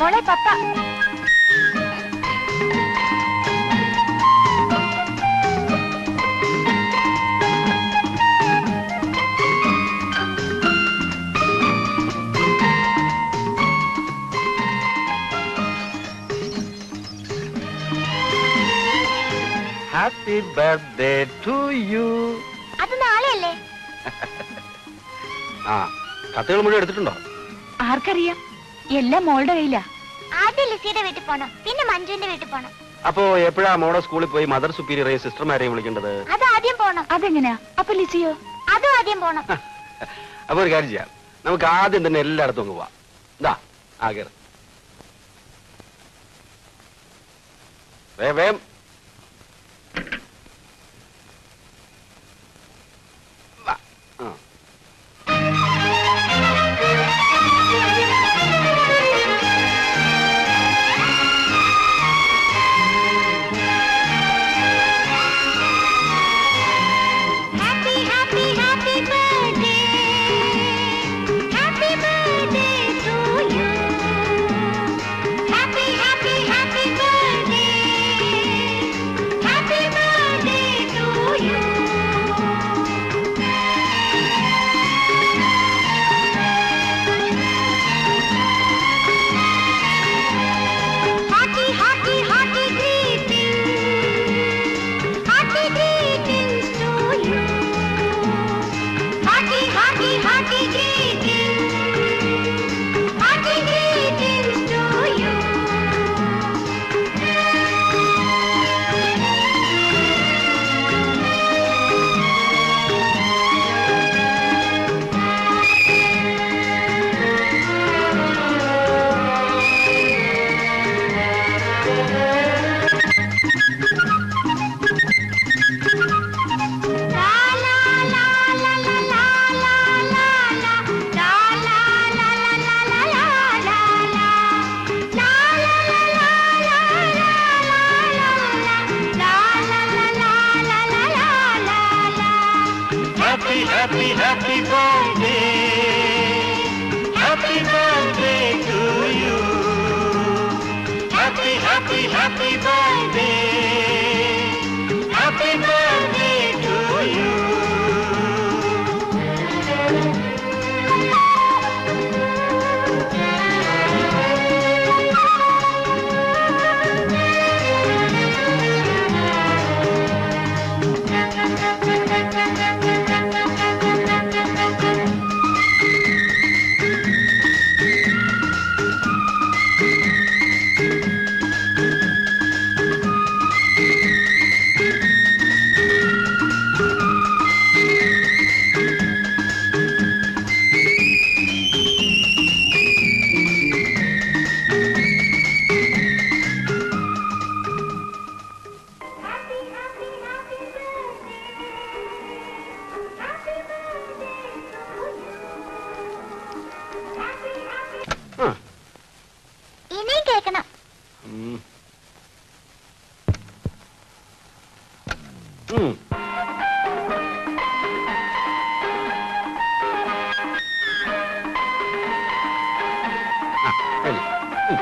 മോളെ പപ്പ happy birthday to you അത് നാളെയല്ലേ ആ കത്തുകൾ മുഴുവൻ എടുത്തിട്ടുണ്ടോ ആർക്കറിയാം എല്ലാം മോളുടെ കയ്യിലാ ആദ്യം ലിസിയുടെ വീട്ടിൽ പോണം പിന്നെ മഞ്ജുവിന്റെ വീട്ടിൽ പോണം അപ്പോ എപ്പോഴാ മോടെ സ്കൂളിൽ പോയി മദർ സുപ്പീരിയറെയും സിസ്റ്റർമാരെയും വിളിക്കേണ്ടത് അത് ആദ്യം പോണം അതെങ്ങനെയാ അപ്പൊ ലിസിയോ അതും ആദ്യം പോണം അപ്പൊ ഒരു കാര്യം ചെയ്യാം നമുക്ക് ആദ്യം തന്നെ എല്ലായിടത്തും അങ്ങ് പോവാം ഇതാ ആ കേറ് വേം വേം വാ. ആ. Happy happy happy birthday happy birthday to you happy happy happy birthday happy birthday to you Hearty, hearty, hearty greetings. Hearty greetings to you. Hearty, hearty, hearty greetings. Hearty greetings to you. La la la la la la la la la la la la la la la la la la la Happy, happy, happy birthday. Happy birthday to you. Happy, happy, happy birthday. Happy birthday to you. ആ, ഇനിയും കേൾക്കണം ഉം. ഉം. ആ, ശരി. ഉം.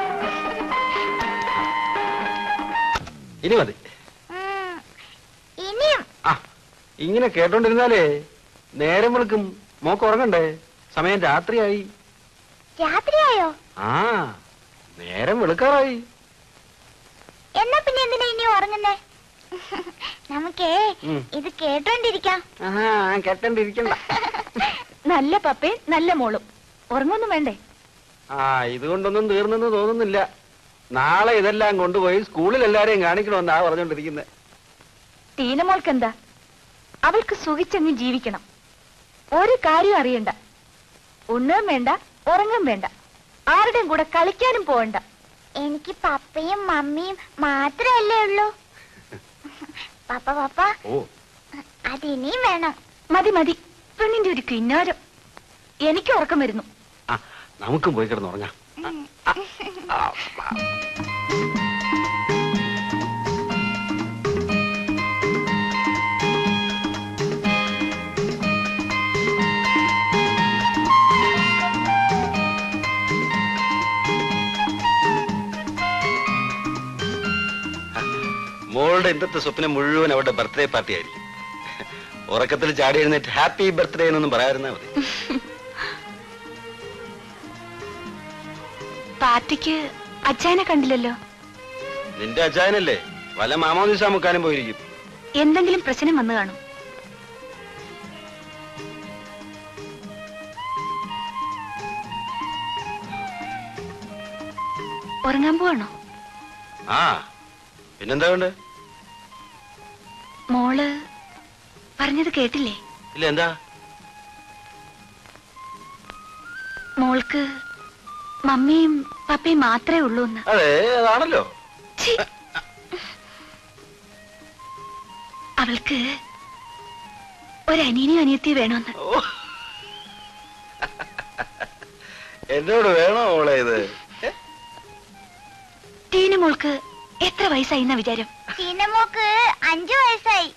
ഇനി മതി ഉം. ഇനിയും ആ ഇങ്ങനെ കേട്ടോണ്ടിരുന്നാലേ നേരം വെളുക്കും മോക്ക് ഉറങ്ങണ്ടേ സമയം രാത്രിയായി രാത്രിയായോ ആ നേരം വെളുക്കാറായി എന്നാ പിന്നെ എന്തിനാ ഇനി ഉറങ്ങുന്നേ നമുക്കേ ഉം. ഇത് കേട്ടോണ്ടിരിക്കാം ആഹാ കേട്ടോണ്ടിരിക്കണ്ട നല്ല പപ്പയും നല്ല മോളും ഉറങ്ങൊന്നും വേണ്ടേ ആ ഇതുകൊണ്ടൊന്നും തീർന്നെന്ന് തോന്നുന്നില്ല നാളെ ഇതെല്ലാം കൊണ്ടുപോയി സ്കൂളിൽ എല്ലാരെയും കാണിക്കണമെന്നാ പറഞ്ഞോണ്ടിരിക്കുന്നത് ടീനമോൾക്ക് എന്താ അവൾക്ക് സുഖിച്ചങ്ങ് ജീവിക്കണം ഒരു കാര്യം അറിയണ്ട ഉണ്ണും വേണ്ട ഉറങ്ങും വേണ്ട ആരുടെയും കൂടെ കളിക്കാനും പോവണ്ട എനിക്ക് പപ്പയും മമ്മിയും മാത്രമല്ലേ ഉള്ളൂ പപ്പ പപ്പ ഓ അതിനിയും വേണം മതി മതി പെണ്ണിന്റെ ഒരു കിന്നാരം എനിക്ക് ഉറക്കം വരുന്നു ആ നമുക്കും പോയി കിടന്നുറങ്ങാം ആ, ആ, ആ. മോളുടെ ഇന്നത്തെ സ്വപ്നം മുഴുവൻ അവരുടെ ബർത്ത്ഡേ പാർട്ടി ആയിരിക്കും ഉറക്കത്തിൽ ചാടി എഴുന്നേറ്റ് ഹാപ്പി ബർത്ത്ഡേ എന്നൊന്നും പറയാതിരുന്നാ മതി പാർട്ടിക്ക് അച്ഛനെ കണ്ടില്ലല്ലോ നിന്റെ അച്ചായനല്ലേ വല്ല മാമോദിസ മുക്കാനും പോയിരിക്കും എന്തെങ്കിലും പ്രശ്നം വന്നു കാണും ഉറങ്ങാൻ പോവാണോ ആ പിന്നെന്താ വേണ്ട മോള് പറഞ്ഞത് കേട്ടില്ലേ ഇല്ല എന്താ മോൾക്ക് മമ്മിയും പപ്പയും മാത്രമേ ഉള്ളൂ എന്ന് അതെ അതാണല്ലോ ഛീ. അവൾക്ക് ഒരനിയനെയും അനിയത്തി വേണമെന്ന് ഓ. എന്നോട് വേണോ മോളെ ഇത് ഏ? ടീന മോൾക്ക് എത്ര വയസ്സായി എന്ന വിചാരം ടീനമോക്ക് അഞ്ചു വയസ്സായി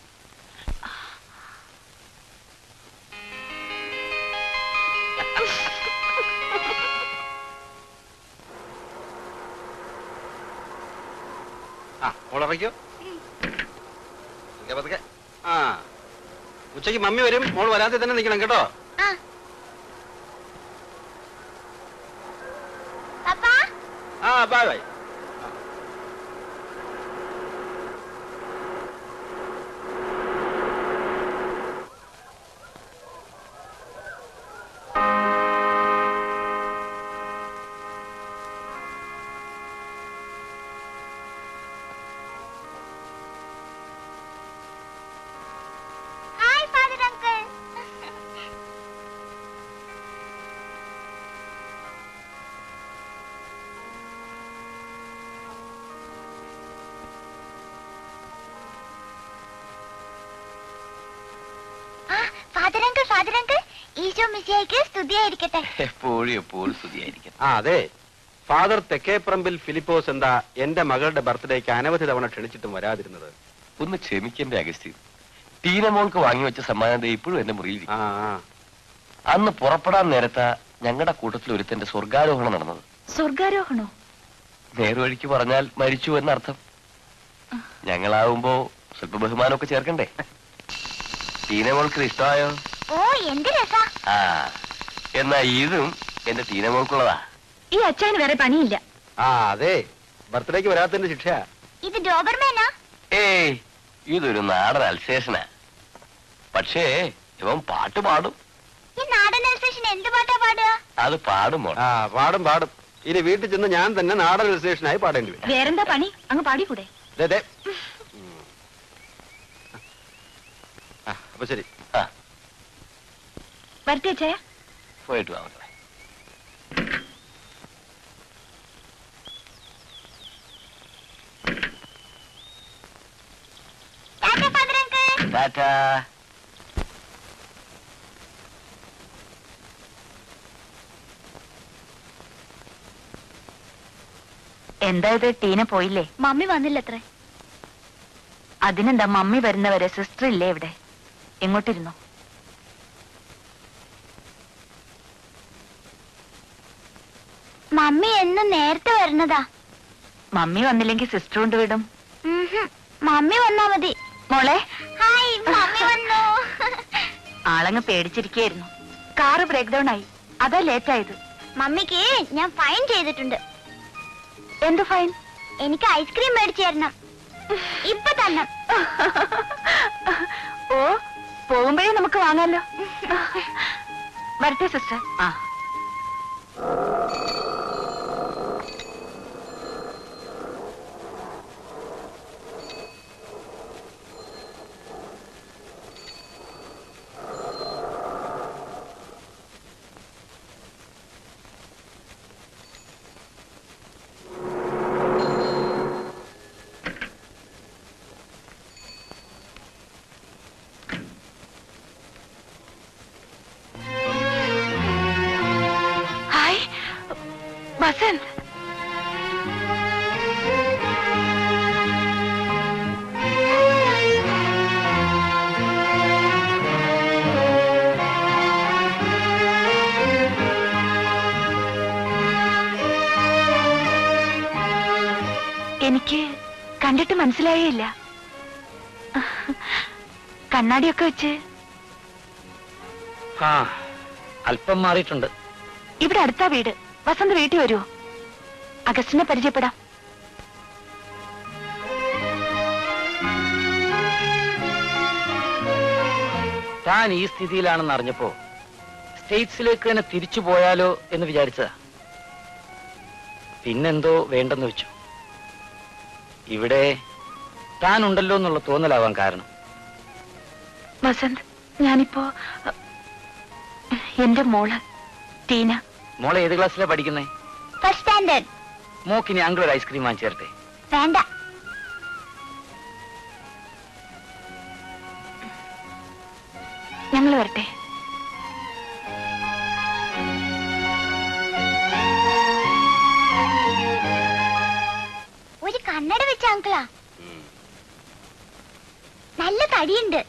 ആ മോളിറക്കോ പതുക്കെ ആ ഉച്ചയ്ക്ക് മമ്മി വരും മോൾ വരാതെ തന്നെ നിൽക്കണം കേട്ടോ ആ പപ്പ ആ bye bye hi father uncle ആ ഫാദർ അങ്കിൾ ഫാദർ അങ്കിൾ ഈശോ മിശിയായിക്ക് സ്തുതിയായിരിക്കട്ടെ എപ്പോഴും എപ്പോഴും സ്തുതിയായിരിക്കും ആ അതെ ഫാദർ തെക്കേപ്പറമ്പിൽ ഫിലിപ്പോസ് എന്താ എന്റെ മകളുടെ ബർത്ത്ഡേക്ക് അനവധി തവണ ക്ഷണിച്ചിട്ടും വരാതിരുന്നത് ഒന്ന് ക്ഷമിക്കണ്ടേ അഗസ്റ്റി ടീനമോൾക്ക് വാങ്ങി വെച്ച സമ്മാനം ദേ ഇപ്പോഴും എന്റെ മുറിയിൽ ആ ആ. അന്ന് പുറപ്പെടാൻ നേരത്ത ഞങ്ങളുടെ കൂട്ടത്തിൽ ഒരുത്തന്റെ സ്വർഗാരോഹണം നടന്നത് സ്വർഗാരോഹണോ നേർവഴിക്ക് പറഞ്ഞാൽ മരിച്ചു എന്നർത്ഥം ഞങ്ങളാവുമ്പോ സ്വല്പ ബഹുമാനമൊക്കെ ചേർക്കണ്ടേ ടീനമോൾക്ക് ഇത് ഇഷ്ടമായോ ഓ എന്ത് രസാ ആ എന്നാ ഇതും എന്റെ ടീനമോൾക്കുള്ളതാ ഈ അച്ഛന് വേറെ പണിയില്ല ആ അതെ ബർത്ത്ഡേക്ക് വരാത്തതിന്റെ ശിക്ഷ ഇത് ഡോബർമാനാ ഏയ് ഇതൊരു നാടൻ അൽസേഷനാ പക്ഷേ ഇവൻ പാട്ട് പാടും ഈ നാടൻ സ്റ്റേഷൻ എന്ത് പാട്ടാ പാടുക അത് പാടുമോ ആ പാടും പാടും ഇനി വീട്ടിൽ ചെന്ന് ഞാൻ തന്നെ നാടൻ രജിസ്ട്രേഷനായി പാടേണ്ടി വരും വേറെന്താ പണി അങ്ങ് പാടിക്കൂടെ ദേ, ദേ. ഉം. ആ, അപ്പൊ ശരി ആ വരട്ടെ അച്ഛയ പോയിട്ട് വാ മക്കളെ ടാറ്റ ഫാദർ അങ്കിൾ ടാറ്റാ എന്താ ഇത് ടീന പോയില്ലേ മമ്മി വന്നില്ലത്രേ അതിനെന്താ മമ്മി വരുന്നവരെ സിസ്റ്റർ ഇല്ലേ ഇവിടെ എങ്ങോട്ടിരുന്നോ മമ്മി എന്നും നേരത്തെ വരുന്നതാ മമ്മി വന്നില്ലെങ്കിൽ സിസ്റ്റർ കൊണ്ട് വിടും ഉംഹും. മമ്മി വന്നാ മതി മോളെ ഹായ് മമ്മി വന്നു ആളങ്ങ് പേടിച്ചിരിക്കുകയായിരുന്നു കാറ് ബ്രേക്ക് ഡൗൺ ആയി അതാ ലേറ്റ് ആയത് മമ്മിക്ക് ഞാൻ ഫൈൻ ചെയ്തിട്ടുണ്ട് എന്ത് ഫൈൻ എനിക്ക് ഐസ്ക്രീം മേടിച്ചു തരണം ഇപ്പൊ തന്നെ ഓ പോകുമ്പോഴേ നമുക്ക് വാങ്ങാലോ വരട്ടെ സിസ്റ്റർ ആ ഹായ് വസന്ത് എനിക്ക് കണ്ടിട്ട് മനസ്സിലായേയില്ല കണ്ണാടിയൊക്കെ വെച്ച് ആ അല്പം മാറിയിട്ടുണ്ട് ഇവിടെ അടുത്താ വീട് വസന്ത് വീട്ടിൽ വരുമോ അഗസ്റ്റിനെ പരിചയപ്പെടാം താൻ ഈ സ്ഥിതിയിലാണെന്ന് അറിഞ്ഞപ്പോ സ്റ്റേറ്റ്സിലേക്ക് തന്നെ തിരിച്ചു പോയാലോ എന്ന് വിചാരിച്ചതാ പിന്നെന്തോ വേണ്ടെന്ന് വെച്ചു ഇവിടെ താൻ ഉണ്ടല്ലോ എന്നുള്ള തോന്നലാവാൻ കാരണം വസന്ത് ഞാനിപ്പോ അ, എന്റെ മോള് ടീന മോളെ ഏത് ക്ലാസ്സിലാ പഠിക്കുന്നേ ഫസ്റ്റ് സ്റ്റാൻഡേർഡ് മോക്കിനി അങ്കിൾ ഒരു ഐസ്ക്രീം വാങ്ങിച്ചു തരട്ടെ വേണ്ട ഞങ്ങൾ വരട്ടെ ഒരു കണ്ണട വെച്ച അങ്കിളാ നല്ല തടിയുണ്ട്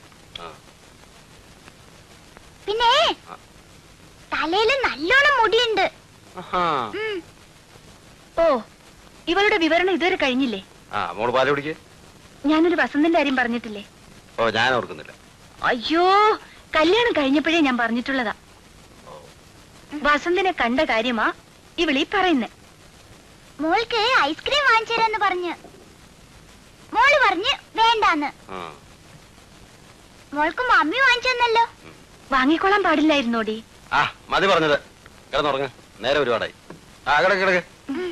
പിന്നെ തലയിൽ നല്ലോണം മുടിയുണ്ട് ഉം. ഓ ഇവളുടെ വിവരണം ഇതുവരെ കഴിഞ്ഞില്ലേ ആ മോള് പാല് കുടിക്ക് ഞാനൊരു വസന്തിന്റെ കാര്യം പറഞ്ഞിട്ടില്ലേ ഓ ഞാൻ ഓർക്കുന്നില്ല അയ്യോ കല്യാണം കഴിഞ്ഞപ്പോഴേ ഞാൻ പറഞ്ഞിട്ടുള്ളതാ വസന്തിനെ കണ്ട കാര്യമാ ഇവളീ പറയുന്നേ മോൾക്ക് ഐസ്ക്രീം വാങ്ങിച്ചു തരാന്ന് പറഞ്ഞു മോള് പറഞ്ഞ് വേണ്ടാന്ന് മോൾക്ക് മമ്മി വാങ്ങിച്ചു തന്നല്ലോ വാങ്ങിക്കൊള്ളാൻ പാടില്ലായിരുന്നോടി ആ മതി പറഞ്ഞത് കിടന്നുറങ്ങ് നേരെ ഒരുപാടായി ആ കിടക്ക് കിടക്ക്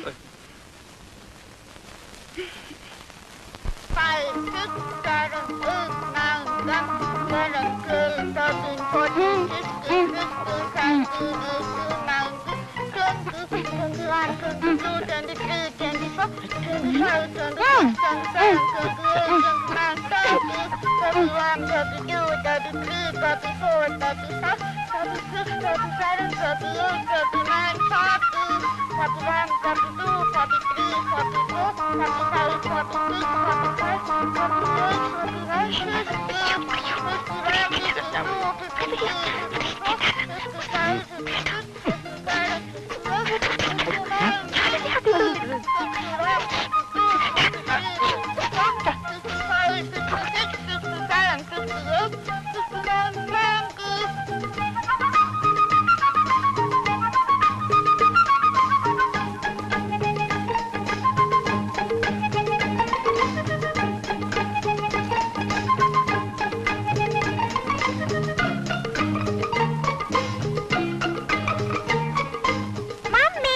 മമ്മി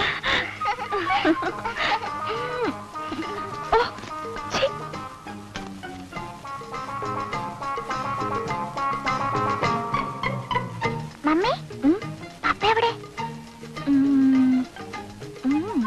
ഓ ഛീ. മമ്മി പപ്പ എവിടെ ഉം. ഉം.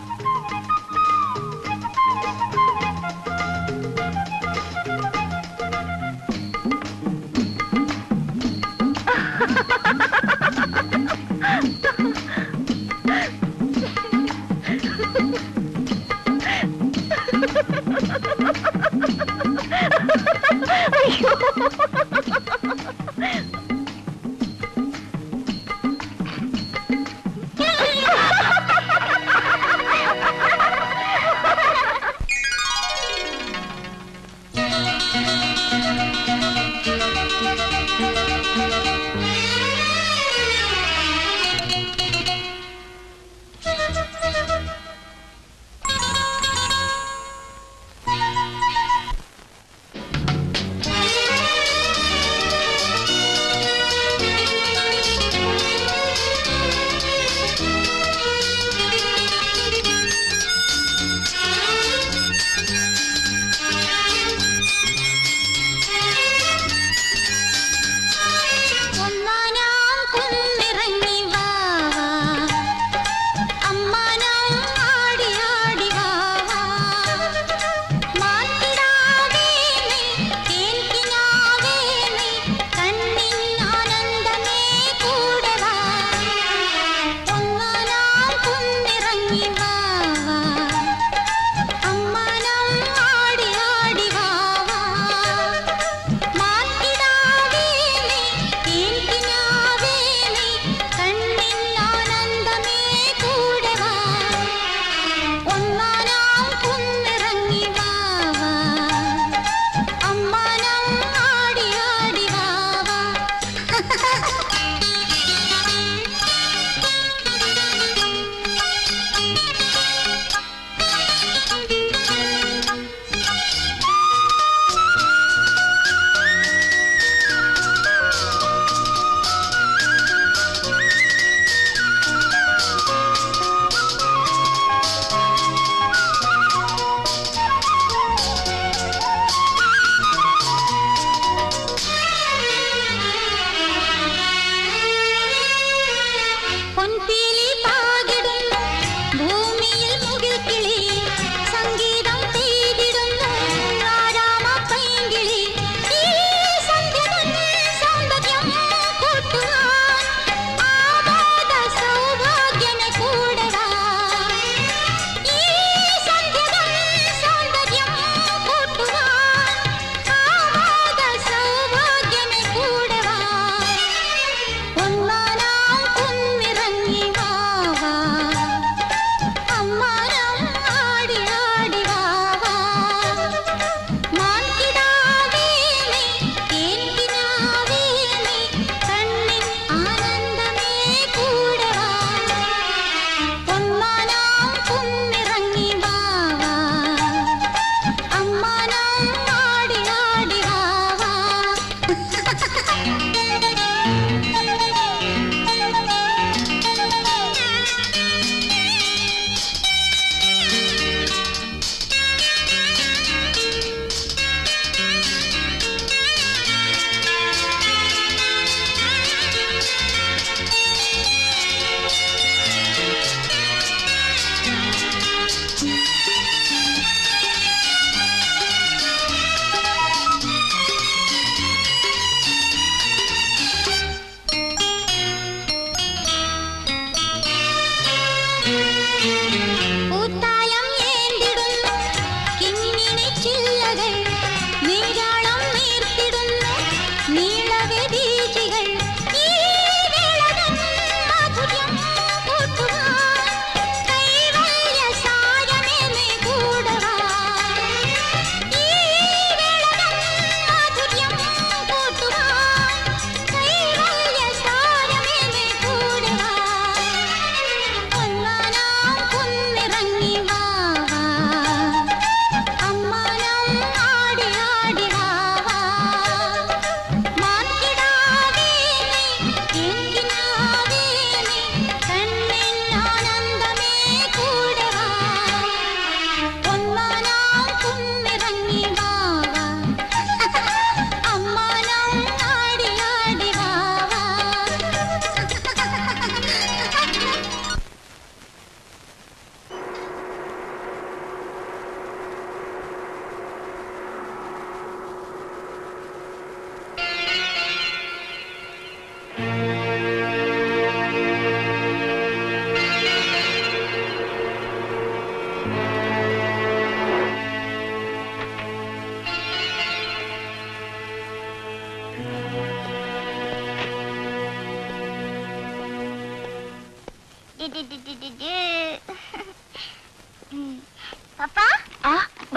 ഒന്നാനാം കുന്നിറങ്ങി വാ വാ. അമ്മാനാം ആടി ആടി വാ വാ. മാൻകിടാവേ നീ, തേൻകിനാവേ നീ, കണ്ണിൻ ആനന്ദമേ കൂടെ വാ. ഒന്നാനാം കുന്നിറങ്ങി വാ വാ. അമ്മാനം ആടി ആടി വാ വാ. മാൻകിടാവേ നീ, തേൻകിനാവേ നീ, കണ്ണിൻ ആനന്ദമേ കൂടെ വാ. ഒന്നാനാം കുന്നിറങ്ങി വാ വാ. അമ്മാനം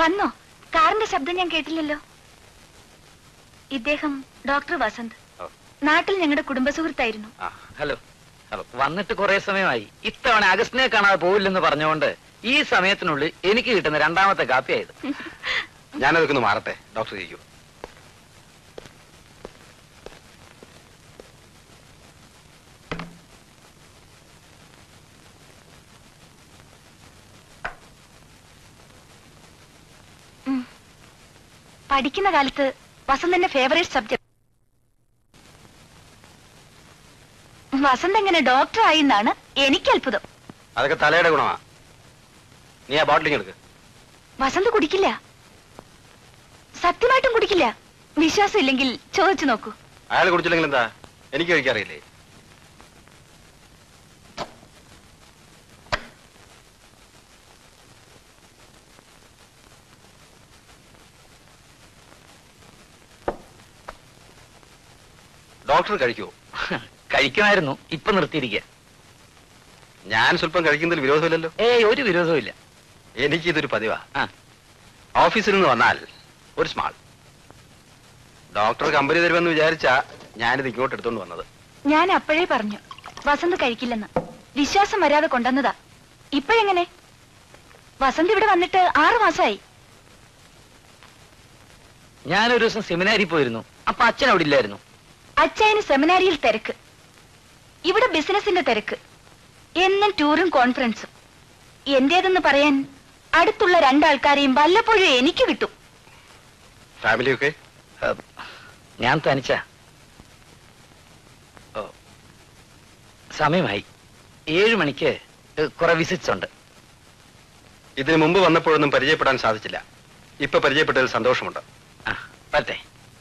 വന്നോ കാറിന്റെ ശബ്ദം ഞാൻ കേട്ടില്ലല്ലോ ഇദ്ദേഹം ഡോക്ടർ വസന്ത് ഓ. നാട്ടിൽ ഞങ്ങളുടെ കുടുംബ സുഹൃത്തായിരുന്നു ആ ഹലോ ഹലോ വന്നിട്ട് കുറെ സമയമായി ഇത്തവണ അഗസ്റ്റിനെ കാണാതെ പോവില്ലെന്ന് പറഞ്ഞുകൊണ്ട് ഈ സമയത്തിനുള്ളിൽ എനിക്ക് കിട്ടുന്ന രണ്ടാമത്തെ കാപ്പിയായത് ഞാനതൊക്കെ ഒന്ന് മാറട്ടെ ഡോക്ടർ ഇരിക്കൂ പഠിക്കുന്ന കാലത്ത് വസന്തിന്റെ ഫേവറേറ്റ് സബ്ജക്ട് വസന്ത് എങ്ങനെ ഡോക്ടർ ആയി എന്നാണ് എനിക്ക് അത്ഭുതം അതൊക്കെ തലയുടെ ഗുണമാ നീ ആ ബോട്ടിലിങ് എടുക്ക് വസന്ത് കുടിക്കില്ല സത്യമായിട്ടും കുടിക്കില്ല വിശ്വാസം ഇല്ലെങ്കിൽ ചോദിച്ചു നോക്കൂ അയാൾ കുടിച്ചില്ലെങ്കിൽ എന്താ എനിക്ക് കഴിക്കാറിയില്ലേ ഡോക്ടർ കഴിക്കുമോ കഴിക്കുമായിരുന്നു ഇപ്പൊ നിർത്തിയിരിക്കുക ഞാൻ സ്വല്പം കഴിക്കുന്നതിൽ വിരോധമില്ലല്ലോ ഏയ് ഒരു വിരോധവും ഇല്ല എനിക്കിതൊരു പതിവാ ആ ഓഫീസിൽ നിന്ന് വന്നാൽ ഒരു സ്മാൾ ഡോക്ടർ കമ്പനി തരുമെന്ന് വിചാരിച്ചാ ഞാനിത് ഇങ്ങോട്ട് എടുത്തോണ്ട് വന്നത് ഞാൻ അപ്പോഴേ പറഞ്ഞു വസന്ത് കഴിക്കില്ലെന്ന് വിശ്വാസം വരാതെ കൊണ്ടുവന്നതാ ഇപ്പോഴെങ്ങനെ വസന്ത് ഇവിടെ വന്നിട്ട് ആറു മാസമായി ഞാനൊരു ദിവസം സെമിനാരിൽ പോയിരുന്നു അപ്പൊ അച്ഛൻ അവിടെ ഇല്ലായിരുന്നു അച്ചായന് സെമിനാരിയിൽ തിരക്ക് ഇവിടെ ബിസിനസിന്റെ തിരക്ക് എന്നും ടൂറും കോൺഫറൻസും എന്റേതെന്ന് പറയാൻ അടുത്തുള്ള രണ്ടാൾക്കാരെയും വല്ലപ്പോഴും എനിക്ക് കിട്ടും ഫാമിലിയൊക്കെ ഏഹ്, ഞാൻ തനിച്ച സമയമായി ഏഴു മണിക്ക് ഏഹ്, കുറെ വിസിറ്റ്സ് ഉണ്ട് ഇതിനു മുമ്പ് വന്നപ്പോഴൊന്നും പരിചയപ്പെടാൻ സാധിച്ചില്ല ഇപ്പൊ പരിചയപ്പെട്ടതിൽ സന്തോഷമുണ്ട് ആ പറ്റേ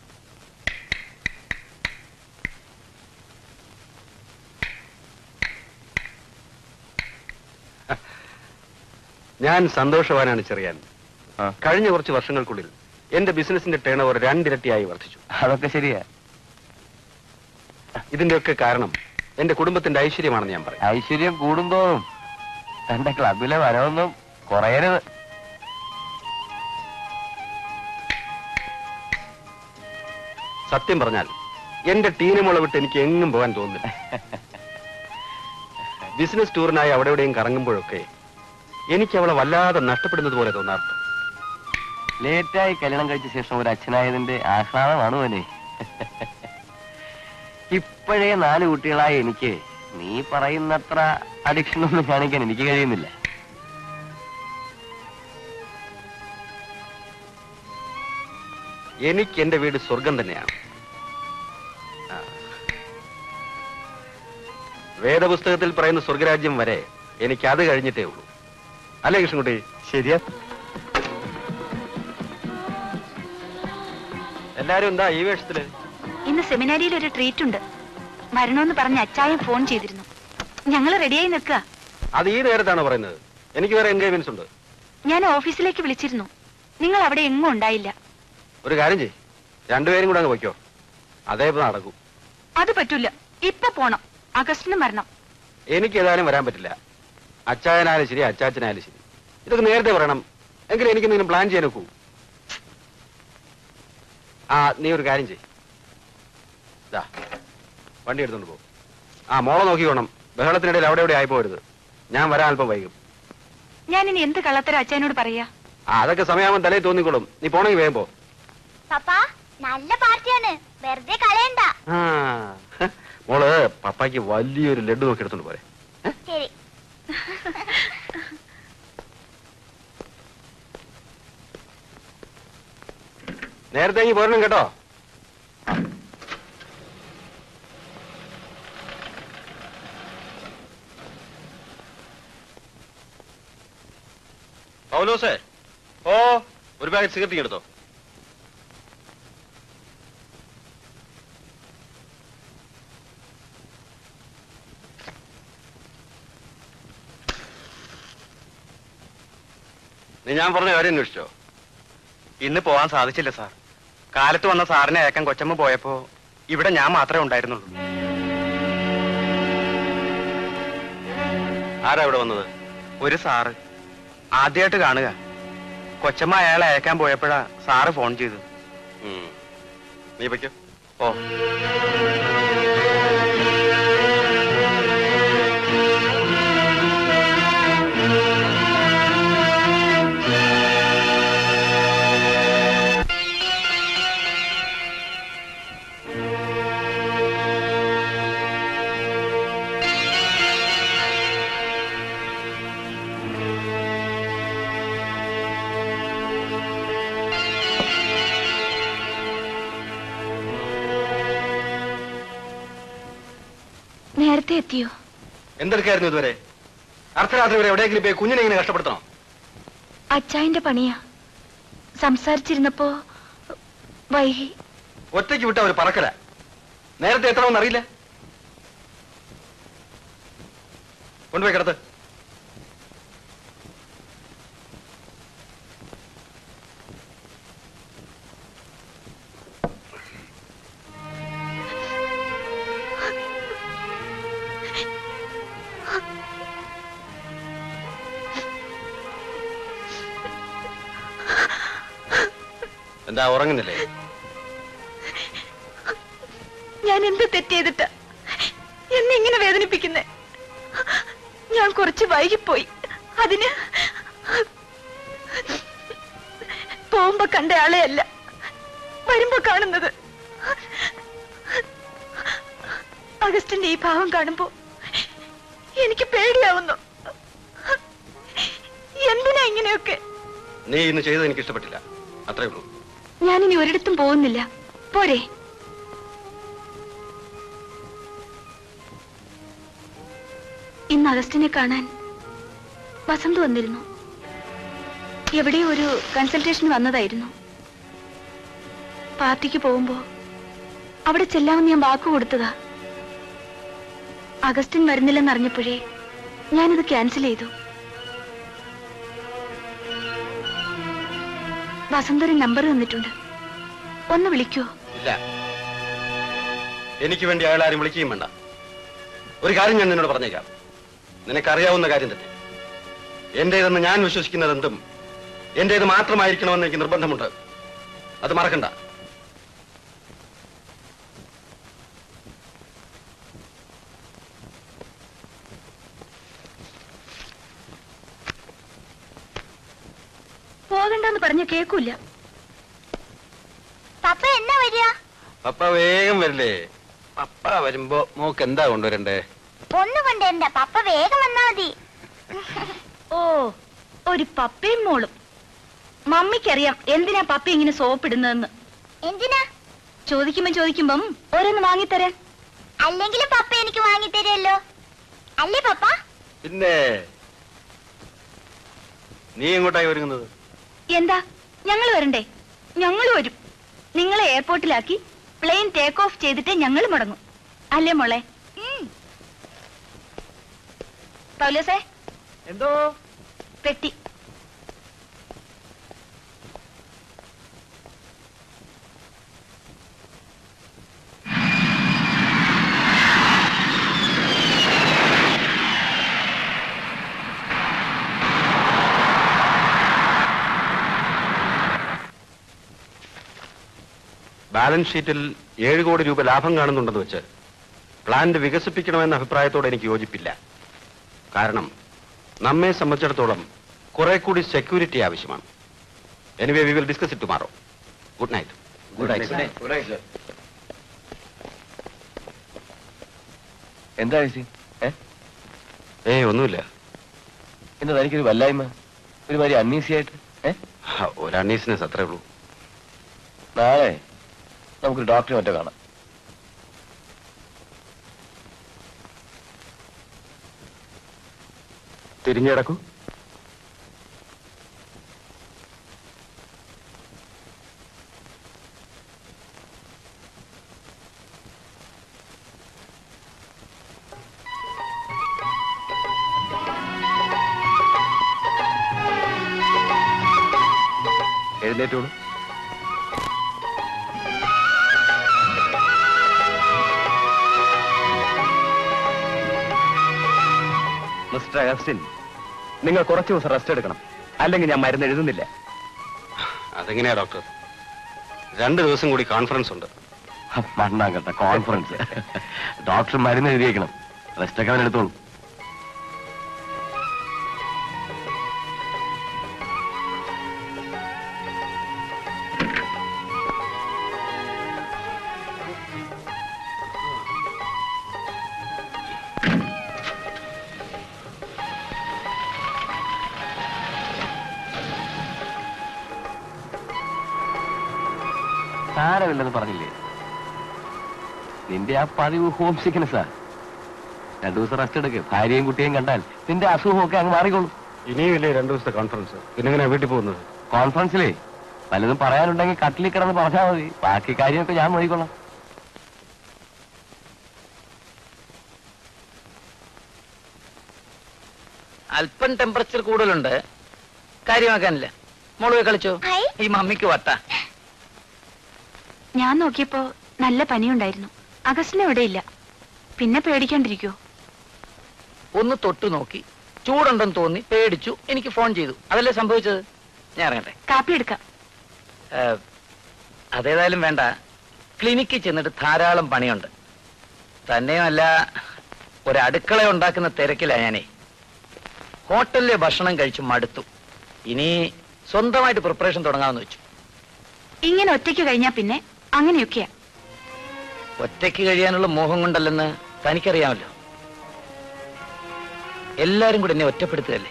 ഞാൻ സന്തോഷവാനാണ് ചെറിയാൻ ആ. കഴിഞ്ഞ കുറച്ച് വർഷങ്ങൾക്കുള്ളിൽ എന്റെ ബിസിനസിന്റെ ടേൺ ഓവർ രണ്ടിരട്ടിയായി വർദ്ധിച്ചു അതൊക്കെ ശരിയാ ഇതിന്റെയൊക്കെ കാരണം എന്റെ കുടുംബത്തിന്റെ ഐശ്വര്യമാണെന്ന് ഞാൻ പറയാം ഐശ്വര്യം കൂടുന്തോറും തന്റെ ക്ലബിലെ വരവൊന്നും കുറയരുത് സത്യം പറഞ്ഞാൽ എന്റെ ടീനമുള വിട്ട് എനിക്ക് എങ്ങും പോകാൻ തോന്നുന്നില്ല ബിസിനസ് ടൂറിനായി അവിടെ എവിടെയും കറങ്ങുമ്പോഴൊക്കെ എനിക്ക് അവളെ വല്ലാതെ നഷ്ടപ്പെടുന്നത് പോലെ തോന്നാറുണ്ട് ലേറ്റായി കല്യാണം കഴിച്ച ശേഷം ഒരു അച്ഛനായതിന്റെ ആഹ്ലാദമാണ് മോനെ ഇപ്പോഴേ നാല് കുട്ടികളായ എനിക്ക് നീ പറയുന്നത്ര അഡിക്ഷൻ ഒന്നും കാണിക്കാൻ എനിക്ക് കഴിയുന്നില്ല എനിക്ക് എന്റെ വീട് സ്വർഗം തന്നെയാണ് ആ. വേദപുസ്തകത്തിൽ പറയുന്ന സ്വർഗരാജ്യം വരെ എനിക്ക് അത് കഴിഞ്ഞിട്ടേ ഉള്ളൂ അല്ലേ കൃഷ്ണൻകുട്ടി ശരിയാ എല്ലാരും എന്താ ഈ വേഷത്തില് ഇന്ന് സെമിനാരിയിൽ ഒരു ട്രീറ്റ് ഉണ്ട് വരണമെന്ന് പറഞ്ഞ് അച്ചായൻ ഫോൺ ചെയ്തിരുന്നു ഞങ്ങൾ റെഡിയായി നിൽക്കുക അത് ഈ നേരത്താണോ പറയുന്നത് എനിക്ക് വേറെ എൻഗേജ്മെന്റ്സ് ഉണ്ട് ഞാൻ ഓഫീസിലേക്ക് വിളിച്ചിരുന്നു നിങ്ങൾ അവിടെ എങ്ങും ഉണ്ടായില്ല ഒരു കാര്യം ചെയ് രണ്ടുപേരും കൂടെ അങ്ങ് വയ്ക്കോ അതേ ഇപ്പൊ നടക്കൂ അത് പറ്റൂല ഇപ്പൊ പോണം അഗസ്റ്റിന് മരണം എനിക്ക് ഏതായാലും വരാൻ പറ്റില്ല അച്ചായനായാലും ശരി അച്ചാച്ചനായാലും ശരി ഇതൊക്കെ നേരത്തെ പറയണം എങ്കിലും എനിക്ക് എന്തെങ്കിലും പ്ലാൻ ചെയ്യാൻ ഒക്കൂ ആ നീ ഒരു കാര്യം ചെയ് ദാ വണ്ടി എടുത്തോണ്ട് പോ ആ മോളെ നോക്കി വേണം ബഹളത്തിനിടയിൽ അവിടെ എവിടെ ആയി പോരുത് ഞാൻ വരാൻ അല്പം വൈകും ഞാൻ ഇനി എന്ത് കള്ളത്തരം അച്ചായനോട് പറയാ ആ അതൊക്കെ സമയാവുമ്പോൾ തലയിൽ തോന്നിക്കോളും നീ പോണെങ്കിൽ വേഗം പോ പപ്പ നല്ല പാർട്ടിയാണ് വെറുതെ കളയണ്ട ആ മോള് പപ്പായ്ക്ക് വലിയൊരു ലഡു നോക്കി എടുത്തോണ്ട് പോരെ ശരി നേരത്തെ ഇങ്ങ് പോരണം കേട്ടോ പൗലോസേ ഓ ഒരു പാക്കറ്റ് സിഗരറ്റ് എടുത്തോ നീ ഞാൻ പറഞ്ഞ കാര്യം അന്വേഷിച്ചോ ഇന്ന് പോവാൻ സാധിച്ചില്ല സാർ കാലത്ത് വന്ന സാറിനെ അയക്കാൻ കൊച്ചമ്മ പോയപ്പോ ഇവിടെ ഞാൻ മാത്രമേ ഉണ്ടായിരുന്നുള്ളൂ ആരാ ഇവിടെ വന്നത് ഒരു സാറ് ആദ്യമായിട്ട് കാണുക കൊച്ചമ്മ അയാളെ അയക്കാൻ പോയപ്പോഴാ സാറ് ഫോൺ ചെയ്തു ഉം. നീ വയ്ക്കോ ഓ നേരത്തെ എത്തിയോ എന്തെടുക്കായിരുന്നു ഇതുവരെ അർദ്ധരാത്രി വരെ എവിടെയെങ്കിലും പോയി കുഞ്ഞിനെ ഇങ്ങനെ കഷ്ടപ്പെടുത്തണോ അച്ചായന്റെ പണിയാ സംസാരിച്ചിരുന്നപ്പോ വൈകി ഒറ്റയ്ക്ക് വിട്ട ഒരു പറക്കല നേരത്തെ എത്തണമെന്ന് അറിയില്ല കൊണ്ടുപോയി കിടത്ത് എന്താ ഉറങ്ങുന്നില്ലേ ഞാൻ എന്ത് തെറ്റ് ചെയ്തിട്ട് എന്നെ ഇങ്ങനെ വേദനിപ്പിക്കുന്നേ ഞാൻ കുറച്ച് വൈകിപ്പോയി അതിന് പോകുമ്പോ കണ്ട ആളെയല്ല വരുമ്പോ കാണുന്നത് അഗസ്റ്റിന്റെ ഈ ഭാവം കാണുമ്പോ എനിക്ക് പേടിയാവുന്നു എന്തിനാ ഇങ്ങനെയൊക്കെ നീ ഇന്ന് ചെയ്തത് എനിക്ക് ഇഷ്ടപ്പെട്ടില്ല അത്രേ ഉള്ളൂ ഞാനിനി ഒരിടത്തും പോകുന്നില്ല പോരെ ഇന്ന് അഗസ്റ്റിനെ കാണാൻ വസന്ത് വന്നിരുന്നു എവിടെയോ ഒരു കൺസൾട്ടേഷൻ വന്നതായിരുന്നു പാർട്ടിക്ക് പോകുമ്പോ അവിടെ ചെല്ലാമെന്ന് ഞാൻ വാക്ക് കൊടുത്തതാ അഗസ്റ്റിൻ വരുന്നില്ലെന്നറിഞ്ഞപ്പോഴേ ഞാനത് ക്യാൻസൽ ചെയ്തു വസന്ത് ഒരു നമ്പർ തന്നിട്ടുണ്ട് ഒന്ന് വിളിക്കോ ഇല്ല എനിക്ക് വേണ്ടി അയാൾ ആരും വിളിക്കുകയും വേണ്ട ഒരു കാര്യം ഞാൻ നിന്നോട് പറഞ്ഞേക്കാം നിനക്കറിയാവുന്ന കാര്യം തന്നെ എന്റേതെന്ന് ഞാൻ വിശ്വസിക്കുന്നത് എന്തും എന്റേത് മാത്രമായിരിക്കണമെന്ന് എനിക്ക് നിർബന്ധമുണ്ട് അത് മറക്കണ്ട പോകണ്ടെന്ന് പറഞ്ഞ കേക്കൂല പപ്പ എന്നാ വരിക പപ്പ വേഗം വരില്ലേ പപ്പ വരുമ്പോ മോക്ക് എന്താ കൊണ്ടുവരണ്ടേ ഒന്നും കൊണ്ടുവരണ്ട പപ്പ വേഗം വന്നാ മതി ഓ ഒരു പപ്പയും മോളും മമ്മിക്കറിയാം എന്തിനാ പപ്പ ഇങ്ങനെ സോപ്പിടുന്നതെന്ന് എന്തിനാ ചോദിക്കുമ്പം ചോദിക്കുമ്പം ഓരോന്ന് വാങ്ങിത്തരാൻ അല്ലെങ്കിലും പപ്പ എനിക്ക് വാങ്ങി തരുമല്ലോ അല്ലേ പപ്പ പിന്നെ നീ എങ്ങോട്ടായി ഒരുങ്ങുന്നത് എന്താ ഞങ്ങൾ വരണ്ടേ ഞങ്ങൾ വരും നിങ്ങളെ എയർപോർട്ടിലാക്കി പ്ലെയിൻ ടേക്ക് ഓഫ് ചെയ്തിട്ട് ഞങ്ങൾ മുടങ്ങും അല്ലേ മോളെ പൗലോസേ എന്തോ പെട്ടി ബാലൻസ് ഷീറ്റിൽ ഏഴ് കോടി രൂപ ലാഭം കാണുന്നുണ്ടെന്ന് വെച്ച് പ്ലാന്റ് വികസിപ്പിക്കണമെന്ന അഭിപ്രായത്തോട് എനിക്ക് യോജിപ്പില്ല കാരണം നമ്മെ സംബന്ധിച്ചിടത്തോളം കുറെ കൂടി സെക്യൂരിറ്റി ആവശ്യമാണ് anyway we will discuss it tomorrow good night good night എന്താ ചേച്ചി ഏ ഏയ് ഒന്നുമില്ല എന്താ തനിക്കൊരു വല്ലായ്മ ഒരുമാതിരി അൺഈസി ആയിട്ട് ഏ ഹ, ഒരു അണ്ണീസിനെസ് അത്രേ ഉള്ളൂ നാളെ നമുക്കൊരു ഡോക്ടറെ മറ്റോ കാണാം തിരിഞ്ഞിടക്കൂ എഴുന്നേറ്റോളൂ മിസ്റ്റർ അഗസ്റ്റിൻ നിങ്ങൾ കുറച്ച് ദിവസം റെസ്റ്റ് എടുക്കണം അല്ലെങ്കിൽ ഞാൻ മരുന്ന് എഴുതുന്നില്ല അതെങ്ങനെയാ ഡോക്ടർ രണ്ട് ദിവസം കൂടി കോൺഫറൻസ് ഉണ്ട് മണ്ണാകട്ടെ കോൺഫറൻസ് ഡോക്ടർ മരുന്ന് എഴുതിയേക്കണം റെസ്റ്റൊക്കെ അവൻ എടുത്തോളൂ സാരമില്ലെന്ന് പറഞ്ഞില്ലേ നിന്റെ ആ പതിവ് ഹോം സിക്നസ്സാ രണ്ടു ദിവസം റെസ്റ്റ് എടുക്ക് ഭാര്യയും കുട്ടിയും കണ്ടാൽ നിന്റെ അസുഖമൊക്കെ അങ്ങ് മാറിക്കോളും ഇനിയും ഇല്ലേ രണ്ടു ദിവസത്തെ കോൺഫറൻസ് പിന്നെ എങ്ങനെയാ വീട്ടിൽ പോകുന്നത് കോൺഫറൻസിലേ വല്ലതും പറയാനുണ്ടെങ്കിൽ കട്ടിലിൽ കിടന്ന് പറഞ്ഞാൽ മതി ബാക്കി കാര്യമൊക്കെ ഞാൻ നോക്കിക്കൊള്ളാം അല്പം ടെമ്പറേച്ചർ കൂടുതലുണ്ട് കാര്യമാക്കാനില്ല മോള് പോയി കളിച്ചോ ഹായ്. ഈ മമ്മിക്ക് വട്ട ഞാൻ നോക്കിയപ്പോ നല്ല പനിയുണ്ടായിരുന്നു അഗസ്റ്റിന് ഇവിടെ ഇല്ല പിന്നെ പേടിക്കാണ്ടിരിക്കോ ഒന്ന് തൊട്ടു നോക്കി ചൂടുണ്ടെന്ന് തോന്നി പേടിച്ചു എനിക്ക് ഫോൺ ചെയ്തു അതല്ലേ സംഭവിച്ചത് ഞാൻ ഇറങ്ങട്ടെ കാപ്പി എടുക്കാം ഏഹ്, അതേതായാലും വേണ്ട ക്ലിനിക്കിൽ ചെന്നിട്ട് ധാരാളം പണിയുണ്ട് തന്നെയുമല്ല ഒരു അടുക്കള ഉണ്ടാക്കുന്ന തിരക്കിലാ ഞാനേ ഹോട്ടലിലെ ഭക്ഷണം കഴിച്ചു മടുത്തു ഇനി സ്വന്തമായിട്ട് പ്രിപ്പറേഷൻ തുടങ്ങാമെന്ന് വെച്ചു ഇങ്ങനെ ഒറ്റയ്ക്ക് കഴിഞ്ഞാ പിന്നെ അങ്ങനെയൊക്കെയാ ഒറ്റയ്ക്ക് കഴിയാനുള്ള മോഹം കൊണ്ടല്ലെന്ന് തനിക്കറിയാമല്ലോ എല്ലാരും കൂടി എന്നെ ഒറ്റപ്പെടുത്തുകയല്ലേ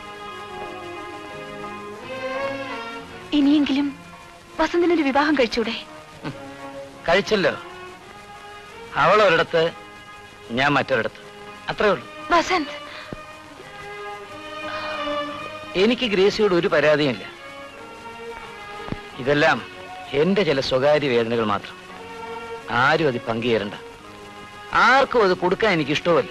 ഇനിയെങ്കിലും വസന്തിനൊരു വിവാഹം കഴിച്ചൂടെ കഴിച്ചല്ലോ അവൾ ഒരിടത്ത് ഞാൻ മറ്റൊരിടത്ത് അത്രേ ഉള്ളൂ വസന്ത് എനിക്ക് ഗ്രേസിയോട് ഒരു പരാതിയുമില്ല ഇതെല്ലാം എന്റെ ചില സ്വകാര്യ വേദനകൾ മാത്രം ആരും അത് പങ്കുചേരണ്ട ആർക്കും അത് കൊടുക്കാൻ എനിക്ക് ഇഷ്ടമല്ല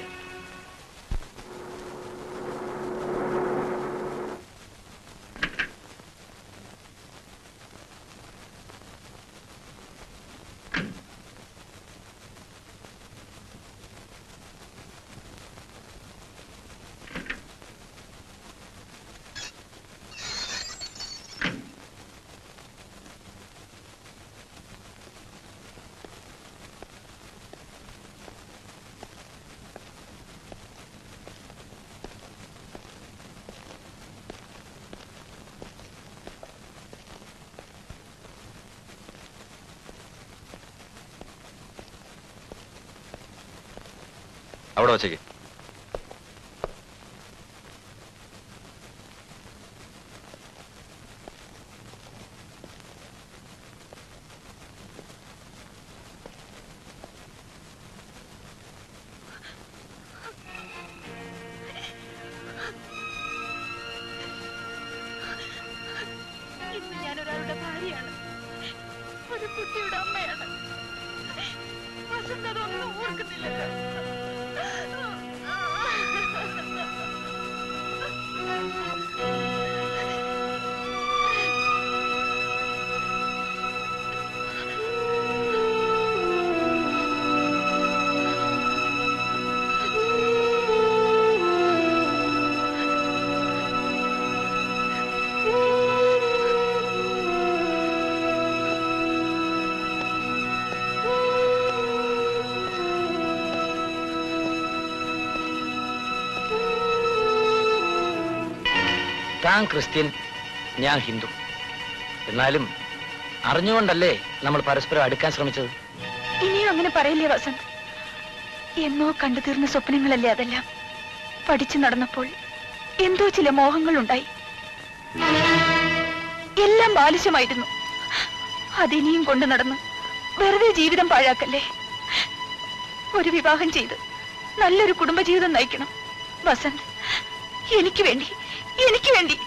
അവിടെ വച്ചേക്ക് ഇന്ന് ഞാൻ ഒരാളുടെ ഭാര്യയാണ് ഒരു കുട്ടിയുടെ അമ്മയാണ് വസന്ത് അതൊന്നും ഓർക്കുന്നില്ലല്ലോ താൻ ക്രിസ്ത്യൻ ഞാൻ ഹിന്ദു എന്നാലും അറിഞ്ഞുകൊണ്ടല്ലേ നമ്മൾ പരസ്പരം അടുക്കാൻ ശ്രമിച്ചത് ഇനിയും അങ്ങനെ പറയില്ലേ വസന്ത് എന്നോ കണ്ടു തീർന്ന സ്വപ്നങ്ങളല്ലേ അതെല്ലാം പഠിച്ചു നടന്നപ്പോൾ എന്തോ ചില മോഹങ്ങളുണ്ടായി എല്ലാം ബാലിശമായിരുന്നു അതിനിയും കൊണ്ടു നടന്ന് വെറുതെ ജീവിതം പാഴാക്കല്ലേ ഒരു വിവാഹം ചെയ്ത് നല്ലൊരു കുടുംബജീവിതം നയിക്കണം വസന്ത് എനിക്ക് വേണ്ടി എനിക്ക് വേണ്ടി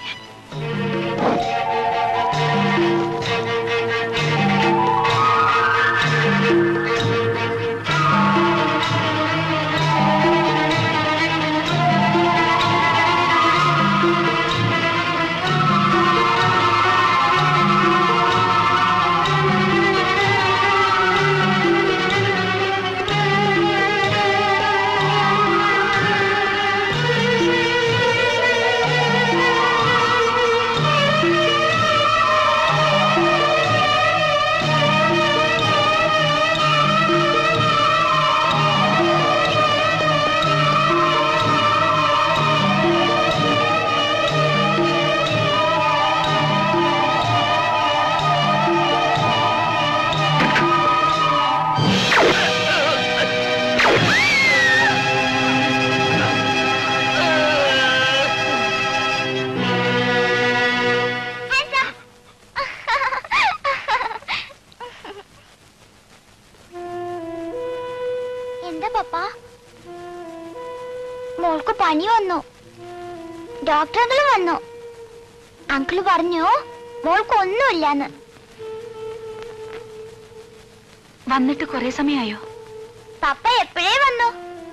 ആ പനി വന്നു ഡോക്ടർ അങ്കിള് വന്നു അങ്കിള് പറഞ്ഞു മോൾക്കൊന്നുമില്ലാന്ന് വന്നിട്ട് കുറെ സമയമായോ പപ്പ എപ്പോഴേ വന്നു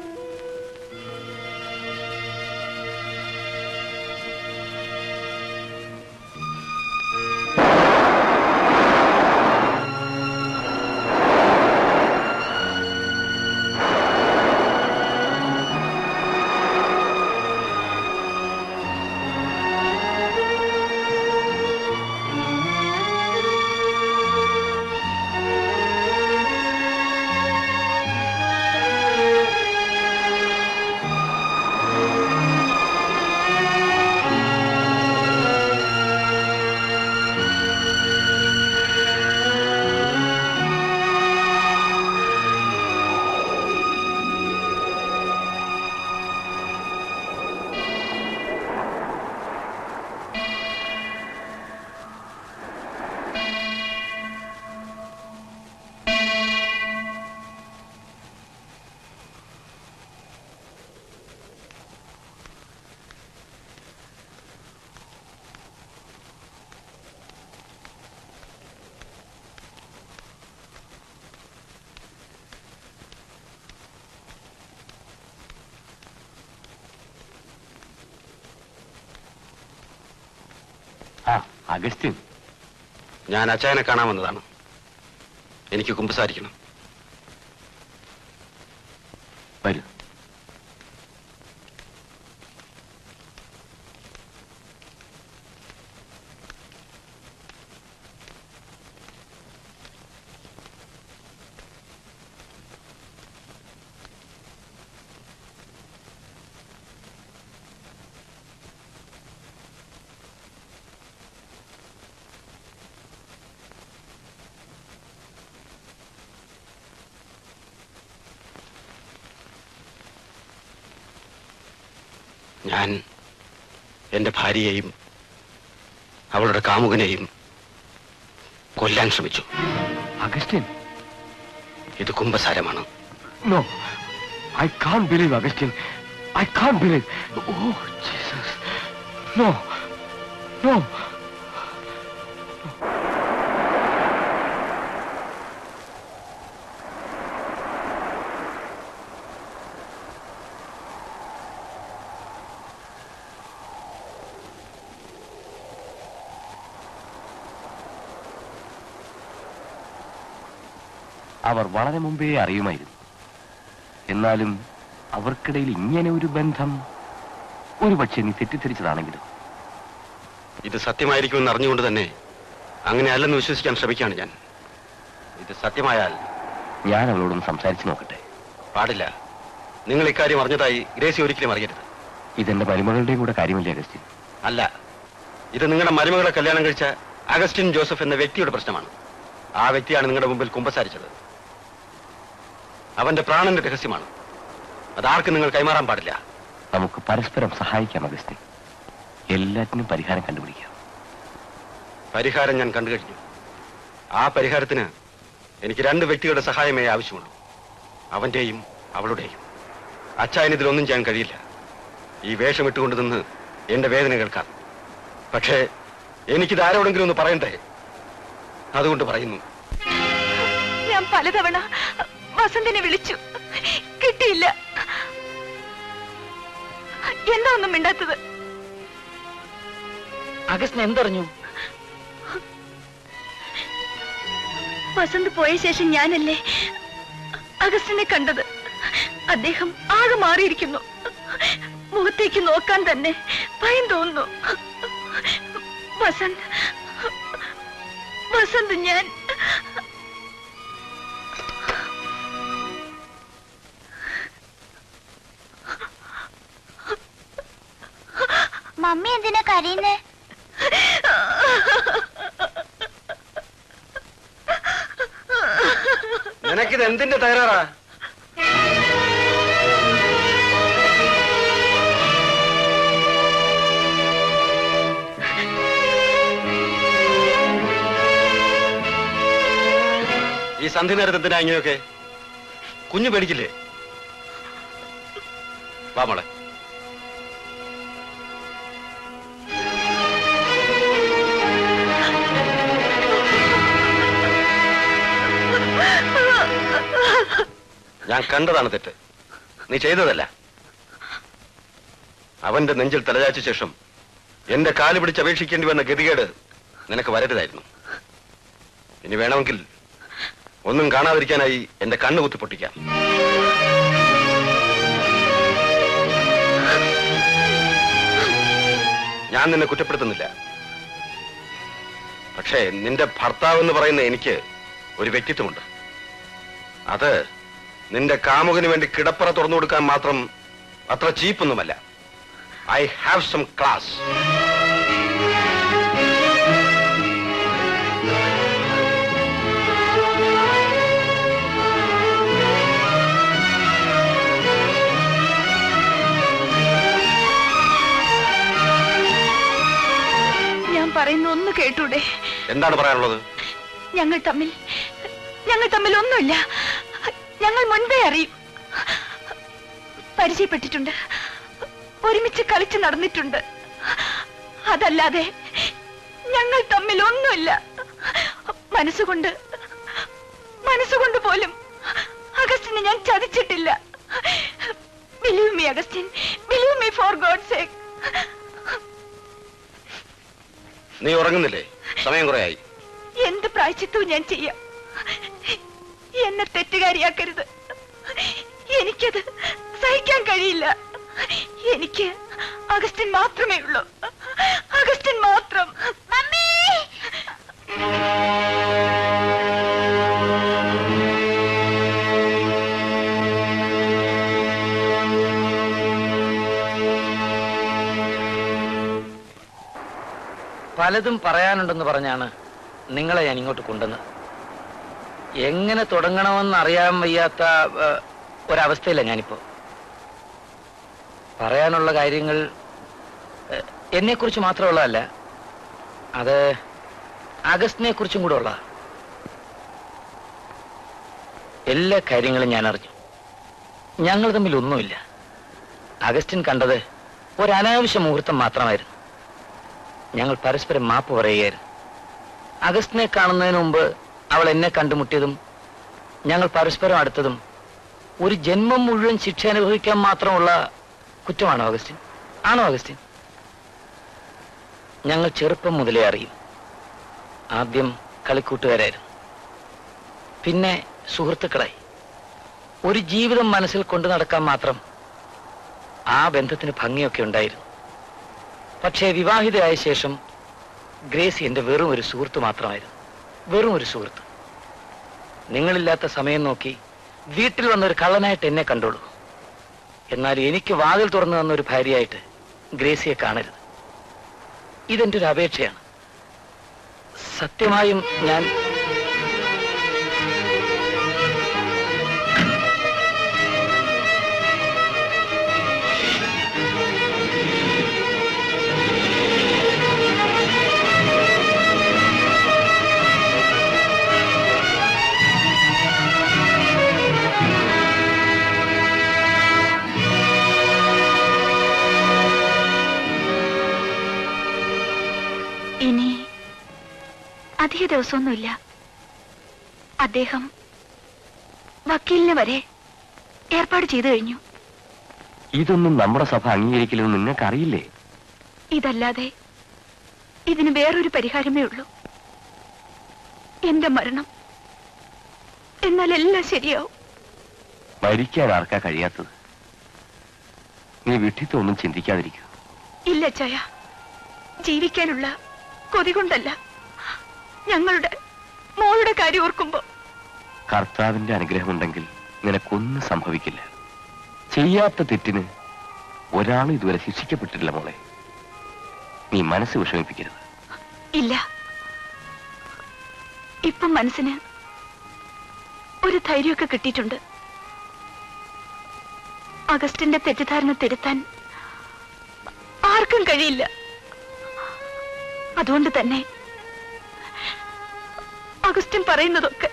ആ അഗസ്റ്റിൻ ഞാൻ അച്ചായനെ കാണാൻ വന്നതാണ് എനിക്ക് കുമ്പസാരിക്കണം വരൂ ഞാൻ എന്റെ ഭാര്യയെയും അവളുടെ കാമുകനെയും കൊല്ലാൻ ശ്രമിച്ചു അഗസ്റ്റിൻ ഇത് കുംഭസാരമാണ് no I can't believe Augustine I can't believe oh Jesus no no അവർ വളരെ മുമ്പേ അറിയുമായിരുന്നു എന്നാലും അവർക്കിടയിൽ ഇങ്ങനെ ഒരു ബന്ധം ഒരു പക്ഷേ നീ തെറ്റിദ്ധരിച്ചതാണെങ്കിലും ഇത് സത്യമായിരിക്കുമെന്ന് അറിഞ്ഞുകൊണ്ട് തന്നെ അങ്ങനെ അല്ലെന്ന് വിശ്വസിക്കാൻ ശ്രമിക്കുകയാണ് ഞാൻ ഇത് സത്യമായാൽ ഞാൻ അവളോടൊന്ന് സംസാരിച്ചു നോക്കട്ടെ പാടില്ല നിങ്ങൾ ഇക്കാര്യം അറിഞ്ഞതായി ഗ്രേസി ഒരിക്കലും അറിയരുത് ഇതെന്റെ മരുമകളുടെയും കൂടെ കാര്യമല്ലേ അഗസ്റ്റിൻ അല്ല ഇത് നിങ്ങളുടെ മരുമകളെ കല്യാണം കഴിച്ച അഗസ്റ്റിൻ ജോസഫ് എന്ന വ്യക്തിയുടെ പ്രശ്നമാണ് ആ വ്യക്തിയാണ് നിങ്ങളുടെ മുമ്പിൽ കുമ്പസാരിച്ചത് അവന്റെ പ്രാണന്റെ രഹസ്യമാണ് അതാർക്കും നിങ്ങൾ കൈമാറാൻ പാടില്ല നമുക്ക് പരസ്പരം സഹായിക്കാം അഗസ്റ്റിൻ എല്ലാറ്റിനും പരിഹാരം കണ്ടുപിടിക്കാം പരിഹാരം ഞാൻ കണ്ടു കഴിഞ്ഞു ആ പരിഹാരത്തിന് എനിക്ക് രണ്ട് വ്യക്തികളുടെ സഹായമേ ആവശ്യമുള്ളൂ അവന്റെയും അവളുടെയും അച്ചായന് ഇതിലൊന്നും ചെയ്യാൻ കഴിയില്ല ഈ വേഷം ഇട്ടുകൊണ്ട് നിന്ന് എന്റെ വേദന കേൾക്കാം പക്ഷേ എനിക്കിത് ആരോടെങ്കിലും ഒന്ന് പറയണ്ടേ അതുകൊണ്ട് പറയുന്നു ഞാൻ പലതവണ വസന്തിനെ വിളിച്ചു കിട്ടിയില്ല എന്താ ഒന്നും മിണ്ടാത്തത് അഗസ്റ്റിന് എന്തറിഞ്ഞു വസന്ത് പോയ ശേഷം ഞാനല്ലേ അഗസ്റ്റിനെ കണ്ടത് അദ്ദേഹം ആകെ മാറിയിരിക്കുന്നു മുഖത്തേക്ക് നോക്കാൻ തന്നെ ഭയം തോന്നുന്നു വസന്ത് വസന്ത് ഞാൻ മമ്മി എന്തിനാ കരയുന്നേ നിനക്കിത് എന്തിന്റെ തകരാറാ ഈ സന്ധി നേരത്തെ എന്തിനാ ഇങ്ങനെയൊക്കെ കുഞ്ഞു പേടിക്കില്ലേ വാ മോളെ ഞാൻ കണ്ടതാണ് തെറ്റ് നീ ചെയ്തതല്ല അവന്റെ നെഞ്ചിൽ തലചാച്ച ശേഷം എന്റെ കാല് പിടിച്ച് അപേക്ഷിക്കേണ്ടി വന്ന ഗതികേട് നിനക്ക് വരരുതായിരുന്നു ഇനി വേണമെങ്കിൽ ഒന്നും കാണാതിരിക്കാനായി എന്റെ കണ്ണ് കുത്തി പൊട്ടിക്കാം ഞാൻ നിന്നെ കുറ്റപ്പെടുത്തുന്നില്ല പക്ഷേ നിന്റെ ഭർത്താവ് എന്ന് പറയുന്ന എനിക്ക് ഒരു വ്യക്തിത്വമുണ്ട് അത് നിന്റെ കാമുകന് വേണ്ടി കിടപ്പറ തുറന്നു കൊടുക്കാൻ മാത്രം അത്ര ചീപ്പൊന്നുമല്ല ഐ ഹാവ് സം ക്ലാസ് ഞാൻ പറയുന്ന ഒന്ന് കേട്ടൂടെ എന്താണ് പറയാനുള്ളത് ഞങ്ങൾ തമ്മിൽ ഞങ്ങൾ തമ്മിൽ ഒന്നുമില്ല ഞങ്ങൾ മുൻപേ അറിയും പരിചയപ്പെട്ടിട്ടുണ്ട് ഒരുമിച്ച് കളിച്ച് നടന്നിട്ടുണ്ട് അതല്ലാതെ ഞങ്ങൾ തമ്മിൽ ഒന്നുമില്ല മനസ്സുകൊണ്ട് മനസ്സുകൊണ്ട് പോലും അഗസ്റ്റിനെ ഞാൻ ചതിച്ചിട്ടില്ല believe me Augustine believe me for God sake നീ ഉറങ്ങുന്നില്ലേ സമയം കുറയായി എന്ത് പ്രായച്ചിത്തവും ഞാൻ ചെയ്യാം എന്നെ തെറ്റുകാരിയാക്കരുത് എനിക്കത് സഹിക്കാൻ കഴിയില്ല എനിക്ക് അഗസ്റ്റിൻ മാത്രമേ ഉള്ളൂ അഗസ്റ്റിൻ മാത്രം പലതും പറയാനുണ്ടെന്ന് പറഞ്ഞാണ് നിങ്ങളെ ഞാൻ ഇങ്ങോട്ട് കൊണ്ടുവന്നത് എങ്ങനെ തുടങ്ങണമെന്ന് അറിയാൻ വയ്യാത്ത ഏഹ്, ഒരവസ്ഥയില്ല ഞാനിപ്പോ പറയാനുള്ള കാര്യങ്ങൾ ഏഹ്, എന്നെക്കുറിച്ച് മാത്രമുള്ളതല്ല അത് അഗസ്റ്റിനെ കുറിച്ചും കൂടെ ഉള്ളതാ എല്ലാ കാര്യങ്ങളും ഞാൻ അറിഞ്ഞു ഞങ്ങൾ തമ്മിൽ ഒന്നുമില്ല അഗസ്റ്റിൻ കണ്ടത് ഒരു അനാവശ്യ മുഹൂർത്തം മാത്രമായിരുന്നു ഞങ്ങൾ പരസ്പരം മാപ്പ് പറയുകയായിരുന്നു അഗസ്റ്റിനെ കാണുന്നതിന് മുമ്പ് അവൾ എന്നെ കണ്ടുമുട്ടിയതും ഞങ്ങൾ പരസ്പരം അടുത്തതും ഒരു ജന്മം മുഴുവൻ ശിക്ഷ അനുഭവിക്കാൻ മാത്രമുള്ള കുറ്റമാണോ അഗസ്റ്റിൻ ആണോ അഗസ്റ്റിൻ ഞങ്ങൾ ചെറുപ്പം മുതലേ അറിയും ആദ്യം കളിക്കൂട്ടുകാരായിരുന്നു പിന്നെ സുഹൃത്തുക്കളായി ഒരു ജീവിതം മനസ്സിൽ കൊണ്ടു നടക്കാൻ മാത്രം ആ ബന്ധത്തിന് ഭംഗിയൊക്കെ ഉണ്ടായിരുന്നു പക്ഷേ വിവാഹിതയായ ശേഷം ഗ്രേസി എന്റെ വെറും ഒരു സുഹൃത്ത് മാത്രമായിരുന്നു വെറും ഒരു സുഹൃത്ത് നിങ്ങളില്ലാത്ത സമയം നോക്കി വീട്ടിൽ വന്നൊരു കള്ളനായിട്ട് എന്നെ കണ്ടോളൂ എന്നാൽ എനിക്ക് വാതിൽ തുറന്നു തന്ന ഒരു ഭാര്യയായിട്ട് ഗ്രേസിയെ കാണരുത് ഇതെന്റെ ഒരു അപേക്ഷയാണ് സത്യമായും ഞാൻ ഇനി അധിക ദിവസമൊന്നുമില്ല അദ്ദേഹം വക്കീലിനെ വരെ ഏർപ്പാട് ചെയ്തു കഴിഞ്ഞു ഇതൊന്നും നമ്മുടെ സഭ അംഗീകരിക്കില്ലെന്ന് നിങ്ങൾക്കറിയില്ലേ ഇതല്ലാതെ ഇതിന് വേറൊരു പരിഹാരമേ ഉള്ളൂ എന്റെ മരണം എന്നാൽ എല്ലാം ശരിയാവും മരിക്കാൻ ആർക്കാ കഴിയാത്തത് നീ വിഡ്ഢിത്തം ഒന്നും ചിന്തിക്കാതിരിക്കൂ ഇല്ല ചയ ജീവിക്കാനുള്ള കൊതി കൊണ്ടല്ല ഞങ്ങളുടെ മോളുടെ കാര്യം ഓർക്കുമ്പോ കർത്താവിന്റെ അനുഗ്രഹമുണ്ടെങ്കിൽ നിനക്കൊന്നും സംഭവിക്കില്ല ചെയ്യാത്ത തെറ്റിന് ഒരാളും ഇതുവരെ ശിക്ഷിക്കപ്പെട്ടിട്ടില്ല മോളെ നീ മനസ്സ് വിഷമിപ്പിക്കരുത് ഇല്ല ഇപ്പം മനസ്സിന് ഒരു ധൈര്യമൊക്കെ കിട്ടിയിട്ടുണ്ട് അഗസ്റ്റിന്റെ തെറ്റിദ്ധാരണ തിരുത്താൻ ആർക്കും കഴിയില്ല അതുകൊണ്ട് തന്നെ അഗസ്റ്റിൻ പറയുന്നതൊക്കെ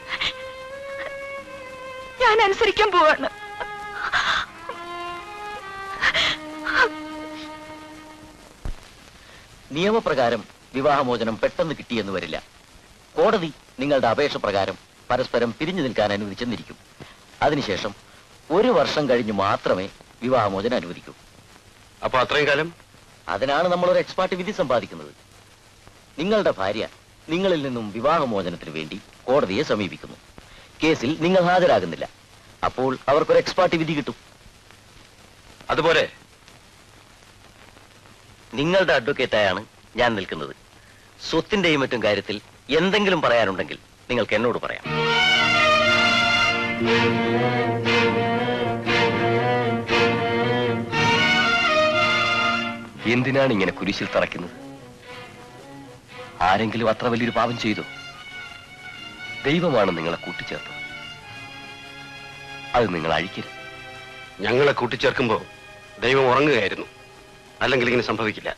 ഞാൻ അനുസരിക്കാൻ പോവാണ് നിയമപ്രകാരം വിവാഹമോചനം പെട്ടെന്ന് കിട്ടിയെന്ന് വരില്ല കോടതി നിങ്ങളുടെ അപേക്ഷ പ്രകാരം പരസ്പരം പിരിഞ്ഞു നിൽക്കാൻ അനുവദിച്ചെന്നിരിക്കും അതിനുശേഷം ഒരു വർഷം കഴിഞ്ഞ് മാത്രമേ വിവാഹമോചനം അനുവദിക്കൂ അപ്പൊ അത്രയും കാലം അതിനാണ് നമ്മൾ ഒരു എക്സ്പാർട്ട് വിധി സമ്പാദിക്കുന്നത് നിങ്ങളുടെ ഭാര്യ നിങ്ങളിൽ നിന്നും വിവാഹമോചനത്തിന് വേണ്ടി കോടതിയെ സമീപിക്കുന്നു കേസിൽ നിങ്ങൾ ഹാജരാകുന്നില്ല അപ്പോൾ അവർക്കൊരു എക്സ്പാർട്ട് വിധി കിട്ടും അതുപോലെ നിങ്ങളുടെ അഡ്വക്കേറ്റായാണ് ഞാൻ നിൽക്കുന്നത് സ്വത്തിന്റെയും മറ്റും കാര്യത്തിൽ എന്തെങ്കിലും പറയാനുണ്ടെങ്കിൽ നിങ്ങൾക്ക് എന്നോട് പറയാം എന്തിനാണ് ഇങ്ങനെ കുരിശിൽ തറയ്ക്കുന്നത് ആരെങ്കിലും അത്ര വലിയൊരു പാപം ചെയ്തു ദൈവമാണ് നിങ്ങളെ കൂട്ടിച്ചേർത്തത് അത് നിങ്ങൾ അഴിക്കരുത് ഞങ്ങളെ കൂട്ടിച്ചേർക്കുമ്പോ ദൈവം ഉറങ്ങുകയായിരുന്നു അല്ലെങ്കിൽ ഇങ്ങനെ സംഭവിക്കില്ല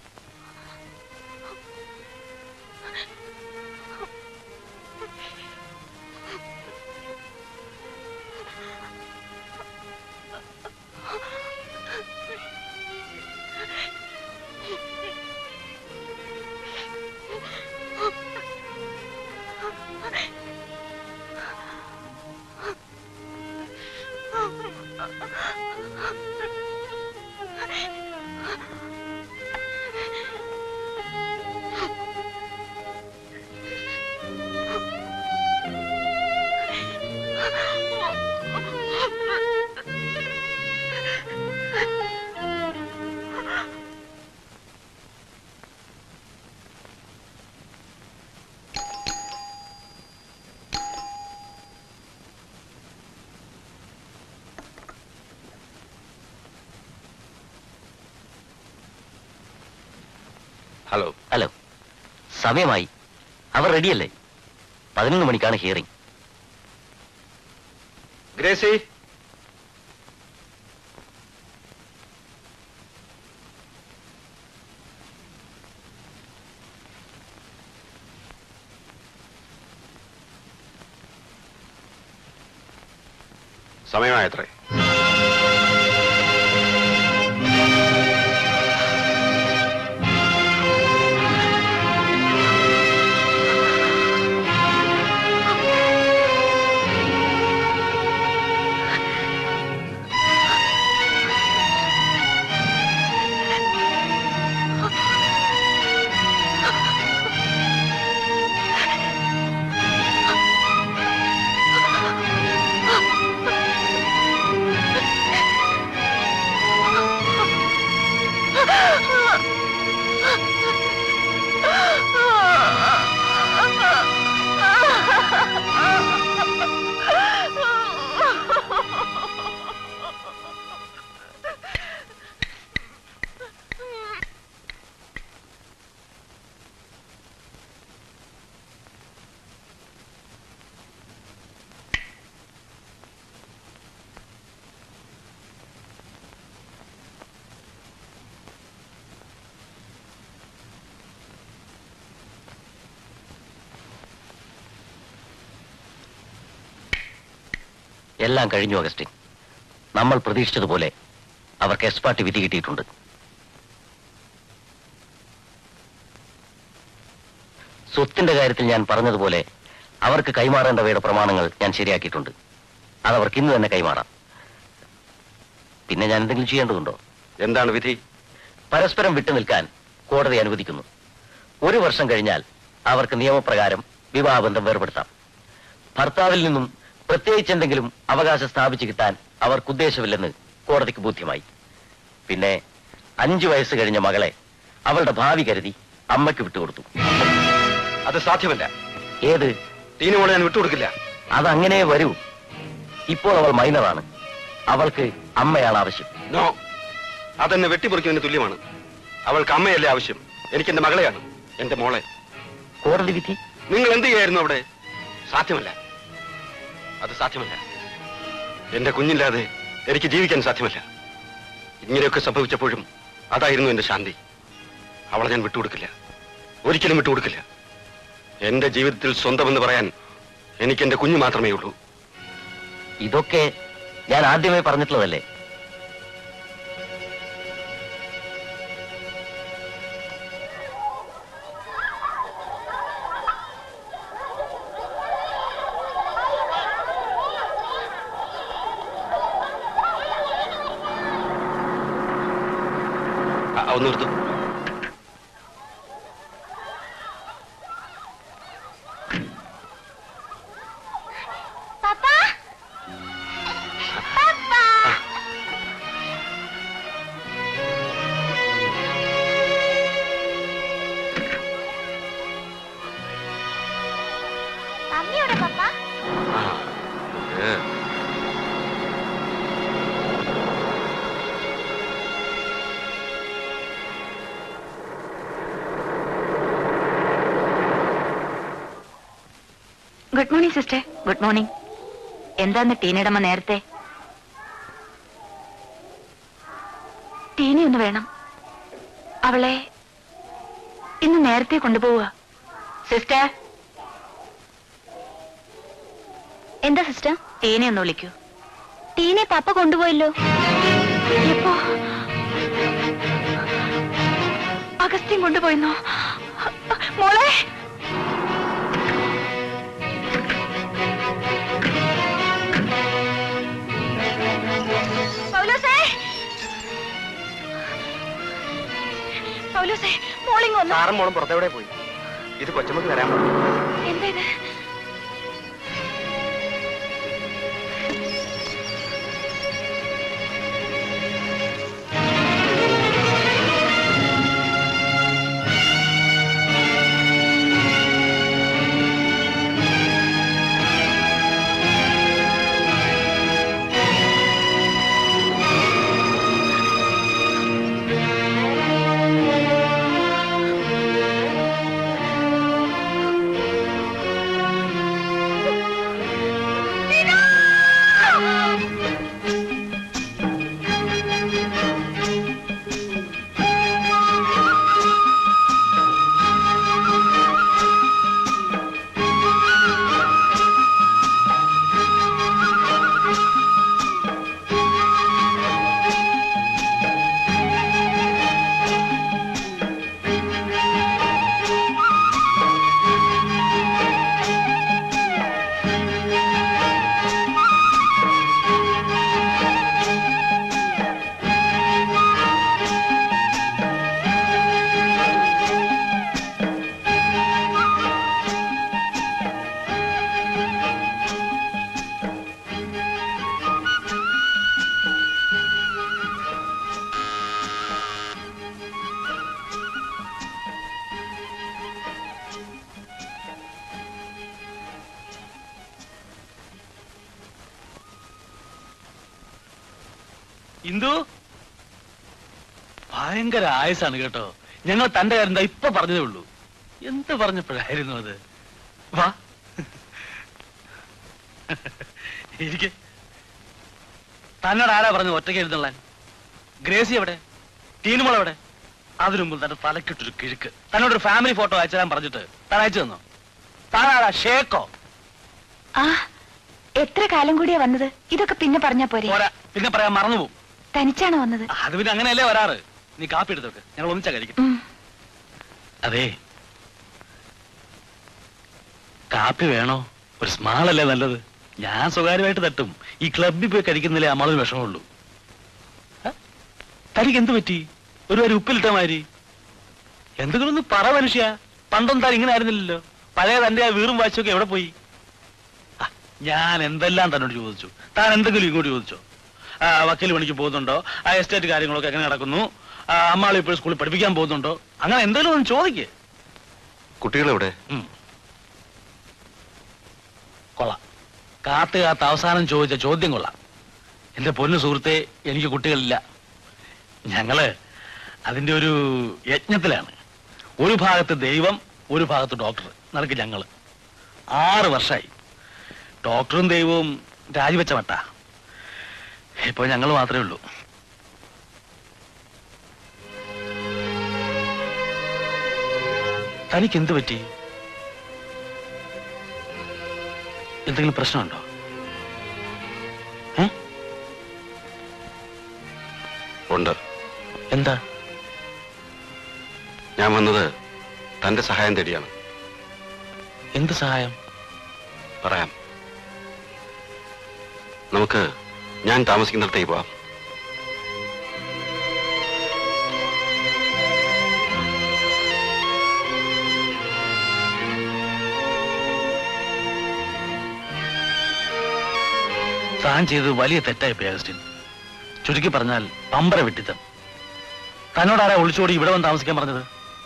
ഹലോ ഹലോ സമയമായി അവർ റെഡിയല്ലേ പതിനൊന്ന് മണിക്കാണ് ഹിയറിംഗ് ഗ്രേസി സമയമായത്രേ എല്ലാം കഴിഞ്ഞു അഗസ്റ്റിൻ നമ്മൾ പ്രതീക്ഷിച്ചതുപോലെ അവർക്ക് എക്സ്പാർട്ട് വിധി കിട്ടിയിട്ടുണ്ട് സ്വത്തിന്റെ കാര്യത്തിൽ ഞാൻ പറഞ്ഞതുപോലെ അവർക്ക് കൈമാറേണ്ടവയുടെ പ്രമാണങ്ങൾ ഞാൻ ശരിയാക്കിയിട്ടുണ്ട് അതവർക്ക് ഇന്ന് തന്നെ കൈമാറാം പിന്നെ ഞാൻ എന്തെങ്കിലും ചെയ്യേണ്ടതുണ്ടോ എന്താണ് വിധി പരസ്പരം വിട്ടുനിൽക്കാൻ കോടതി അനുവദിക്കുന്നു ഒരു വർഷം കഴിഞ്ഞാൽ അവർക്ക് നിയമപ്രകാരം വിവാഹബന്ധം വേർപെടുത്താം ഭർത്താവിൽ നിന്നും പ്രത്യേകിച്ച് എന്തെങ്കിലും അവകാശം സ്ഥാപിച്ചു കിട്ടാൻ അവർക്ക് ഉദ്ദേശമില്ലെന്ന് കോടതിക്ക് ബോധ്യമായി പിന്നെ അഞ്ചു വയസ്സ് കഴിഞ്ഞ മകളെ അവളുടെ ഭാവി കരുതി അമ്മയ്ക്ക് വിട്ടുകൊടുത്തു അത് സാധ്യമല്ല ഏത് ടീനുമോളെ ഞാൻ വിട്ടുകൊടുക്കില്ല അതങ്ങനെ വരൂ ഇപ്പോൾ അവൾ മൈനറാണ് അവൾക്ക് അമ്മയാണ് ആവശ്യം നോ അതെന്നെ വെട്ടിമുറിക്കുന്നതിന് തുല്യമാണ് അവൾക്ക് അമ്മയല്ലേ ആവശ്യം എനിക്ക് എന്റെ മകളെയാണ് എന്റെ മോളെ കോടതി വിധി നിങ്ങൾ എന്ത് ചെയ്യായിരുന്നു അവിടെ സാധ്യമല്ല അത് സാധ്യമല്ല എന്റെ കുഞ്ഞില്ലാതെ എനിക്ക് ജീവിക്കാൻ സാധ്യമല്ല ഇങ്ങനെയൊക്കെ സംഭവിച്ചപ്പോഴും അതായിരുന്നു എന്റെ ശാന്തി അവളെ ഞാൻ വിട്ടുകൊടുക്കില്ല ഒരിക്കലും വിട്ടുകൊടുക്കില്ല എന്റെ ജീവിതത്തിൽ സ്വന്തമെന്ന് പറയാൻ എനിക്ക് എന്റെ കുഞ്ഞു മാത്രമേ ഉള്ളൂ ഇതൊക്കെ ഞാൻ ആദ്യമേ പറഞ്ഞിട്ടുള്ളതല്ലേ ഒന്ന് നിർത്ത് പപ്പാ പപ്പാ മമ്മിയുടെ പപ്പ ആ, ഏ. Good morning sister good morning എന്താന്ന് ടീനയുടെ അമ്മ നേരത്തെ ടീനി ഒന്ന് വേണം അവളെ ഇന്ന് നേരത്തെ കൊണ്ടുപോവുക സിസ്റ്റർ എന്താ സിസ്റ്റർ ടീനെ ഒന്ന് വിളിക്കൂ ടീനെ പപ്പ കൊണ്ടുപോയല്ലോ എപ്പോ അഗസ്ത്യം കൊണ്ടുപോയെന്നോ മോളെ പൗലോസേ പൗലോസേ മോളിങ് വന്നു സാറും മോളും പുറത്തെവിടെ പോയി ഇത് കൊച്ചമ്മക്ക് തരാൻ പറഞ്ഞു എന്താ ഇത് ഇന്ദു ഭയങ്കര ആയുസാണ് കേട്ടോ ഞങ്ങൾ തന്റെ കാര്യം ദാ ഇപ്പൊ പറഞ്ഞതേ ഉള്ളൂ എന്ത് പറഞ്ഞപ്പോഴായിരുന്നു അത് വാ ഇരിക്കെ തന്നോട് ആരാ പറഞ്ഞു ഒറ്റയ്ക്ക് എഴുന്നള്ളാൻ ഗ്രേസി എവിടെ ടീനുമോൾ എവിടെ അതിനു മുമ്പ് തന്റെ തലക്കിട്ടൊരു കിഴുക്ക് തന്നോടൊരു ഫാമിലി ഫോട്ടോ അയച്ചു തരാൻ പറഞ്ഞിട്ട് താൻ അയച്ചു തന്നോ താനാരാ ഷേക്കോ ആ എത്ര കാലം കൂടിയാ വന്നത് ഇതൊക്കെ പിന്നെ പറഞ്ഞാ പോരെ പോരാ പിന്നെ പറയാൻ മറന്നുപോകും തനിച്ചാണോ വന്നത് അത് പിന്നെ അങ്ങനെയല്ലേ വരാറ് നീ കാപ്പി എടുത്തോക്ക് ഞങ്ങൾ ഒന്നിച്ചാ കഴിക്കും ഉം. അതെ കാപ്പി വേണോ ഒരു സ്മാളല്ലേ നല്ലത് ഞാൻ സ്വകാര്യമായിട്ട് തട്ടും ഈ ക്ലബിൽ പോയി കഴിക്കുന്നില്ലേ അമ്മളൊരു വിഷമമുള്ളൂ ഏ? തനിക്ക് എന്ത് പറ്റി ഒരു വരി ഉപ്പിലിട്ട മാതിരി എന്തെങ്കിലും ഒന്ന് പറ മനുഷ്യ പണ്ടൊന്നും താൻ ഇങ്ങനെ ആയിരുന്നില്ലല്ലോ പഴയ തന്റെ ആ വീറും വാശിയൊക്കെ എവിടെ പോയി ആ, ഞാൻ എന്തെല്ലാം തന്നോട് ചോദിച്ചു താൻ എന്തെങ്കിലും ഇങ്ങോട്ട് ചോദിച്ചോ ആ, വക്കീൽ പണിക്ക് പോകുന്നുണ്ടോ ആ എസ്റ്റേറ്റ് കാര്യങ്ങളൊക്കെ എങ്ങനെ നടക്കുന്നു ആ, അമ്മാളെ ഇപ്പോൾ സ്കൂളിൽ പഠിപ്പിക്കാൻ പോകുന്നുണ്ടോ അങ്ങനെ എന്തെങ്കിലും ഒന്ന് ചോദിക്കേ കുട്ടികളെവിടെ കൊള്ളാം കാത്ത് കാത്ത് അവസാനം ചോദിച്ച ചോദ്യം കൊള്ളാം എന്റെ പൊന്നു സുഹൃത്തെ എനിക്ക് കുട്ടികളില്ല ഞങ്ങള് അതിന്റെ ഒരു യജ്ഞത്തിലാണ് ഒരു ഭാഗത്ത് ദൈവം ഒരു ഭാഗത്ത് ഡോക്ടർ നടക്ക് ഞങ്ങള് ആറ് വർഷമായി ഡോക്ടറും ദൈവവും രാജിവെച്ച മട്ട ഇപ്പൊ ഞങ്ങൾ മാത്രമേ ഉള്ളൂ തനിക്ക് എന്ത് പറ്റി എന്തെങ്കിലും പ്രശ്നമുണ്ടോ ഏ? ഉണ്ട് എന്താ ഞാൻ വന്നത് തന്റെ സഹായം തേടിയാണ് എന്ത് സഹായം പറയാം നമുക്ക് ഞാൻ താമസിക്കുന്നിടത്തേക്ക് പോവാം താൻ ചെയ്തത് വലിയ തെറ്റായി പോയി അഗസ്റ്റിൻ ചുരുക്കി പറഞ്ഞാൽ പമ്പര വിട്ടിത്തം തന്നോടാരാ ഒളിച്ചോടി ഇവിടെ വന്ന് താമസിക്കാൻ പറഞ്ഞത്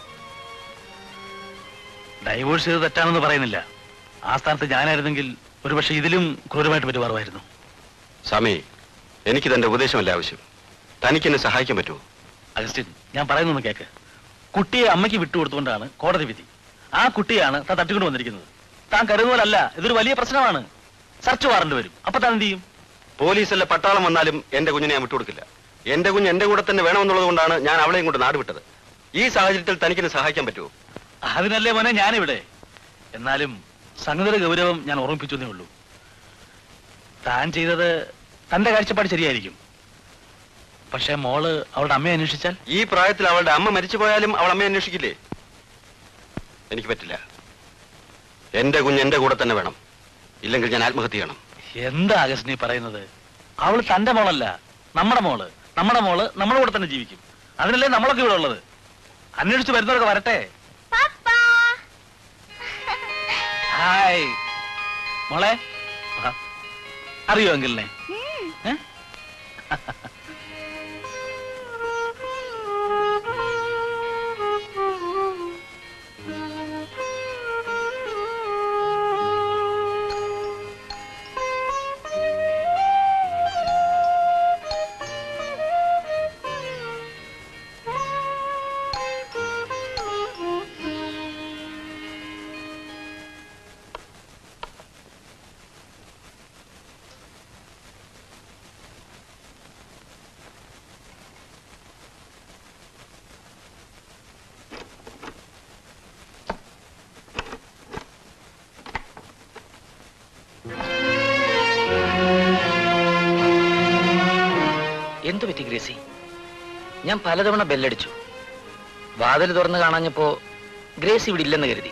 ഡൈവോഴ്സ് ചെയ്ത് തെറ്റാണെന്ന് പറയുന്നില്ല ആ സ്ഥാനത്ത് ഞാനായിരുന്നെങ്കിൽ ഒരുപക്ഷെ ഇതിലും ക്രൂരമായിട്ട് പെരുമാറുമായിരുന്നു സ്വാമി എനിക്ക് തന്റെ ഉപദേശമല്ല ആവശ്യം തനിക്ക് എന്നെ സഹായിക്കാൻ പറ്റുമോ അഗസ്റ്റിൻ ഞാൻ പറയുന്നൊന്ന് കേക്ക് കുട്ടിയെ അമ്മയ്ക്ക് വിട്ടുകൊടുത്തുകൊണ്ടാണ് കോടതി വിധി ആ കുട്ടിയാണ് താൻ തട്ടിക്കൊണ്ട് വന്നിരിക്കുന്നത് താൻ കരുതുന്ന പോലല്ല ഇതൊരു വലിയ പ്രശ്നമാണ് സെർച്ച് വാറണ്ട് വരും അപ്പൊ താൻ എന്ത് ചെയ്യും പോലീസല്ല പട്ടാളം വന്നാലും എന്റെ കുഞ്ഞിനെ ഞാൻ വിട്ടുകൊടുക്കില്ല എന്റെ കുഞ്ഞ് എന്റെ കൂടെ തന്നെ വേണമെന്നുള്ളത് കൊണ്ടാണ് ഞാൻ അവളെയും കൊണ്ട് നാട് വിട്ടത് ഈ സാഹചര്യത്തിൽ തനിക്കെന്നെ സഹായിക്കാൻ പറ്റുമോ അതിനല്ലേ മോനെ ഞാനിവിടെ എന്നാലും സംഗതിയുടെ ഗൗരവം ഞാൻ ഓർമ്മിപ്പിച്ചതേ ഉള്ളൂ താൻ ചെയ്തത് തന്റെ കാഴ്ചപ്പാട് ശരിയായിരിക്കും പക്ഷെ മോള് അവളുടെ അമ്മയെ അന്വേഷിച്ചാൽ ഈ പ്രായത്തിൽ അവളുടെ അമ്മ മരിച്ചു പോയാലും അവൾ അമ്മയെ അന്വേഷിക്കില്ലേ എനിക്ക് പറ്റില്ല എന്റെ കുഞ്ഞ് എന്റെ കൂടെ തന്നെ വേണം ഇല്ലെങ്കിൽ ഞാൻ ആത്മഹത്യ ചെയ്യണം എന്താ അഗസ്റ്റ് നീ പറയുന്നത് അവള് തന്റെ മോളല്ല നമ്മുടെ മോള് നമ്മുടെ മോള് നമ്മുടെ കൂടെ തന്നെ ജീവിക്കും അതിനല്ലേ നമ്മളൊക്കെ ഇവിടെ ഉള്ളത് അന്വേഷിച്ച് വരുന്നവരൊക്കെ വരട്ടെ പപ്പാ ഹായ് മോളെ വാ. അറിയോ അങ്കിളിനെ ഏ? എന്തു പറ്റി ഗ്രേസി ഞാൻ പലതവണ ബെല്ലടിച്ചു വാതിൽ തുറന്ന് കാണാഞ്ഞപ്പോ ഗ്രേസി ഇവിടെ ഇല്ലെന്ന് കരുതി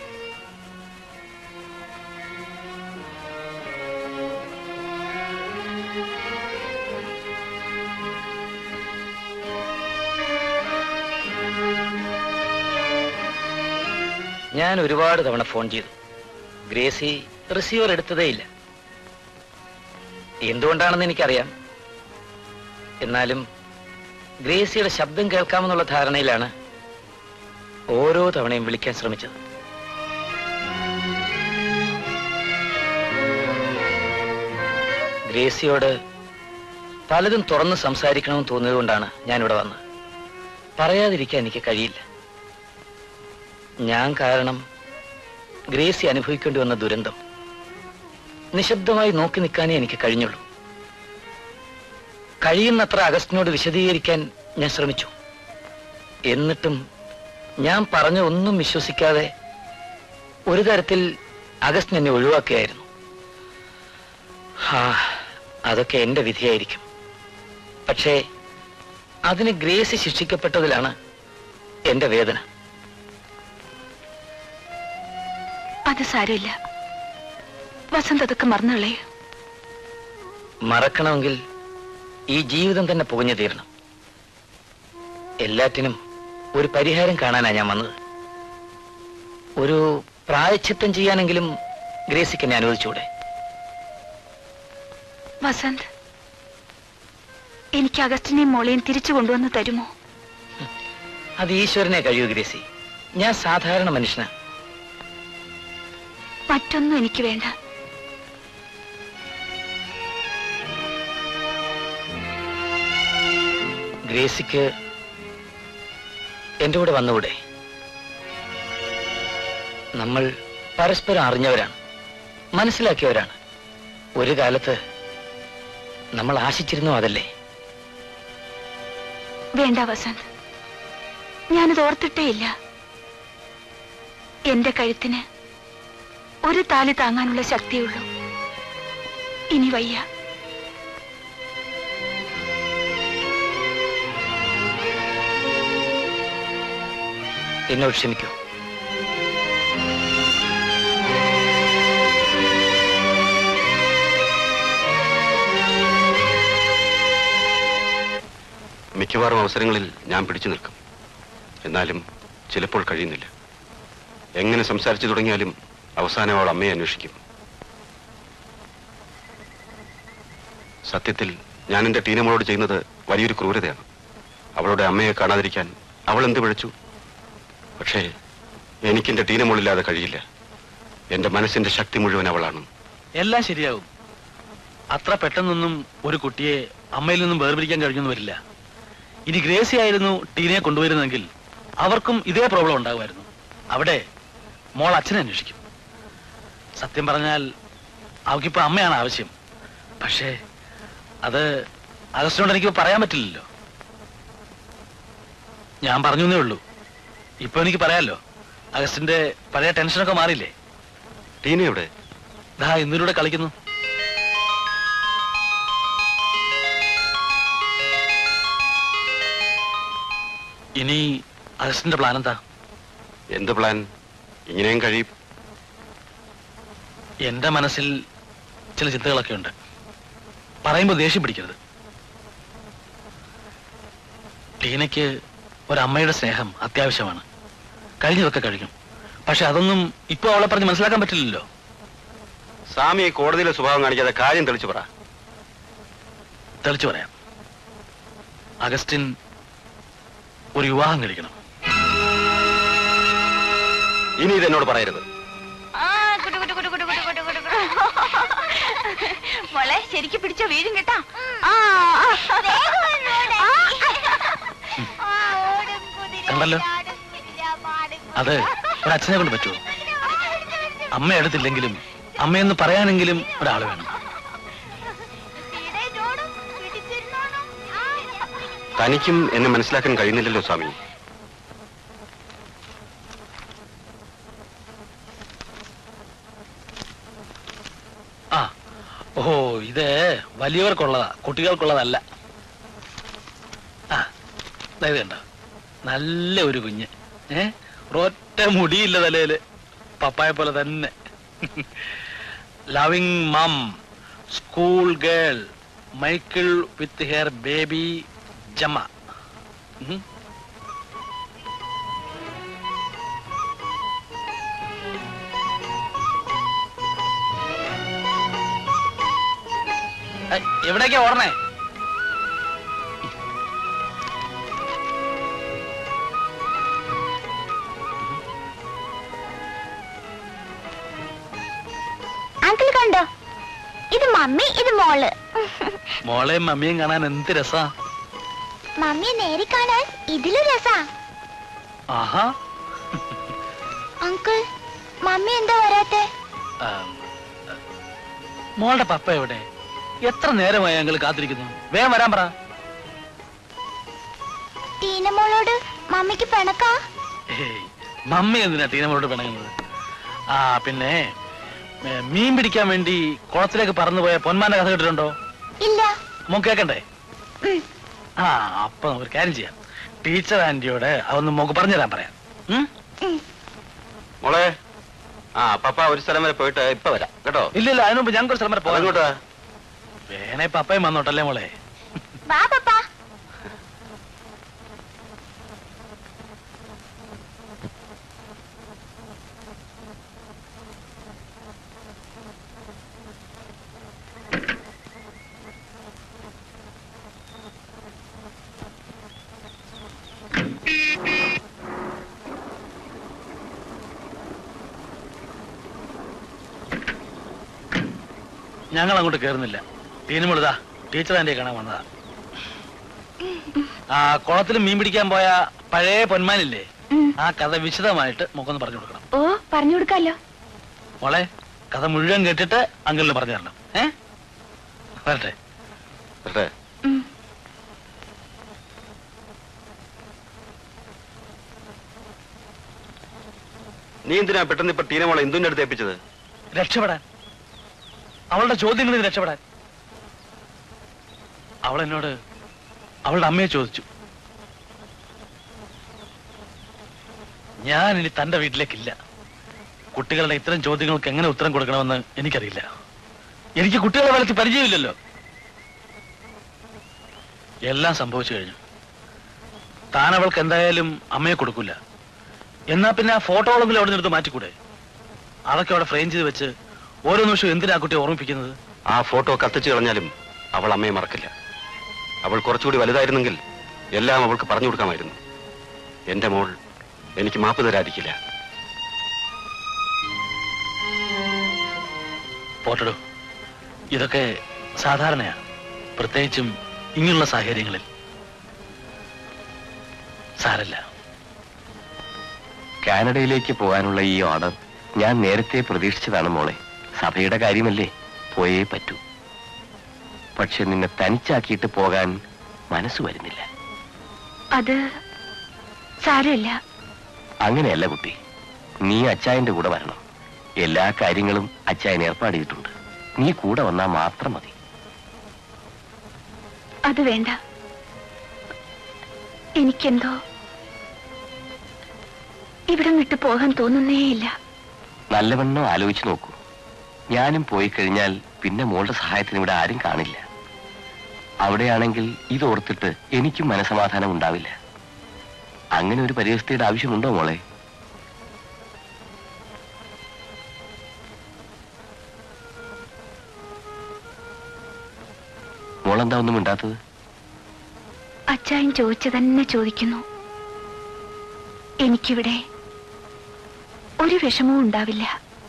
ഞാൻ ഒരുപാട് തവണ ഫോൺ ചെയ്തു ഗ്രേസി റിസീവർ എടുത്തതേയില്ല എന്തുകൊണ്ടാണെന്ന് എനിക്കറിയാം എന്നാലും ഗ്രേസിയുടെ ശബ്ദം കേൾക്കാമെന്നുള്ള ധാരണയിലാണ് ഓരോ തവണയും വിളിക്കാൻ ശ്രമിച്ചത് ഗ്രേസിയോട് പലതും തുറന്ന് സംസാരിക്കണമെന്ന് തോന്നിയതുകൊണ്ടാണ് ഞാനിവിടെ വന്നത് പറയാതിരിക്കാൻ എനിക്ക് കഴിയില്ല ഞാൻ കാരണം ഗ്രേസി അനുഭവിക്കേണ്ടി വന്ന ദുരന്തം നിശബ്ദമായി നോക്കി നിൽക്കാനേ എനിക്ക് കഴിഞ്ഞുള്ളൂ കഴിയുന്നത്ര അഗസ്റ്റിനോട് വിശദീകരിക്കാൻ ഞാൻ ശ്രമിച്ചു എന്നിട്ടും ഞാൻ പറഞ്ഞ ഒന്നും വിശ്വസിക്കാതെ ഒരു തരത്തിൽ അഗസ്റ്റിൻ എന്നെ ഒഴിവാക്കുകയായിരുന്നു ഹാ അതൊക്കെ എന്റെ വിധിയായിരിക്കും പക്ഷേ അതിന് ഗ്രേസി ശിക്ഷിക്കപ്പെട്ടതിലാണ് എന്റെ വേദന അത് സാരമില്ല വസന്ത് അതൊക്കെ മറന്നുകളേ മറക്കണമെങ്കിൽ ഈ ജീവിതം തന്നെ പുകഞ്ഞു തീരണം എല്ലാറ്റിനും ഒരു പരിഹാരം കാണാനാ ഞാൻ വന്നത് ഒരു പ്രായച്ചിത്തം ചെയ്യാനെങ്കിലും ഗ്രേസിക്ക് എന്നെ അനുവദിച്ചൂടെ വസന്ത് എനിക്ക് അഗസ്റ്റിനെയും മോളെയും തിരിച്ചു കൊണ്ടുവന്ന് തരുമോ അത് ഈശ്വരനെ കഴിയൂ ഗ്രേസി ഞാൻ സാധാരണ മനുഷ്യനാ മറ്റൊന്നും എനിക്ക് വേണ്ട ഗ്രേസിക്ക് എന്റെ കൂടെ വന്നുകൂടെ നമ്മൾ പരസ്പരം അറിഞ്ഞവരാണ് മനസ്സിലാക്കിയവരാണ് ഒരു കാലത്ത് നമ്മൾ ആശിച്ചിരുന്നു അതല്ലേ വേണ്ട വസന്ത് ഞാനത് ഓർത്തിട്ടേ ഇല്ല എന്റെ കഴുത്തിന് ഒരു താലി താങ്ങാനുള്ള ശക്തിയുള്ളൂ ഇനി വയ്യ എന്നോട് ക്ഷമിക്കൂ മിക്കവാറും അവസരങ്ങളിൽ ഞാൻ പിടിച്ചു നിൽക്കും എന്നാലും ചിലപ്പോൾ കഴിയുന്നില്ല എങ്ങനെ സംസാരിച്ചു തുടങ്ങിയാലും അവസാനം അവൾ അമ്മയെ അന്വേഷിക്കും സത്യത്തിൽ ഞാൻ എന്റെ ടീനമോളോട് ചെയ്യുന്നത് വലിയൊരു ക്രൂരതയാണ് അവളുടെ അമ്മയെ കാണാതിരിക്കാൻ അവൾ എന്ത് വിളിച്ചു പക്ഷേ എനിക്ക് എന്റെ ടീനമോളില്ലാതെ കഴിയില്ല എന്റെ മനസ്സിന്റെ ശക്തി മുഴുവൻ അവളാണ് എല്ലാം ശരിയാവും അത്ര പെട്ടെന്നൊന്നും ഒരു കുട്ടിയെ അമ്മയിൽ നിന്നും വേർപിരിക്കാൻ കഴിഞ്ഞൊന്നും വരില്ല ഇനി ഗ്രേസി ആയിരുന്നു ടീനയെ കൊണ്ടുവരുന്നെങ്കിൽ അവർക്കും ഇതേ പ്രോബ്ലം ഉണ്ടാകുമായിരുന്നു അവിടെ മോൾ അച്ഛനെ അന്വേഷിക്കും സത്യം പറഞ്ഞാൽ അവൾക്കിപ്പോ അമ്മയാണ് ആവശ്യം പക്ഷേ അത് അഗസ്റ്റിനോട് എനിക്ക് പറയാൻ പറ്റില്ലല്ലോ ഞാൻ പറഞ്ഞു എന്നേ ഉള്ളൂ ഇപ്പൊ എനിക്ക് പറയാലോ അഗസ്റ്റിന്റെ പഴയ ടെൻഷനൊക്കെ മാറിയില്ലേ ടീന എവിടെ ദാ ഇന്നിലൂടെ കളിക്കുന്നു ഇനി അഗസ്റ്റിന്റെ പ്ലാൻ എന്താ എന്ത് പ്ലാൻ ഇങ്ങനെയും കഴിയും എന്റെ മനസ്സിൽ ചില ചിന്തകളൊക്കെ ഉണ്ട് പറയുമ്പോൾ ദേഷ്യം പിടിക്കരുത് ടീനയ്ക്ക് ഒരമ്മയുടെ സ്നേഹം അത്യാവശ്യമാണ് കഴിഞ്ഞതൊക്കെ കഴിഞ്ഞു പക്ഷെ അതൊന്നും ഇപ്പൊ അവളെ പറഞ്ഞ് മനസ്സിലാക്കാൻ പറ്റില്ലല്ലോ സ്വാമി കോടതിയിലെ സ്വഭാവം കാണിക്കാതെ കാര്യം തെളിച്ചു പറ തെളിച്ചു പറയാം അഗസ്റ്റിൻ ഒരു വിവാഹം കഴിക്കണം ഇനി ഇത് എന്നോട് പറയരുത് ആ, കുടു, കുടു, കുടു, കുടു, കുടു, കുടു, കുടു, കുടു. മോളെ ശരിക്ക് പിടിച്ച വീഴും കേട്ടാ ആ, ആ. ആ, ഓടും കുതിര, കണ്ടല്ലോ? ചാടും കുതിര, പാടും അത് ഒരു അച്ഛനെ കൊണ്ട് പറ്റുമോ അമ്മ എടുത്തില്ലെങ്കിലും അമ്മയെന്ന് പറയാനെങ്കിലും ഒരാൾ വേണം കുതിരയോടും പിടിച്ചിരുന്നോണം. ആ, തനിക്കും എന്നെ മനസ്സിലാക്കാൻ കഴിയുന്നില്ലല്ലോ സ്വാമി ആ ഓ ഇത് വലിയവർക്കുള്ളതാ കുട്ടികൾക്കുള്ളതല്ല ആ ദാ ഇത് കണ്ടോ നല്ല ഒരു കുഞ്ഞ് ഏ ഒരൊറ്റ മുടിയില്ല തലയില് പപ്പായ പോലെ തന്നെ loving mum school girl Michael with hair baby ജമ ഉം. ഏയ്, എവിടേക്കാ ഓടണേ അങ്കിൾ കണ്ടോ ഇത് മമ്മി ഇത് മോള് മോളെയും മമ്മിയും കാണാൻ എന്ത് രസാ മമ്മിയെ നേരി കാണാൻ ഇതിലും രസാ ആഹാ അങ്കിൾ മമ്മി എന്താ വരാത്തെ ആം, മോളുടെ പപ്പ എവിടെ എത്ര നേരമായി ഞങ്ങൾ കാത്തിരിക്കുന്നു വേഗം വരാൻ പറ ടീന മോളോട് മമ്മിക്ക് പിണക്കാ ഏയ്, മമ്മി എന്തിനാ ടീനമ്മോട് പിണങ്ങുന്നത് ആ പിന്നെ ഏ, മീൻ പിടിക്കാൻ വേണ്ടി കുളത്തിലേക്ക് പറന്നുപോയ പൊന്മാന്റെ കഥ കേട്ടിട്ടുണ്ടോ ഇല്ല മോൻ കേക്കണ്ടേ ഉം. ആ അപ്പൊ നമുക്ക് ഒരു കാര്യം ചെയ്യാം ടീച്ചർ ആന്റിയോട് അതൊന്ന് മോക്ക് പറഞ്ഞുതരാൻ പറയാം ഉം? മോളെ ആ പപ്പ ഒരു സ്ഥലം വരെ പോയിട്ട് ഇപ്പൊ വരാം കേട്ടോ ഇല്ല ഇല്ല അതിനുമ്പ് ഞങ്ങൾക്ക് ഒരു സ്ഥലം വരെ പോകാം അങ്ങോട്ടാ വേണേ പപ്പയും വന്നോട്ടല്ലേ മോളെ വാ പപ്പാ ഞങ്ങൾ അങ്ങോട്ട് കയറുന്നില്ല ടീനുമുള്ളതാ ടീച്ചർ ആന്റിയെ കാണാൻ വന്നതാ ആ കുളത്തിൽ മീൻ പിടിക്കാൻ പോയ പഴയ പൊന്മാനില്ലേ ഉം. ആ കഥ വിശദമായിട്ട് മോക്കൊന്ന് പറഞ്ഞു കൊടുക്കണം ഓ പറഞ്ഞു കൊടുക്കാലോ മോളെ കഥ മുഴുവൻ കേട്ടിട്ട് അങ്കിളിന് പറഞ്ഞു തരണം ഏ വരട്ടെ വരട്ടെ ഉം. നീ എന്തിനാ പെട്ടെന്ന് ഇപ്പൊ ടീന മോളെ എന്തിന്റെ അടുത്ത് ഏൽപ്പിച്ചത് രക്ഷപ്പെടാൻ അവളുടെ ചോദ്യങ്ങളിൽ നിന്ന് രക്ഷപ്പെടാൻ അവൾ എന്നോട് അവളുടെ അമ്മയെ ചോദിച്ചു ഞാൻ ഇനി തന്റെ വീട്ടിലേക്കില്ല കുട്ടികളുടെ ഇത്തരം ചോദ്യങ്ങൾക്ക് എങ്ങനെ ഉത്തരം കൊടുക്കണമെന്ന് എനിക്കറിയില്ല എനിക്ക് കുട്ടികളെ വളർത്തി പരിചയമില്ലല്ലോ എല്ലാം സംഭവിച്ചു കഴിഞ്ഞു താൻ അവൾക്ക് എന്തായാലും അമ്മയെ കൊടുക്കില്ല എന്നാ പിന്നെ ആ ഫോട്ടോകളെങ്കിലും അവിടെ നിന്നെടുത്ത് മാറ്റിക്കൂടെ അതൊക്കെ അവിടെ ഫ്രെയിം ചെയ്ത് വെച്ച് ഓരോ നിമിഷവും എന്തിനാ ആ കുട്ടിയെ ഓർമ്മിപ്പിക്കുന്നത് ആ ഫോട്ടോ കത്തിച്ചു കളഞ്ഞാലും അവൾ അമ്മയെ മറക്കില്ല അവൾ കുറച്ചുകൂടി വലുതായിരുന്നെങ്കിൽ എല്ലാം അവൾക്ക് പറഞ്ഞു കൊടുക്കാമായിരുന്നു എന്റെ മോൾ എനിക്ക് മാപ്പ് തരാതിരിക്കില്ല പോട്ടടോ ഇതൊക്കെ സാധാരണയാ പ്രത്യേകിച്ചും ഇങ്ങനെയുള്ള സാഹചര്യങ്ങളിൽ സാരല്ല കാനഡയിലേക്ക് പോകാനുള്ള ഈ ഓർഡർ ഞാൻ നേരത്തെ പ്രതീക്ഷിച്ചതാണ് മോളെ സഭയുടെ കാര്യമല്ലേ പോയേ പറ്റൂ പക്ഷെ നിന്നെ തനിച്ചാക്കിയിട്ട് പോകാൻ മനസ്സ് വരുന്നില്ല അത് സാരമില്ല അങ്ങനെയല്ല കുട്ടി നീ അച്ചായന്റെ കൂടെ വരണം എല്ലാ കാര്യങ്ങളും അച്ചായൻ ഏർപ്പാട് ചെയ്തിട്ടുണ്ട് നീ കൂടെ വന്നാൽ മാത്രം മതി അത് വേണ്ട എനിക്കെന്തോ ഇവിടം വിട്ടു പോകാൻ തോന്നുന്നേയില്ല നല്ലവണ്ണം ആലോചിച്ചു നോക്കൂ ഞാനും പോയി കഴിഞ്ഞാൽ പിന്നെ മോളുടെ സഹായത്തിന് ഇവിടെ ആരും കാണില്ല അവിടെയാണെങ്കിൽ ഇതോർത്തിട്ട് എനിക്കും മനസമാധാനം ഉണ്ടാവില്ല അങ്ങനെ ഒരു പരിവസ്ഥയുടെ ആവശ്യമുണ്ടോ മോളെ മോളെന്താ ഒന്നും മിണ്ടാത്തത് അച്ചായൻ ചോദിച്ചു തന്നെ ചോദിക്കുന്നു എനിക്കിവിടെ ഒരു വിഷമവും ഉണ്ടാവില്ല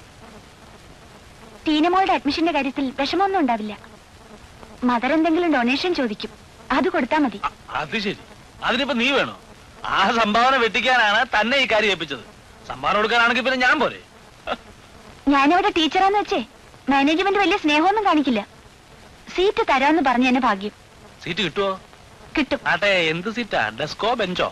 ടീനമോളുടെ അഡ്മിഷന്റെ കാര്യത്തിൽ വിഷമമൊന്നും ഉണ്ടാവില്ല മദർ എന്തെങ്കിലും ഡൊണേഷൻ ചോദിക്കും അത് കൊടുത്താൽ മതി അ- അത് ശരി അതിനിപ്പോ നീ വേണോ ആ സംഭാവന വെട്ടിക്കാനാണ് തന്നെ ഈ കാര്യം ഏൽപ്പിച്ചത് സംഭാവന കൊടുക്കാനാണെങ്കിൽ പിന്നെ ഞാൻ പോരെ ഞാനിവിടെ ടീച്ചറാന്ന് വെച്ചേ മാനേജ്മെന്റ് വലിയ സ്നേഹമൊന്നും കാണിക്കില്ല സീറ്റ് തരാന്ന് പറഞ്ഞ എന്നെ ഭാഗ്യം സീറ്റ് കിട്ടുമോ കിട്ടും ആട്ടെ എന്ത് സീറ്റാ ഡെസ്കോ ബെഞ്ചോ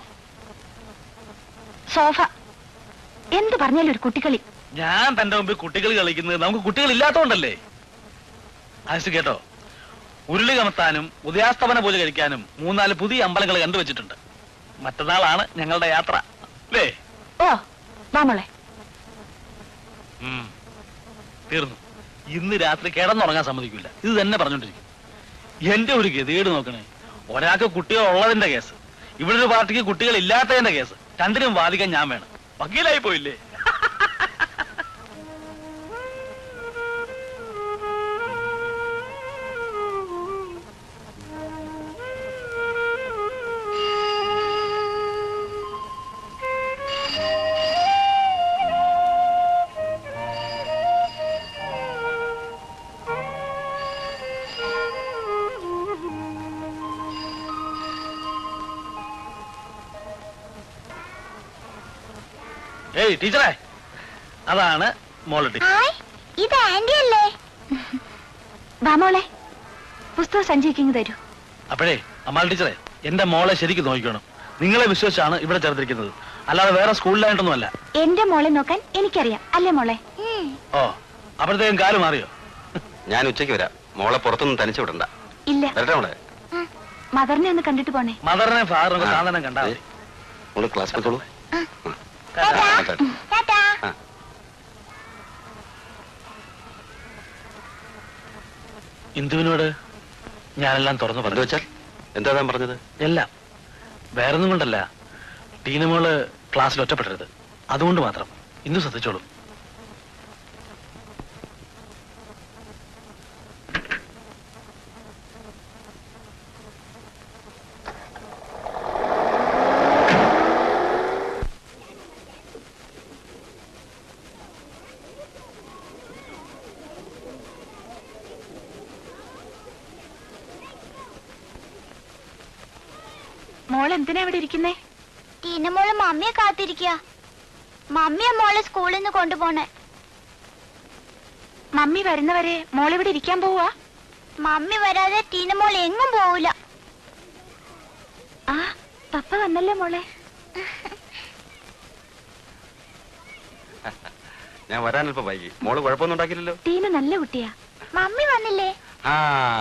സോഫ എന്ത് പറഞ്ഞാലും ഒരു കുട്ടികളി ഞാൻ തന്റെ മുമ്പിൽ കുട്ടികൾ കളിക്കുന്നത് നമുക്ക് കുട്ടികൾ ഇല്ലാത്തോണ്ടല്ലേ ആശു കേട്ടോ ഉരുളി കമത്താനും ഉദയാസ്തമന പൂജ കഴിക്കാനും മൂന്നാല് പുതിയ അമ്പലങ്ങൾ കണ്ടുവച്ചിട്ടുണ്ട് മറ്റന്നാളാണ് ഞങ്ങളുടെ യാത്ര അല്ലേ ഓ വാ മോളെ ഉം. തീർന്നു ഇന്ന് രാത്രി കിടന്നുറങ്ങാൻ സമ്മതിക്കില്ല ഇത് തന്നെ പറഞ്ഞോണ്ടിരിക്കും എന്റെ ഒരു ഗതികേട് നോക്കണേ ഒരാൾക്ക് കുട്ടികൾ ഉള്ളതിന്റെ കേസ് ഇവിടെ ഒരു പാർട്ടിക്ക് കുട്ടികൾ ഇല്ലാത്തതിന്റെ കേസ് രണ്ടിനും വാദിക്കാൻ ഞാൻ വേണം വക്കീലായി പോയില്ലേ ഏയ് ടീച്ചറെ അതാണ് മോള് ടീച്ചർ ഹായ് ഇത് ആന്റി അല്ലേ വാ മോളെ പുസ്തകം സഞ്ചയിക്കിങ് തരൂ അപ്പോഴേ അമ്മാൾ ടീച്ചറെ എന്റെ മോളെ ശരിക്കും നോക്കിക്കണം നിങ്ങളെ വിശ്വസിച്ചാണ് ഇവിടെ ചേർത്തിരിക്കുന്നത് അല്ലാതെ വേറെ സ്കൂളിലായിട്ടൊന്നുമല്ല എന്റെ മോളെ നോക്കാൻ എനിക്കറിയാം അല്ലേ മോളെ ഉം. ഓ അപ്പോഴത്തേക്കും കാല് മാറിയോ ഞാൻ ഉച്ചയ്ക്ക് വരാം മോളെ പുറത്തൊന്നും തനിച്ചു വിടണ്ട ഇല്ല വരട്ടെ മോളെ മദറിനെ ഒന്ന് കണ്ടിട്ട് പോണേ മദറിനെ ഫാദറിനെ ആ. സാധനം കണ്ടാ മതി മോള് ക്ലാസ് പോയിക്കോളൂ ടാറ്റാ. അതെ. ടാറ്റാ. ഇന്ദുവിനോട് ഞാനെല്ലാം തുറന്നു എന്ത് പറഞ്ഞു വെച്ചാൽ എന്താ താൻ പറഞ്ഞത് എല്ലാം വേറൊന്നും കൊണ്ടല്ല ടീനമോള് ക്ലാസ്സിൽ ഒറ്റപ്പെടരുത് അതുകൊണ്ട് മാത്രം ഇന്ന് ശ്രദ്ധിച്ചോളൂ മോൾ എന്തിനാ ഇവിടെ ഇരിക്കുന്നേ ടീനമോള് മമ്മിയെ കാത്തിരിക്കുക മമ്മിയെ മോളെ സ്കൂളിൽ നിന്ന് കൊണ്ടുപോണേ മമ്മി വരുന്നവരെ മോൾ ഇവിടെ ഇരിക്കാൻ പോവാ മമ്മി വരാതെ ടീനമോൾ എങ്ങും പോവില്ല ആ പപ്പ വന്നല്ലേ മോളെ ഞാൻ വരാനല്പം വൈകി മോള് കുഴപ്പമൊന്നും ഉണ്ടാക്കില്ലല്ലോ ടീന നല്ല കുട്ടിയാ മമ്മി വന്നില്ലേ ആ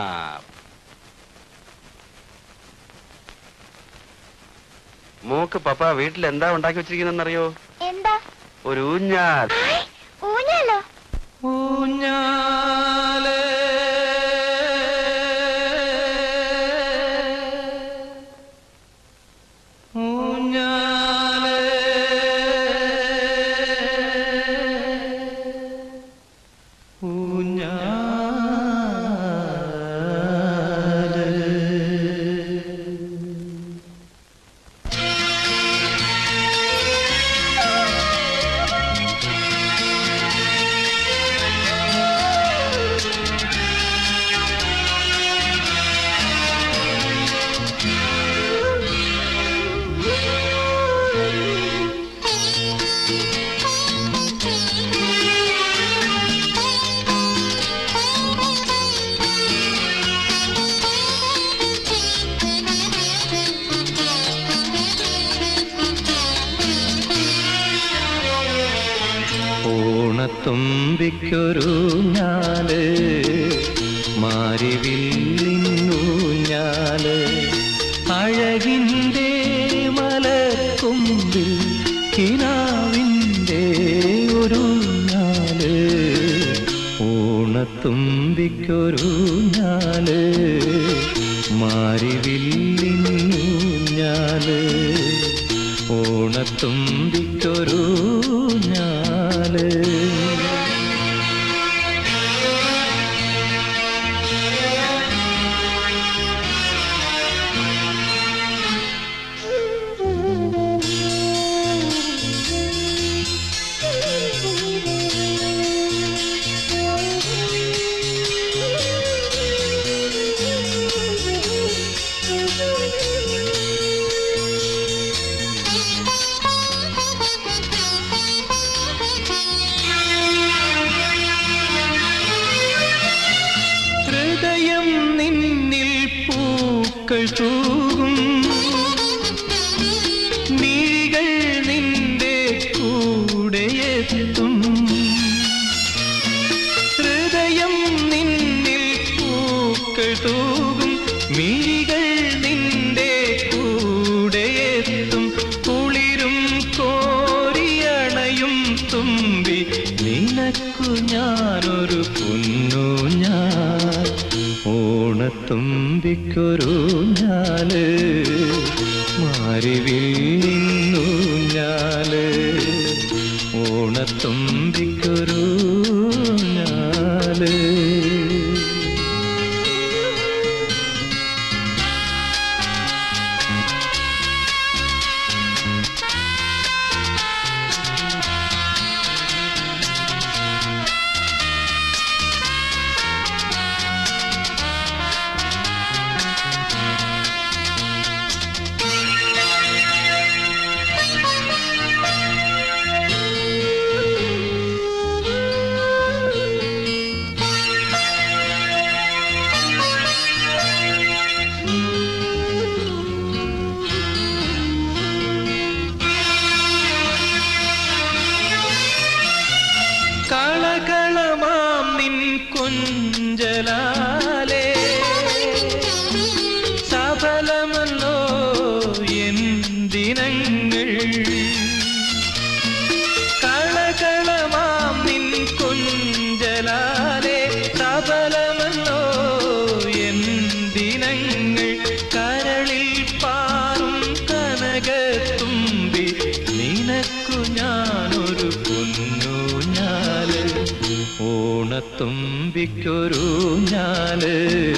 മോക്ക് പപ്പ വീട്ടിൽ എന്താ ഉണ്ടാക്കി വെച്ചിരിക്കുന്നറിയോ എന്താ ഒരു ഊഞ്ഞാൽ ഹായ്, ഊഞ്ഞാലോ ഊഞ്ഞാ ഓണത്തുമ്പിക്കൊരു ഞാല് മാരിവില്ലിന്നൂഞ്ഞാല് അഴകിൻ്റെ മലക്കൊമ്പിൽ കിനാവിൻ്റെ ഒരു ഞാല് ഓണത്തുമ്പിക്കൊരു ഞാല് മാരിവില്ലിന്നൂഞ്ഞാല് ഓണത്തുമ്പിക്കൊരു ഞാല് ഹൃദയം നിന്നിൽ പൂക്കൾ തൂകും മിഴികൾ നിന്റെ കൂടെയെത്തും ഹൃദയം നിന്നിൽ പൂക്കൾ തൂകും മിഴികൾ നിന്റെ കൂടെയെത്തും കുളിരും കോരിയണയും തുമ്പി നിനക്കു ഞാനൊരു പൊന്നു ഞാൻ ഓണത്തുമ്പിക്കൊരു ഞാല് മാരിവില്ലിന്നു ഞാല് ഓണത്തുമ്പിക്കൊരു ഞാല് കളകളമാം നിൻ കൊഞ്ചലാലേ സഫലമല്ലോ എൻ ദിനങ്ങൾ കളകളമാം നിൻ കൊഞ്ചലാലേ സഫലമല്ലോ എൻ ദിനങ്ങൾ കരളിൽ പാറും കനകത്തുമ്പി നിനക്കു ഞാനൊരു പൊന്നു ഞാല് ഓണത്തുമ്പിക്കൊരു ഞാല്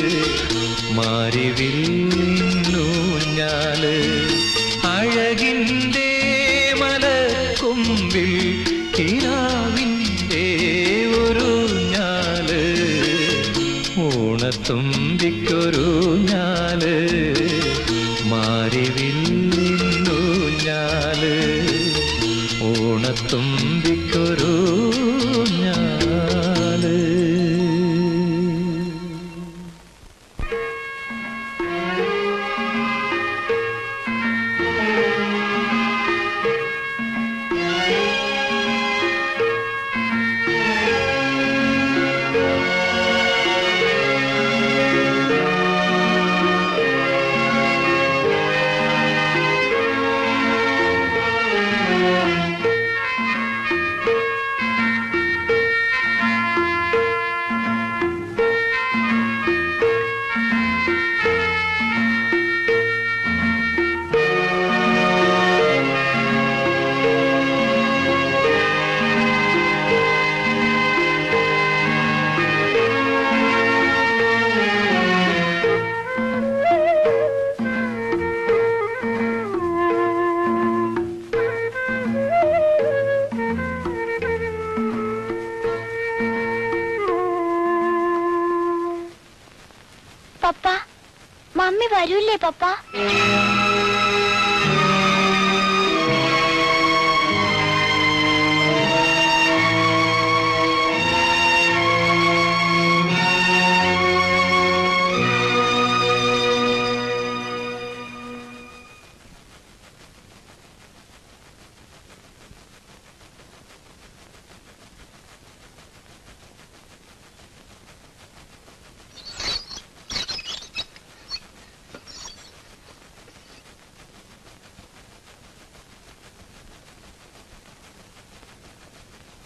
മാരിവില്ലു ഞാല് അഴകിൻ്റെ മലക്കൊമ്പിൽ കിനാവിൻ്റെ ഒരു ഞാല് ഓണത്തുമ്പിക്കൊരു ഞാല് മാരിവില്ലു ഞാല് ഓണത്തുമ്പിക്കൊരു ഞാല് പപ്പ മമ്മി വരൂലേ പപ്പ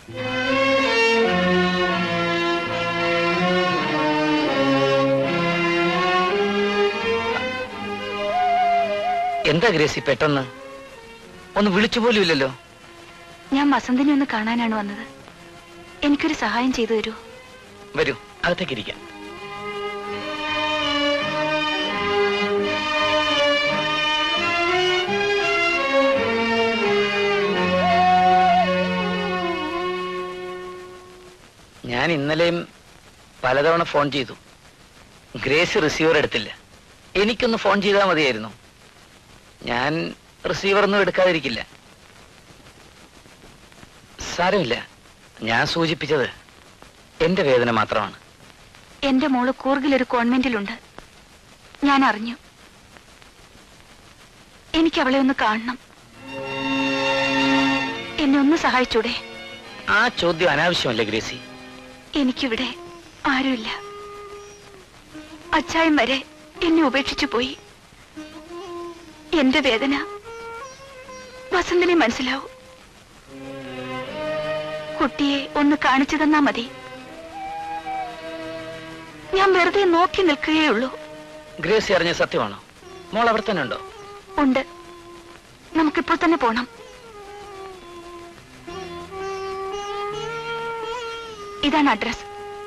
എന്താ ഗ്രേസി പെട്ടെന്ന് ഒന്ന് വിളിച്ചു പോലും ഇല്ലല്ലോ ഞാൻ വസന്തിനെ ഒന്ന് കാണാനാണ് വന്നത് എനിക്കൊരു സഹായം ചെയ്തു തരൂ വരൂ അകത്തേക്ക് ഇരിക്കാം ഞാൻ ഇന്നലെയും പലതവണ ഫോൺ ചെയ്തു ഗ്രേസ് റിസീവർ എടുത്തില്ല എനിക്കൊന്ന് ഫോൺ ചെയ്താൽ മതിയായിരുന്നു ഞാൻ റിസീവർ ഒന്നും എടുക്കാതിരിക്കില്ല സാരമില്ല ഞാൻ സൂചിപ്പിച്ചത് എന്റെ വേദന മാത്രമാണ് എന്റെ മോള് കൂർഗിലൊരു കോൺവെന്റിലുണ്ട് ഞാൻ അറിഞ്ഞു എനിക്ക് അവളെ ഒന്ന് കാണണം എന്നെ ഒന്ന് സഹായിച്ചൂടെ ആ ചോദ്യം അനാവശ്യമല്ലേ ഗ്രേസി എനിക്കിവിടെ ആരുമില്ല അച്ചായം വരെ എന്നെ ഉപേക്ഷിച്ചു പോയി എന്റെ വേദന വസന്തിനെ മനസ്സിലാവും കുട്ടിയെ ഒന്ന് കാണിച്ചു തന്നാ മതി ഞാൻ വെറുതെ നോക്കി നിൽക്കുകയുള്ളൂ ഗ്രേസി അറിഞ്ഞ സത്യമാണോ മോൾ അവിടെ തന്നെ ഉണ്ടോ ഉണ്ട് നമുക്കിപ്പോൾ തന്നെ പോണം ഇതാണ് അഡ്രസ്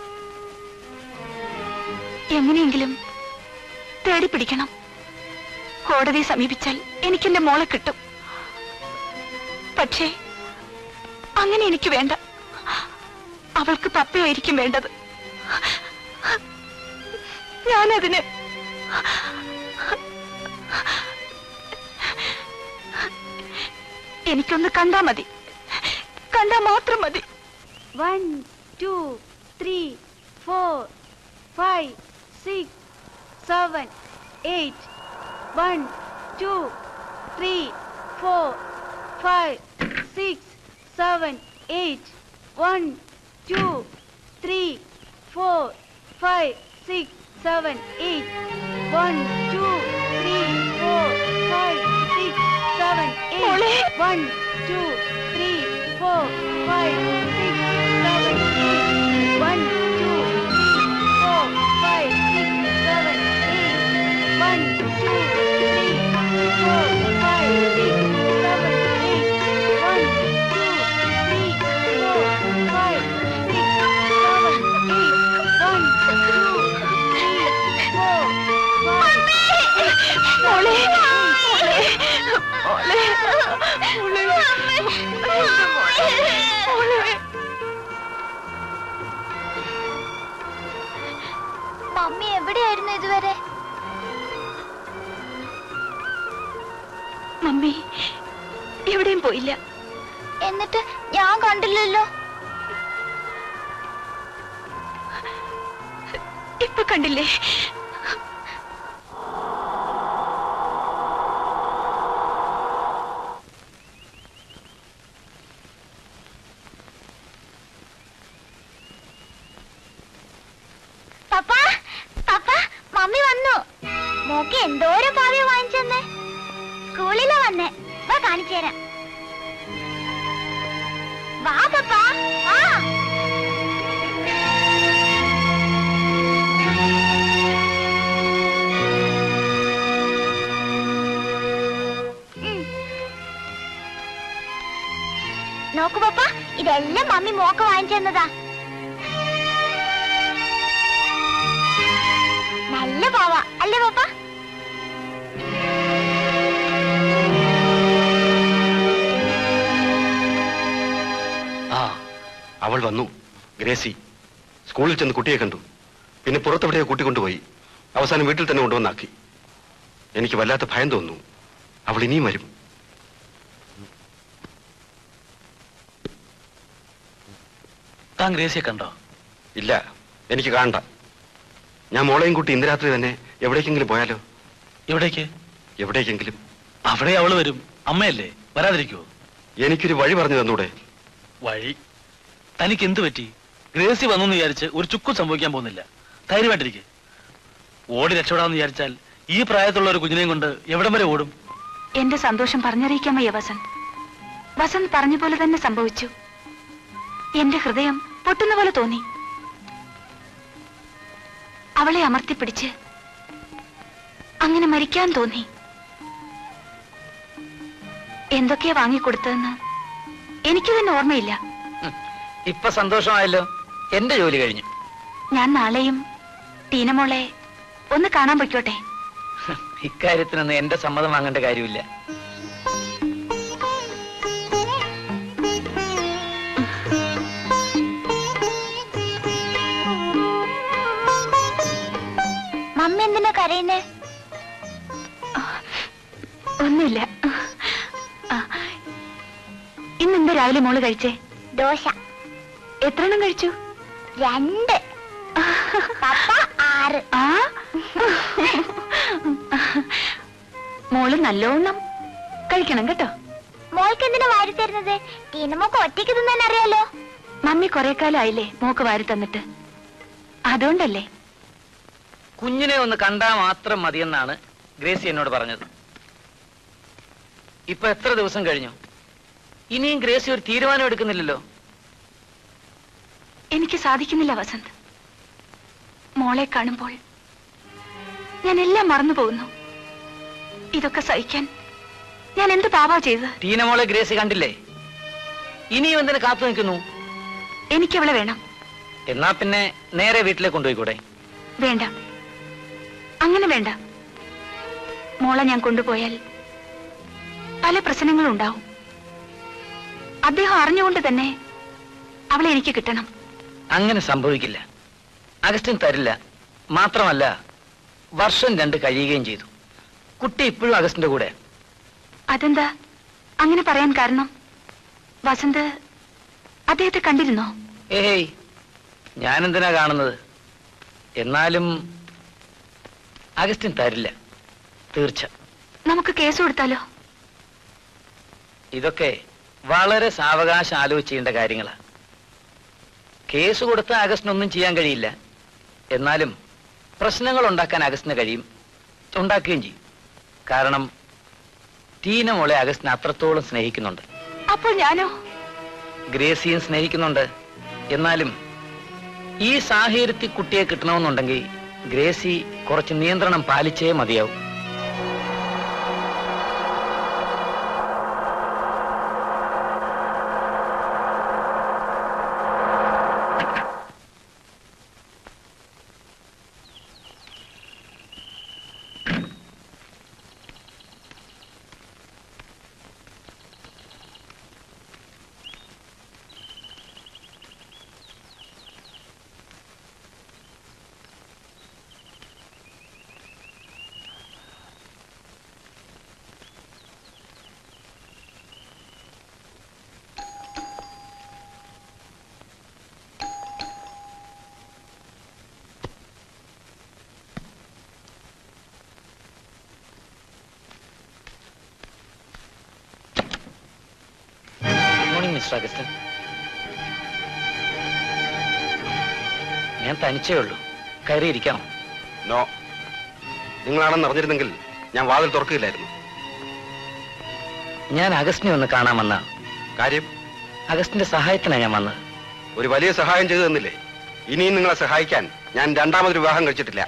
എങ്ങനെയെങ്കിലും തേടി പിടിക്കണം കോടതിയെ സമീപിച്ചാൽ എനിക്കെന്റെ മോളെ കിട്ടും പക്ഷേ അങ്ങനെ എനിക്ക് വേണ്ട അവൾക്ക് പപ്പയായിരിക്കും വേണ്ടത് ഞാനതിന് എനിക്കൊന്ന് കണ്ടാ മതി കണ്ടാ മാത്രം മതി one two three four five six seven eight one two three four five six seven eight one two three four five six seven eight one two three four five six seven മോളെ. Eight one two three four five six seven eight one two three four five six seven eight one two three four five six seven eight one two three four five six seven eight one two three four five മോളെ മോളെ മോളെ മോളെ എന്റെ മോളെ മോളെ mummy എവിടെയായിരുന്നു ഇതുവരെ mummy എവിടെയും പോയില്ല എന്നിട്ട് ഞാൻ കണ്ടില്ലല്ലോ ഇപ്പൊ കണ്ടില്ലേ പപ്പ പപ്പ മമ്മി വന്നു മോക്ക് എന്തോരം ഭാവ്യ വാങ്ങിച്ചെന്ന് സ്കൂളിലാ വന്നേ വാ കാണിച്ചു തരാം വാ പപ്പ വാ ഉം. നോക്കൂ പപ്പ ഇതെല്ലാം മമ്മി മോക്ക് വാങ്ങിച്ചു തന്നതാ നല്ല പാവ അല്ലേ പപ്പ ആ അവൾ വന്നു ഗ്രേസി സ്കൂളിൽ ചെന്ന് കുട്ടിയെ കണ്ടു പിന്നെ പുറത്തെവിടെയോ കൂട്ടിക്കൊണ്ടുപോയി അവസാനം വീട്ടിൽ തന്നെ കൊണ്ടുവന്നാക്കി എനിക്ക് വല്ലാത്ത ഭയം തോന്നുന്നു അവൾ ഇനിയും വരും താൻ ഗ്രേസിയെ കണ്ടോ ഇല്ല എനിക്ക് കാണണ്ട ഞാൻ മോളെയും കൂട്ടി ഇന്ന് രാത്രി തന്നെ എവിടേക്കെങ്കിലും പോയാലോ എവിടേക്ക് എവിടേക്കെങ്കിലും അവിടെ അവള് വരും അമ്മയല്ലേ വരാതിരിക്കുവോ എനിക്കൊരു വഴി പറഞ്ഞു തന്നൂടെ വഴി തനിക്ക് എന്ത് പറ്റി ഗ്രേസി വന്നു വിചാരിച്ച് ഒരു ചുക്കും സംഭവിക്കാൻ പോകുന്നില്ല ധൈര്യമായിട്ടിരിക്കെ ഓടി രക്ഷപ്പെടാമെന്ന് വിചാരിച്ചാൽ ഈ പ്രായത്തുള്ള ഒരു കുഞ്ഞിനെയും കൊണ്ട് എവിടം വരെ ഓടും എന്റെ സന്തോഷം പറഞ്ഞറിയിക്കാൻ വയ്യ വസന്ത് വസന്ത് പറഞ്ഞ പോലെ തന്നെ സംഭവിച്ചു എന്റെ ഹൃദയം പൊട്ടുന്ന പോലെ തോന്നി അവളെ അമർത്തിപ്പിടിച്ച് അങ്ങനെ മരിക്കാൻ തോന്നി എന്തൊക്കെയാ വാങ്ങിക്കൊടുത്തതെന്ന് എനിക്ക് തന്നെ ഓർമ്മയില്ല ഇപ്പൊ സന്തോഷമായല്ലോ എന്റെ ജോലി കഴിഞ്ഞു ഞാൻ നാളെയും ടീനമോളെ ഒന്ന് കാണാൻ പൊയ്ക്കോട്ടെ ഇക്കാര്യത്തിനൊന്നും എന്റെ സമ്മതം വാങ്ങേണ്ട കാര്യമില്ല മമ്മി എന്തിനാ കരയുന്നേ ഒന്നുമില്ല ആ, ഇന്നെന്താ രാവിലെ മോള് കഴിച്ചേ ദോശ എത്ര എണ്ണം കഴിച്ചു രണ്ട് പപ്പ ആറ് ആ മോള് നല്ലോണം കഴിക്കണം കേട്ടോ മോൾക്ക് എന്തിനാ വാരി തരുന്നത് ടീനമോക്ക് ഒറ്റയ്ക്ക് തിന്നാൻ അറിയാലോ മമ്മി കുറെ കാലമായില്ലേ മോക്ക് വാരി തന്നിട്ട് അതുകൊണ്ടല്ലേ കുഞ്ഞിനെ ഒന്ന് കണ്ടാ മാത്രം മതിയെന്നാണ് ഗ്രേസി എന്നോട് പറഞ്ഞത് ഇപ്പൊ എത്ര ദിവസം കഴിഞ്ഞു ഇനിയും ഗ്രേസി ഒരു തീരുമാനം എടുക്കുന്നില്ലല്ലോ എനിക്ക് സാധിക്കുന്നില്ല വസന്ത് മോളെ കാണുമ്പോൾ ഞാൻ എല്ലാം മറന്നു പോകുന്നു ഇതൊക്കെ സഹിക്കാൻ ഞാൻ എന്ത് പാപാ ചെയ്തത് ടീനമോളെ ഗ്രേസി കണ്ടില്ലേ ഇനിയും എന്തിനു കാത്തു നിൽക്കുന്നു എനിക്കവളെ വേണം എന്നാ പിന്നെ നേരെ വീട്ടിലേക്ക് കൊണ്ടുപോയിക്കൂടെ വേണ്ട അങ്ങനെ വേണ്ട മോളെ ഞാൻ കൊണ്ടുപോയാൽ പല പ്രശ്നങ്ങളും ഉണ്ടാവും അദ്ദേഹം അറിഞ്ഞുകൊണ്ട് തന്നെ അവളെ എനിക്ക് കിട്ടണം അങ്ങനെ സംഭവിക്കില്ല അഗസ്റ്റിൻ തരില്ല മാത്രമല്ല വർഷം രണ്ട് കഴിയുകയും ചെയ്തു കുട്ടി ഇപ്പോഴും അഗസ്റ്റിന്റെ കൂടെ അതെന്താ അങ്ങനെ പറയാൻ കാരണം വസന്ത് അദ്ദേഹത്തെ കണ്ടിരുന്നോ ഏയ് ഞാനെന്തിനാ കാണുന്നത് എന്നാലും അഗസ്റ്റിൻ തരില്ല തീർച്ച നമുക്ക് കേസ് കൊടുത്താലോ ഇതൊക്കെ വളരെ സാവകാശം ആലോചിച്ച് ചെയ്യേണ്ട കാര്യങ്ങളാണ് കേസ് കൊടുത്ത അഗസ്റ്റിനൊന്നും ചെയ്യാൻ കഴിയില്ല എന്നാലും പ്രശ്നങ്ങൾ ഉണ്ടാക്കാൻ അഗസ്റ്റിന് കഴിയും ഉണ്ടാക്കുകയും ചെയ്യും കാരണം ടീന മോളെ അഗസ്റ്റിനെ അത്രത്തോളം സ്നേഹിക്കുന്നുണ്ട് അപ്പോൾ ഞാനോ ഗ്രേസിയും സ്നേഹിക്കുന്നുണ്ട് എന്നാലും ഈ സാഹചര്യത്തിൽ കുട്ടിയെ കിട്ടണമെന്നുണ്ടെങ്കിൽ ഗ്രേസി കുറച്ച് നിയന്ത്രണം പാലിച്ചേ മതിയാവും ഗുഡ് മോർണിംഗ് മിസ്റ്റർ അഗസ്റ്റൻ ഞാൻ തനിച്ചേ ഉള്ളൂ കയറിയിരിക്കാമോ നോ നിങ്ങളാണെന്ന് അറിഞ്ഞിരുന്നെങ്കിൽ ഞാൻ വാതിൽ തുറക്കില്ലായിരുന്നു ഞാൻ അഗസ്റ്റിനെ ഒന്ന് കാണാമെന്ന കാര്യം അഗസ്റ്റിന്റെ സഹായത്തിനാണ് ഞാൻ വന്നത് ഒരു വലിയ സഹായം ചെയ്തു തന്നില്ലേ ഇനിയും നിങ്ങളെ സഹായിക്കാൻ ഞാൻ രണ്ടാമതൊരു വിവാഹം കഴിച്ചിട്ടില്ല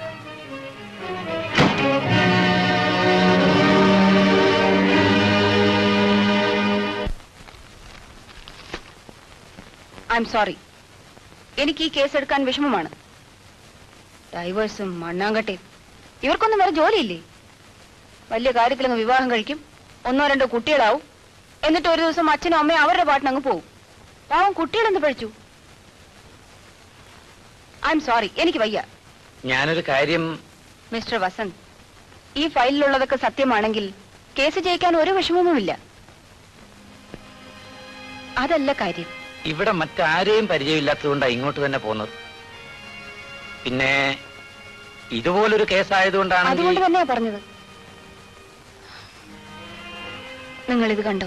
ഐ എം സോറി എനിക്ക് ഈ കേസ് എടുക്കാൻ വിഷമമാണ് ഡൈവേഴ്സും മണ്ണാങ്കട്ടയും ഇവർക്കൊന്നും വേറെ ജോലിയില്ലേ വലിയ കാര്യത്തിലങ്ങ് വിവാഹം കഴിക്കും ഒന്നോ രണ്ടോ കുട്ടികളാവും എന്നിട്ട് ഒരു ദിവസം അച്ഛനും അമ്മയും അവരുടെ പാട്ടിനങ്ങ് പോകും പാവം കുട്ടികളെന്ത് പഠിച്ചു ഐ എം സോറി എനിക്ക് വയ്യ ഞാനൊരു കാര്യം മിസ്റ്റർ വസന്ത് ഈ ഫയലിലുള്ളതൊക്കെ സത്യമാണെങ്കിൽ കേസ് ജയിക്കാൻ ഒരു വിഷമവുമില്ല അതല്ല കാര്യം ഇവിടെ മറ്റാരെയും പരിചയമില്ലാത്തതുകൊണ്ടാണ് ഇങ്ങോട്ട് തന്നെ പോകുന്നത് പിന്നെ ഇതുപോലൊരു കേസായതുകൊണ്ടാണെങ്കിൽ അതുകൊണ്ട് തന്നെയാ പറഞ്ഞത് നിങ്ങൾ ഇത് കണ്ടോ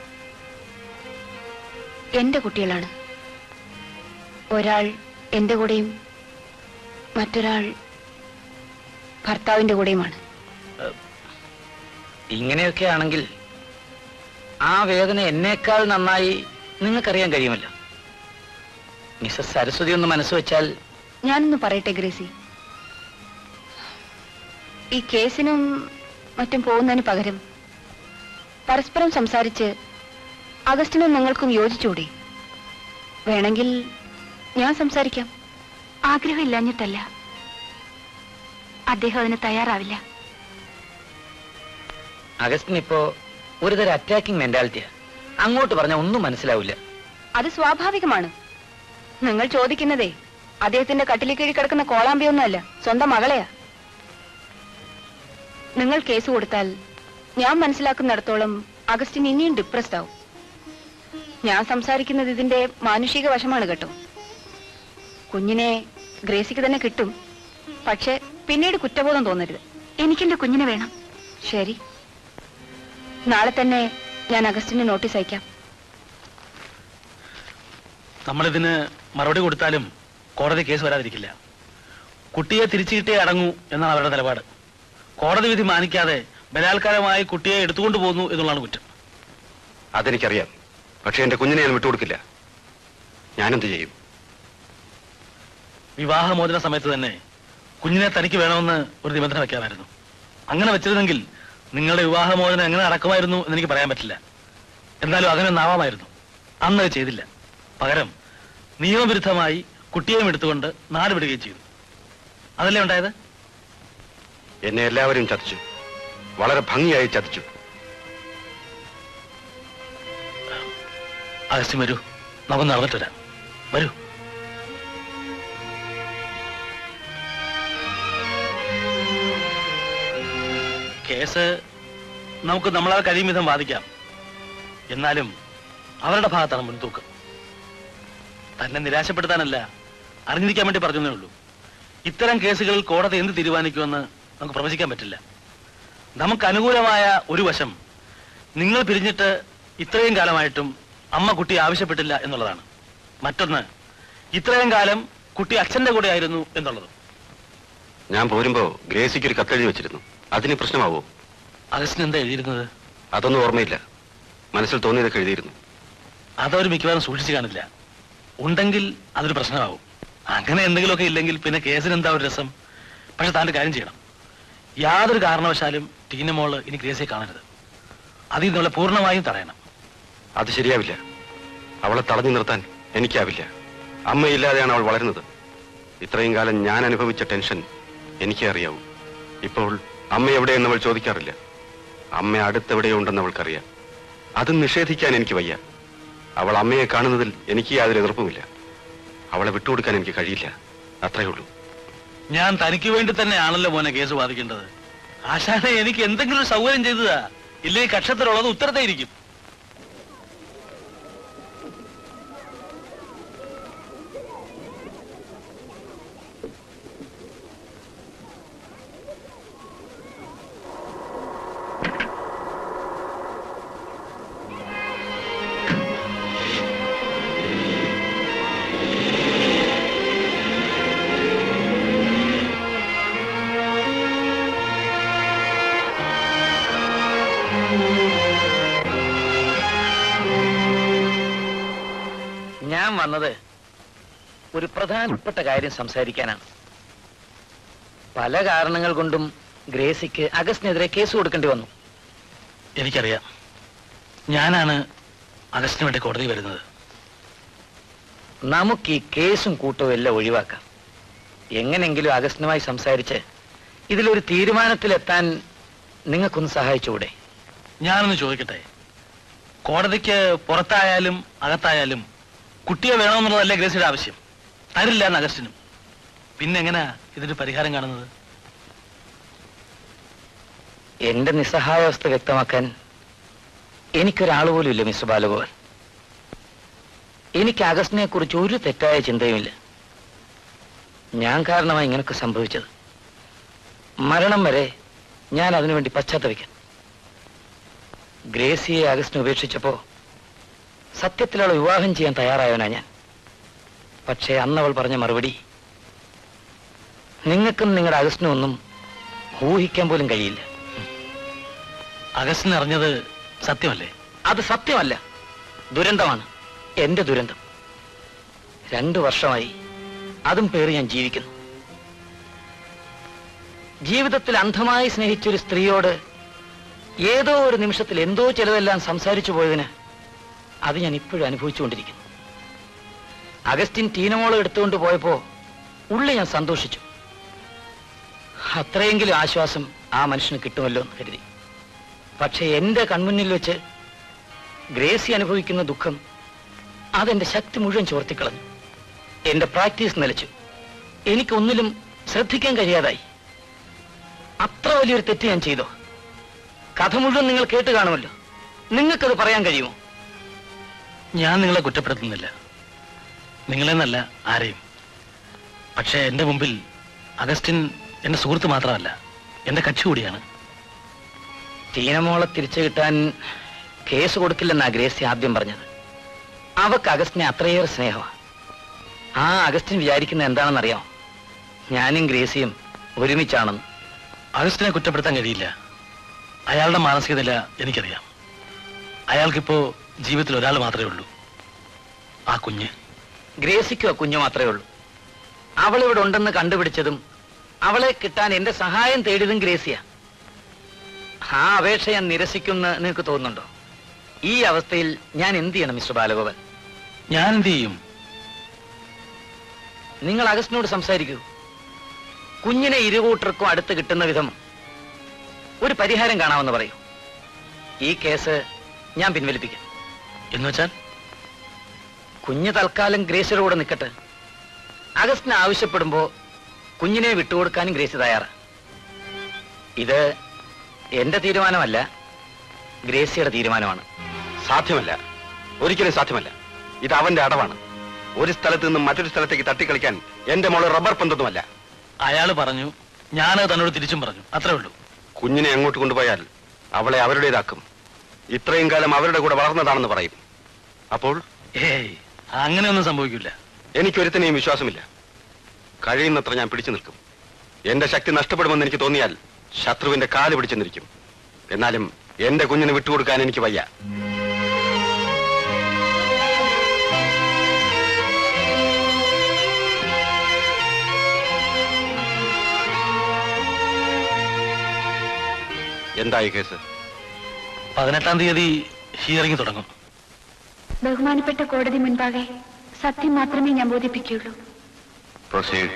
എന്റെ കുട്ടികളാണ് ഒരാൾ എന്റെ കൂടെയും മറ്റൊരാൾ ഭർത്താവിന്റെ കൂടെയുമാണ് ഇങ്ങനെയൊക്കെ ആണെങ്കിൽ ആ വേദന എന്നേക്കാൾ നന്നായി നിങ്ങൾക്കറിയാൻ കഴിയുമല്ലോ മിസ്സസ് സരസ്വതി ഒന്ന് മനസ്സ് വെച്ചാൽ ഞാനൊന്ന് പറയട്ടെ ഗ്രേസി ഈ കേസിനും മറ്റും പോകുന്നതിന് പകരം പരസ്പരം സംസാരിച്ച് അഗസ്റ്റിനും നിങ്ങൾക്കും യോജിച്ചൂടെ വേണമെങ്കിൽ ഞാൻ സംസാരിക്കാം ആഗ്രഹമില്ലാഞ്ഞിട്ടല്ല അദ്ദേഹം അതിന് തയ്യാറാവില്ല അഗസ്റ്റിന് ഇപ്പോ ഒരുതരം അറ്റാക്കിംഗ് മെന്റാലിറ്റിയാ അങ്ങോട്ട് പറഞ്ഞാൽ ഒന്നും മനസ്സിലാവില്ല അത് സ്വാഭാവികമാണ് നിങ്ങൾ ചോദിക്കുന്നതേ അദ്ദേഹത്തിന്റെ കട്ടിലിൽ കീഴിൽ കിടക്കുന്ന കോളാമ്പിയൊന്നുമല്ല സ്വന്തം മകളെയാ നിങ്ങൾ കേസ് കൊടുത്താൽ ഞാൻ മനസ്സിലാക്കുന്നിടത്തോളം അഗസ്റ്റിൻ ഇനിയും ഡിപ്രസ്ഡ് ആവും ഞാൻ സംസാരിക്കുന്നത് ഇതിന്റെ മാനുഷിക വശമാണ് കേട്ടോ കുഞ്ഞിനെ ഗ്രേസിക്ക് തന്നെ കിട്ടും പക്ഷെ പിന്നീട് കുറ്റബോധം തോന്നരുത് എനിക്കെന്റെ കുഞ്ഞിനെ വേണം ശരി നാളെ തന്നെ ഞാൻ അഗസ്റ്റിന് നോട്ടീസ് അയക്കാം നമ്മളിതിന് മറുപടി കൊടുത്താലും കോടതി കേസ് വരാതിരിക്കില്ല കുട്ടിയെ തിരിച്ചു കിട്ടിയേ അടങ്ങൂ എന്നാണ് അവരുടെ നിലപാട് കോടതി വിധി മാനിക്കാതെ ബലാത്കാരമായി കുട്ടിയെ എടുത്തുകൊണ്ട് പോകുന്നു എന്നുള്ളതാണ് കുറ്റം അതെനിക്കറിയാം പക്ഷെ എന്റെ കുഞ്ഞിനെ ഞാൻ വിട്ടുകൊടുക്കില്ല ഞാനെന്ത് ചെയ്യും വിവാഹമോചന സമയത്ത് തന്നെ കുഞ്ഞിനെ തനിക്ക് വേണമെന്ന് ഒരു നിബന്ധന വെക്കാമായിരുന്നു അങ്ങനെ വെച്ചിരുന്നെങ്കിൽ നിങ്ങളുടെ വിവാഹമോചനം എങ്ങനെ നടക്കുമായിരുന്നു എന്ന് എനിക്ക് പറയാൻ പറ്റില്ല എന്നാലും അങ്ങനെ ഒന്നാവാമായിരുന്നു അന്ന് അത് ചെയ്തില്ല പകരം നിയമവിരുദ്ധമായി കുട്ടിയെയും എടുത്തുകൊണ്ട് നാട് വിടുകയും ചെയ്തു അതല്ലേ ഉണ്ടായത് എന്നെ എല്ലാവരും ചതിച്ചു വളരെ ഭംഗിയായി ചതിച്ചു അഗസ്റ്റിൻ വരൂ നമുക്ക് നടന്നിട്ട് വരാം വരൂ കേസ് നമുക്ക് നമ്മളാൽ കഴിയും വിധം വാദിക്കാം എന്നാലും അവരുടെ ഭാഗത്താണ് മുൻതൂക്കം തന്നെ നിരാശപ്പെടുത്താനല്ല അറിഞ്ഞിരിക്കാൻ വേണ്ടി പറഞ്ഞതേ ഉള്ളൂ ഇത്തരം കേസുകളിൽ കോടതി എന്ത് തീരുമാനിക്കുമെന്ന് നമുക്ക് പ്രവചിക്കാൻ പറ്റില്ല നമുക്ക് അനുകൂലമായ ഒരു വശം നിങ്ങൾ പിരിഞ്ഞിട്ട് ഇത്രയും കാലമായിട്ടും അമ്മ കുട്ടി ആവശ്യപ്പെട്ടില്ല എന്നുള്ളതാണ് മറ്റൊന്ന് ഇത്രയും കാലം കുട്ടി അച്ഛന്റെ കൂടെ ആയിരുന്നു എന്നുള്ളത് ഞാൻ പോരുമ്പോ ഗ്രേസിക്ക് ഒരു കത്തെഴുതി വെച്ചിരുന്നു അതിന് പ്രശ്നമാവോ അഗസ്റ്റിന് എന്താ എഴുതിയിരുന്നത് അതൊന്നും ഓർമ്മയില്ല മനസ്സിൽ തോന്നിയതൊക്കെ എഴുതിയിരുന്നു അതവർ മിക്കവാറും സൂക്ഷിച്ചു കാണില്ല ഉണ്ടെങ്കിൽ അതൊരു പ്രശ്നമാവും അങ്ങനെ എന്തെങ്കിലുമൊക്കെ ഇല്ലെങ്കിൽ പിന്നെ കേസിന് എന്താ ഒരു രസം പക്ഷെ താൻ്റെ കാര്യം ചെയ്യണം യാതൊരു കാരണവശാലും ടീനമോള് ഇനി ഗ്രേസിയെ കാണരുത് അതിൽ നിന്നുള്ള പൂർണ്ണമായും തടയണം അത് ശരിയാവില്ല അവളെ തടഞ്ഞു നിർത്താൻ എനിക്കാവില്ല അമ്മയില്ലാതെയാണ് അവൾ വളരുന്നത് ഇത്രയും കാലം ഞാൻ അനുഭവിച്ച ടെൻഷൻ എനിക്കേ അറിയാവൂ ഇപ്പോൾ അമ്മ എവിടെയെന്ന് അവൾ ചോദിക്കാറില്ല അമ്മ അടുത്തെവിടെയുണ്ടെന്ന് അവൾക്കറിയാം അത് നിഷേധിക്കാൻ എനിക്ക് വയ്യ അവൾ അമ്മയെ കാണുന്നതിൽ എനിക്ക് യാതൊരു എതിർപ്പുമില്ല അവളെ വിട്ടുകൊടുക്കാൻ എനിക്ക് കഴിയില്ല അത്രയേ ഉള്ളൂ ഞാൻ തനിക്ക് വേണ്ടി തന്നെയാണല്ലോ മോനെ കേസ് വാദിക്കേണ്ടത് ആശാനെ എനിക്ക് എന്തെങ്കിലും ഒരു സൗകര്യം ചെയ്തതാ ഇല്ലെങ്കിൽ കക്ഷത്തിലുള്ളത് ഉത്തരത്തായിരിക്കും ഞാൻ വന്നത് ഒരു പ്രധാനപ്പെട്ട കാര്യം സംസാരിക്കാനാണ് പല കാരണങ്ങൾ കൊണ്ടും ഗ്രേസിക്ക് അഗസ്റ്റിനെതിരെ കേസ് കൊടുക്കേണ്ടി വന്നു എനിക്കറിയാം ഞാനാണ് അഗസ്റ്റിന് വേണ്ടി കോടതി വരുന്നത് നമുക്ക് ഈ കേസും കൂട്ടവും എല്ലാം ഒഴിവാക്കാം എങ്ങനെങ്കിലും അഗസ്റ്റിനുമായി സംസാരിച്ച് ഇതിലൊരു തീരുമാനത്തിലെത്താൻ നിങ്ങൾക്കൊന്ന് സഹായിച്ചുകൂടെ ഞാനൊന്ന് ചോദിക്കട്ടെ കോടതിക്ക് പുറത്തായാലും അകത്തായാലും കുട്ടിയെ വേണമെന്നുള്ളതല്ലേ ഗ്രേസിയുടെ ആവശ്യം തരില്ല എന്ന് അഗസ്റ്റിനും പിന്നെ എങ്ങനെയാ ഇതിന് പരിഹാരം കാണുന്നത് എന്റെ നിസ്സഹായാവസ്ഥ വ്യക്തമാക്കാൻ എനിക്കൊരാൾ പോലും ഇല്ല മിസ്റ്റർ ബാലഗോപാൽ എനിക്ക് അഗസ്റ്റിനെ കുറിച്ച് ഒരു തെറ്റായ ചിന്തയുമില്ല ഞാൻ കാരണമായി ഇങ്ങനൊക്കെ സംഭവിച്ചത് മരണം വരെ ഞാൻ അതിനുവേണ്ടി പശ്ചാത്തപിക്കാൻ ഗ്രേസിയെ അഗസ്റ്റിനെ ഉപേക്ഷിച്ചപ്പോ സത്യത്തിൽ അവളെ വിവാഹം ചെയ്യാൻ തയ്യാറായവനാ ഞാൻ പക്ഷേ അന്ന് അവൾ പറഞ്ഞ മറുപടി നിങ്ങൾക്കും നിങ്ങളുടെ അഗസ്റ്റിനും ഒന്നും ഊഹിക്കാൻ പോലും കഴിയില്ല അഗസ്റ്റിന് അറിഞ്ഞത് സത്യമല്ലേ അത് സത്യമല്ല ദുരന്തമാണ് എന്റെ ദുരന്തം രണ്ടു വർഷമായി അതും പേര് ഞാൻ ജീവിക്കുന്നു ജീവിതത്തിൽ അന്ധമായി സ്നേഹിച്ചൊരു സ്ത്രീയോട് ഏതോ ഒരു നിമിഷത്തിൽ എന്തോ ചിലതെല്ലാം സംസാരിച്ചു പോയതിന് അത് ഞാൻ ഇപ്പോഴും അനുഭവിച്ചുകൊണ്ടിരിക്കുന്നു അഗസ്റ്റിൻ ടീനമോള് എടുത്തുകൊണ്ട് പോയപ്പോ ഉള്ളി ഞാൻ സന്തോഷിച്ചു അത്രയെങ്കിലും ആശ്വാസം ആ മനുഷ്യന് കിട്ടുമല്ലോ എന്ന് കരുതി പക്ഷെ എന്റെ കൺമുന്നിൽ വെച്ച് ഗ്രേസി അനുഭവിക്കുന്ന ദുഃഖം അതെന്റെ ശക്തി മുഴുവൻ ചോർത്തിക്കളഞ്ഞു എന്റെ പ്രാക്ടീസ് നിലച്ചു എനിക്കൊന്നിലും ശ്രദ്ധിക്കാൻ കഴിയാതായി അത്ര വലിയൊരു തെറ്റ് ഞാൻ ചെയ്തോ കഥ മുഴുവൻ നിങ്ങൾ കേട്ട് കാണുമല്ലോ നിങ്ങൾക്കത് പറയാൻ കഴിയുമോ ഞാൻ നിങ്ങളെ കുറ്റപ്പെടുത്തുന്നില്ല നിങ്ങളെന്നല്ല ആരെയും പക്ഷേ എന്റെ മുമ്പിൽ അഗസ്റ്റിൻ എന്റെ സുഹൃത്ത് മാത്രമല്ല എന്റെ കക്ഷി കൂടിയാണ് ടീനമോളെ തിരിച്ചു കിട്ടാൻ കേസ് കൊടുക്കില്ലെന്നാ ഗ്രേസി ആദ്യം പറഞ്ഞത് അവക്ക് അഗസ്റ്റിനെ അത്രയേറെ സ്നേഹമാണ് ആ അഗസ്റ്റിൻ വിചാരിക്കുന്നത് എന്താണെന്നറിയാമോ ഞാനും ഗ്രേസിയും ഒരുമിച്ചാണെന്ന് അഗസ്റ്റിനെ കുറ്റപ്പെടുത്താൻ കഴിയില്ല അയാളുടെ മാനസിക നില എനിക്കറിയാം അയാൾക്കിപ്പോ ജീവിതത്തിൽ ഒരാൾ മാത്രമേ ഉള്ളൂ ആ കുഞ്ഞ് ഗ്രേസിക്കും ആ കുഞ്ഞു മാത്രമേ ഉള്ളൂ അവൾ ഇവിടെ ഉണ്ടെന്ന് കണ്ടുപിടിച്ചതും അവളെ കിട്ടാൻ എന്റെ സഹായം തേടിയതും ഗ്രേസിയ ആ അപേക്ഷ ഞാൻ നിരസിക്കുമെന്ന് നിങ്ങൾക്ക് തോന്നുന്നുണ്ടോ ഈ അവസ്ഥയിൽ ഞാൻ എന്ത് ചെയ്യണം മിസ്റ്റർ ബാലഗോപാൽ ഞാൻ എന്ത് ചെയ്യും നിങ്ങൾ അഗസ്റ്റിനോട് സംസാരിക്കൂ കുഞ്ഞിനെ ഇരുകൂട്ടർക്കും അടുത്ത് കിട്ടുന്ന വിധം ഒരു പരിഹാരം കാണാമെന്ന് പറയൂ ഈ കേസ് ഞാൻ പിൻവലിപ്പിക്കാം എന്ന് വെച്ചാൽ കുഞ്ഞ് തൽക്കാലം ഗ്രേസിയുടെ കൂടെ നിൽക്കട്ടെ അഗസ്റ്റിന് ആവശ്യപ്പെടുമ്പോ കുഞ്ഞിനെ വിട്ടുകൊടുക്കാനും ഗ്രേസി തയ്യാറ് ഇത് എന്റെ തീരുമാനമല്ല ഗ്രേസിയുടെ തീരുമാനമാണ് സാധ്യമല്ല ഒരിക്കലും സാധ്യമല്ല ഇത് അവന്റെ അടവാണ് ഒരു സ്ഥലത്ത് നിന്നും മറ്റൊരു സ്ഥലത്തേക്ക് തട്ടിക്കളിക്കാൻ എന്റെ മോള് റബ്ബർ പന്തൊന്നുമല്ല അയാൾ പറഞ്ഞു ഞാനത് തന്നോട് തിരിച്ചും പറഞ്ഞു അത്രേ ഉള്ളൂ കുഞ്ഞിനെ അങ്ങോട്ട് കൊണ്ടുപോയാൽ അവളെ അവരുടേതാക്കും ഇത്രയും കാലം അവരുടെ കൂടെ വളർന്നതാണെന്ന് പറയും അപ്പോൾ ഏയ് അങ്ങനെയൊന്നും സംഭവിക്കില്ല എനിക്കൊരുത്തനെയും വിശ്വാസമില്ല കഴിയുന്നത്ര ഞാൻ പിടിച്ചു നിൽക്കും എന്റെ ശക്തി നഷ്ടപ്പെടുമെന്ന് എനിക്ക് തോന്നിയാൽ ശത്രുവിന്റെ കാല് പിടിച്ചു നിൽക്കും എന്നാലും എന്റെ കുഞ്ഞിന് വിട്ടുകൊടുക്കാൻ എനിക്ക് വയ്യ എന്തായി കേസ് പതിനെട്ടാം തീയതി ഹിയറിംഗ് തുടങ്ങും ബഹുമാനപ്പെട്ട കോടതി മുൻപാകെ സത്യം മാത്രമേ ഞാൻ ബോധിപ്പിക്കുകയുള്ളൂ പ്രൊസീഡ്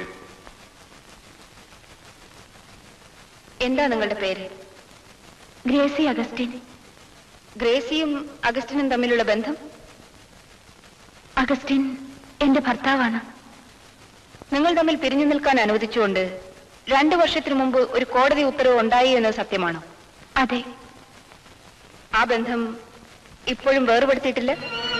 എന്താ നിങ്ങളുടെ പേര് ഗ്രേസി അഗസ്റ്റിൻ ഗ്രേസിയും അഗസ്റ്റിനും തമ്മിലുള്ള ബന്ധം അഗസ്റ്റിൻ എന്റെ ഭർത്താവാണ് നിങ്ങൾ തമ്മിൽ പിരിഞ്ഞു നിൽക്കാൻ അനുവദിച്ചുകൊണ്ട് രണ്ടു വർഷത്തിനു മുമ്പ് ഒരു കോടതി ഉത്തരവ് ഉണ്ടായി എന്നത് സത്യമാണോ അതെ ആ ബന്ധം ഇപ്പോഴും വേർപെടുത്തിയിട്ടില്ല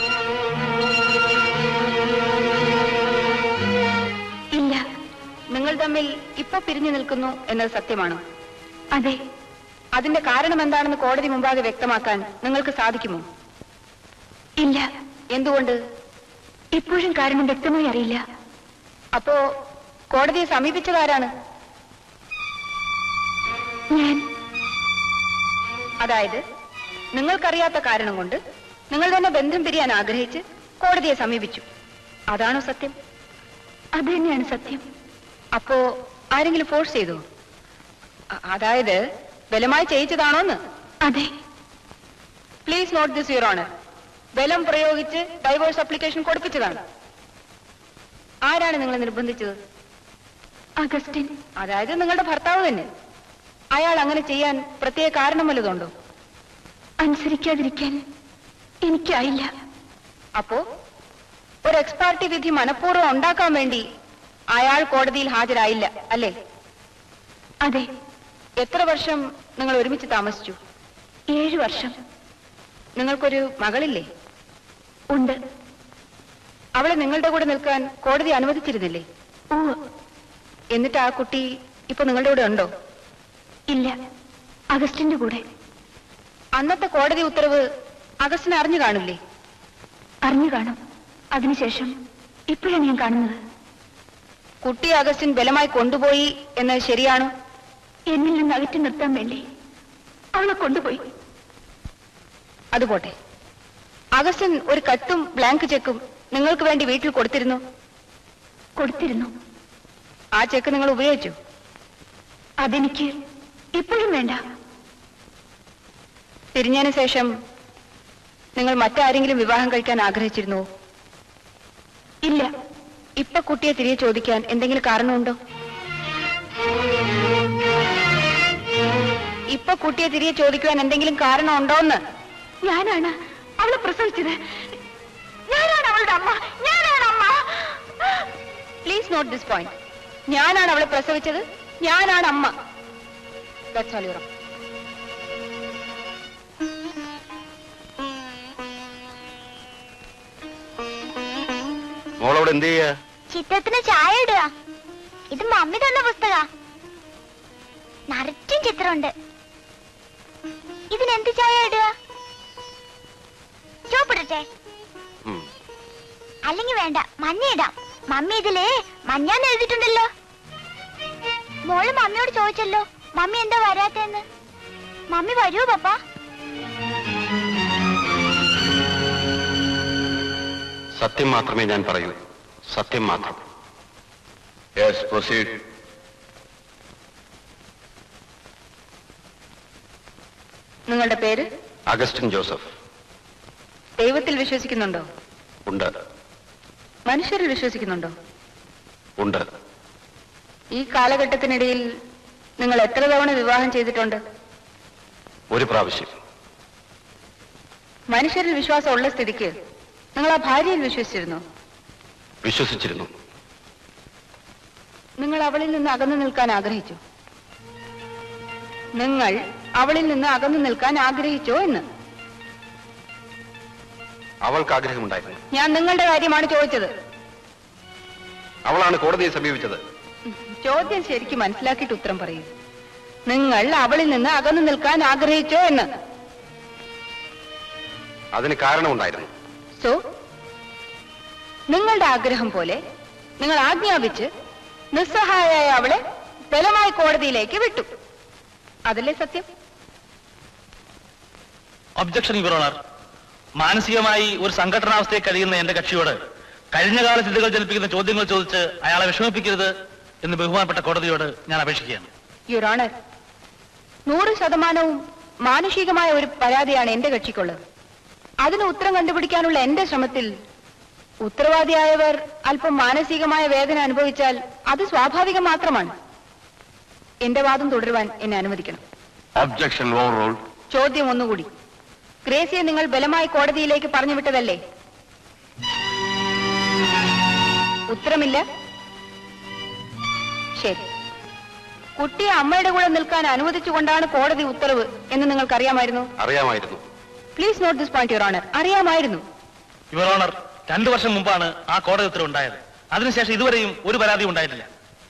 ഇല്ല നിങ്ങൾ തമ്മിൽ ഇപ്പൊ പിരിഞ്ഞു നിൽക്കുന്നു എന്നത് സത്യമാണോ അതെ അതിന്റെ കാരണം എന്താണെന്ന് കോടതി മുമ്പാകെ വ്യക്തമാക്കാൻ നിങ്ങൾക്ക് സാധിക്കുമോ ഇല്ല എന്തുകൊണ്ട് ഇപ്പോഴും കാരണം വ്യക്തമായി അറിയില്ല അപ്പോ കോടതിയെ സമീപിച്ചതാരാണ് ഞാൻ അതായത് നിങ്ങൾക്കറിയാത്ത കാരണം കൊണ്ട് നിങ്ങൾ തന്നെ ബന്ധം പിരിയാൻ ആഗ്രഹിച്ച് കോടതിയെ സമീപിച്ചു അതാണോ സത്യം അത് തന്നെയാണ് സത്യം അപ്പോ ആരെങ്കിലും ഫോഴ്സ് ചെയ്തോ അ- അതായത് ബലമായി ചെയ്യിച്ചതാണോന്ന് അതെ please note this your honour ബലം പ്രയോഗിച്ച് ഡൈവോഴ്സ് അപ്ലിക്കേഷൻ കൊടുപ്പിച്ചതാണ് ആരാണ് നിങ്ങളെ നിർബന്ധിച്ചത് അഗസ്റ്റിൻ അതായത് നിങ്ങളുടെ ഭർത്താവ് തന്നെ അയാൾ അങ്ങനെ ചെയ്യാൻ പ്രത്യേക കാരണം വല്ലതുണ്ടോ അനുസരിക്കാതിരിക്കാൻ എനിക്കായില്ല അപ്പോ ഒരു എക്സ്പാർട്ടി വിധി മനഃപൂർവ്വം ഉണ്ടാക്കാൻ വേണ്ടി അയാൾ കോടതിയിൽ ഹാജരായില്ല അല്ലേ അതെ എത്ര വർഷം നിങ്ങൾ ഒരുമിച്ച് താമസിച്ചു ഏഴു വർഷം നിങ്ങൾക്കൊരു മകളില്ലേ ഉണ്ട് അവളെ നിങ്ങളുടെ കൂടെ നിൽക്കാൻ കോടതി അനുവദിച്ചിരുന്നില്ലേ ഓ എന്നിട്ട് ആ കുട്ടി ഇപ്പൊ നിങ്ങളുടെ കൂടെ ഉണ്ടോ ഇല്ല അഗസ്റ്റിന്റെ കൂടെ അന്നത്തെ കോടതി ഉത്തരവ് അഗസ്റ്റിന് അറിഞ്ഞു കാണില്ലേ അറിഞ്ഞു കാണും അതിനുശേഷം ഇപ്പോഴാണ് ഞാൻ കാണുന്നത് കുട്ടി അഗസ്റ്റിൻ ബലമായി കൊണ്ടുപോയി എന്നത് ശരിയാണോ എന്നിൽ നിന്ന് അകറ്റി നിർത്താൻ വേണ്ടി അവളെ കൊണ്ടുപോയി അതുപോട്ടെ അഗസ്റ്റിൻ ഒരു കത്തും ബ്ലാങ്ക് ചെക്കും നിങ്ങൾക്ക് വേണ്ടി വീട്ടിൽ കൊടുത്തിരുന്നു കൊടുത്തിരുന്നു ആ ചെക്ക് നിങ്ങൾ ഉപയോഗിച്ചു അതെനിക്ക് ഇപ്പോഴും വേണ്ട പിരിഞ്ഞതിന് ശേഷം നിങ്ങൾ മറ്റാരെങ്കിലും വിവാഹം കഴിക്കാൻ ആഗ്രഹിച്ചിരുന്നോ ഇല്ല ഇപ്പൊ കുട്ടിയെ തിരികെ ചോദിക്കാൻ എന്തെങ്കിലും കാരണമുണ്ടോ ഇപ്പൊ കുട്ടിയെ തിരികെ ചോദിക്കുവാൻ എന്തെങ്കിലും കാരണമുണ്ടോന്ന് ഞാനാണ് അവളെ പ്രസവിച്ചത് ഞാനാണ് അവളുടെ അമ്മ ഞാനാണ് അമ്മ പ്ലീസ് നോട്ട് ദിസ് പോയിന്റ് ഞാനാണ് അവളെ പ്രസവിച്ചത് ഞാനാണ് അമ്മ That's all, Your Honor. മോളവിടെ എന്ത് ചെയ്യാ ചിത്രത്തിന് ചായ ഇടുക ഇത് മമ്മി തന്ന പുസ്തക നിറച്ചും ചിത്രമുണ്ട് ഇതിനെന്ത് ചായ ഇടുക ചോപ്പിടട്ടെ ഉം. അല്ലെങ്കിൽ വേണ്ട മഞ്ഞ ഇടാം മമ്മി ഇതിലേ മഞ്ഞാന്ന് എഴുതിയിട്ടുണ്ടല്ലോ മോള് മമ്മിയോട് ചോദിച്ചല്ലോ മമ്മി എന്താ വരാത്തെന്ന് മമ്മി വരുമോ പപ്പ സത്യം മാത്രമേ ഞാൻ പറയൂ സത്യം മാത്രം യെസ് പ്രൊസീഡ് നിങ്ങളുടെ പേര് അഗസ്റ്റിൻ ജോസഫ് ദൈവത്തിൽ വിശ്വസിക്കുന്നുണ്ടോ ഉണ്ട് മനുഷ്യരിൽ വിശ്വസിക്കുന്നുണ്ടോ ഉണ്ട് ഈ കാലഘട്ടത്തിനിടയിൽ നിങ്ങൾ എത്ര തവണ വിവാഹം ചെയ്തിട്ടുണ്ട് ഒരു പ്രാവശ്യം മനുഷ്യരിൽ വിശ്വാസം ഉള്ള സ്ഥിതിക്ക് നിങ്ങൾ ആ ഭാര്യയിൽ വിശ്വസിച്ചിരുന്നോ വിശ്വസിച്ചിരുന്നു നിങ്ങൾ അവളിൽ നിന്ന് അകന്നു നിൽക്കാൻ ആഗ്രഹിച്ചു നിങ്ങൾ അവളിൽ നിന്ന് അകന്നു നിൽക്കാൻ ആഗ്രഹിച്ചോ എന്ന് അവൾക്ക് ആഗ്രഹമുണ്ടായിരുന്നു ഞാൻ നിങ്ങളുടെ കാര്യമാണ് ചോദിച്ചത് അവളാണ് കോടതിയെ സമീപിച്ചത് ചോദ്യം ശരിക്കും മനസ്സിലാക്കിയിട്ട് ഉത്തരം പറയൂ നിങ്ങൾ അവളിൽ നിന്ന് അകന്നു നിൽക്കാൻ ആഗ്രഹിച്ചോ എന്ന് അതിന് കാരണമുണ്ടായിരുന്നു സോ നിങ്ങളുടെ ആഗ്രഹം പോലെ നിങ്ങൾ ആജ്ഞാപിച്ച് നിസ്സഹായായ അവളെ ബലമായി കോടതിയിലേക്ക് വിട്ടു അതല്ലേ സത്യം ഒബ്ജക്ഷൻ യുവർ ഓണർ മാനസികമായി ഒരു സംഘടനാവസ്ഥയിൽ കഴിയുന്ന എന്റെ കക്ഷിയോട് കഴിഞ്ഞകാല ചിന്തകൾ ജനിപ്പിക്കുന്ന ചോദ്യങ്ങൾ ചോദിച്ച് അയാളെ വിഷമിപ്പിക്കരുത് എന്ന് ബഹുമാനപ്പെട്ട കോടതിയോട് ഞാൻ അപേക്ഷിക്കുകയാണ് യുവർ ഓണർ നൂറ് ശതമാനവും മാനുഷികമായ ഒരു പരാതിയാണ് എന്റെ കക്ഷിക്കുള്ളത് അതിന് ഉത്തരം കണ്ടുപിടിക്കാനുള്ള എന്റെ ശ്രമത്തിൽ ഉത്തരവാദിയായവർ അല്പം മാനസികമായ വേദന അനുഭവിച്ചാൽ അത് സ്വാഭാവികം മാത്രമാണ് എന്റെ വാദം തുടരുവാൻ എന്നെ അനുവദിക്കണം ഒബ്ജക്ഷൻ ഓവർ ചോദ്യം ഒന്നുകൂടി ഗ്രേസിയെ നിങ്ങൾ ബലമായി കോടതിയിലേക്ക് പറഞ്ഞു വിട്ടതല്ലേ ഉത്തരമില്ല ശരി കുട്ടിയെ അമ്മയുടെ കൂടെ നിൽക്കാൻ അനുവദിച്ചുകൊണ്ടാണ് കോടതി ഉത്തരവ് എന്ന് നിങ്ങൾക്കറിയാമായിരുന്നു അറിയാമായിരുന്നു please note this point your honour അറിയാമായിരുന്നു യുവർ ഓണർ രണ്ടു വർഷം മുമ്പാണ് ആ കോടതി ഉത്തരവ് ഉണ്ടായത് അതിനുശേഷം ഇതുവരെയും ഒരു പരാതി ഉണ്ടായിട്ടില്ല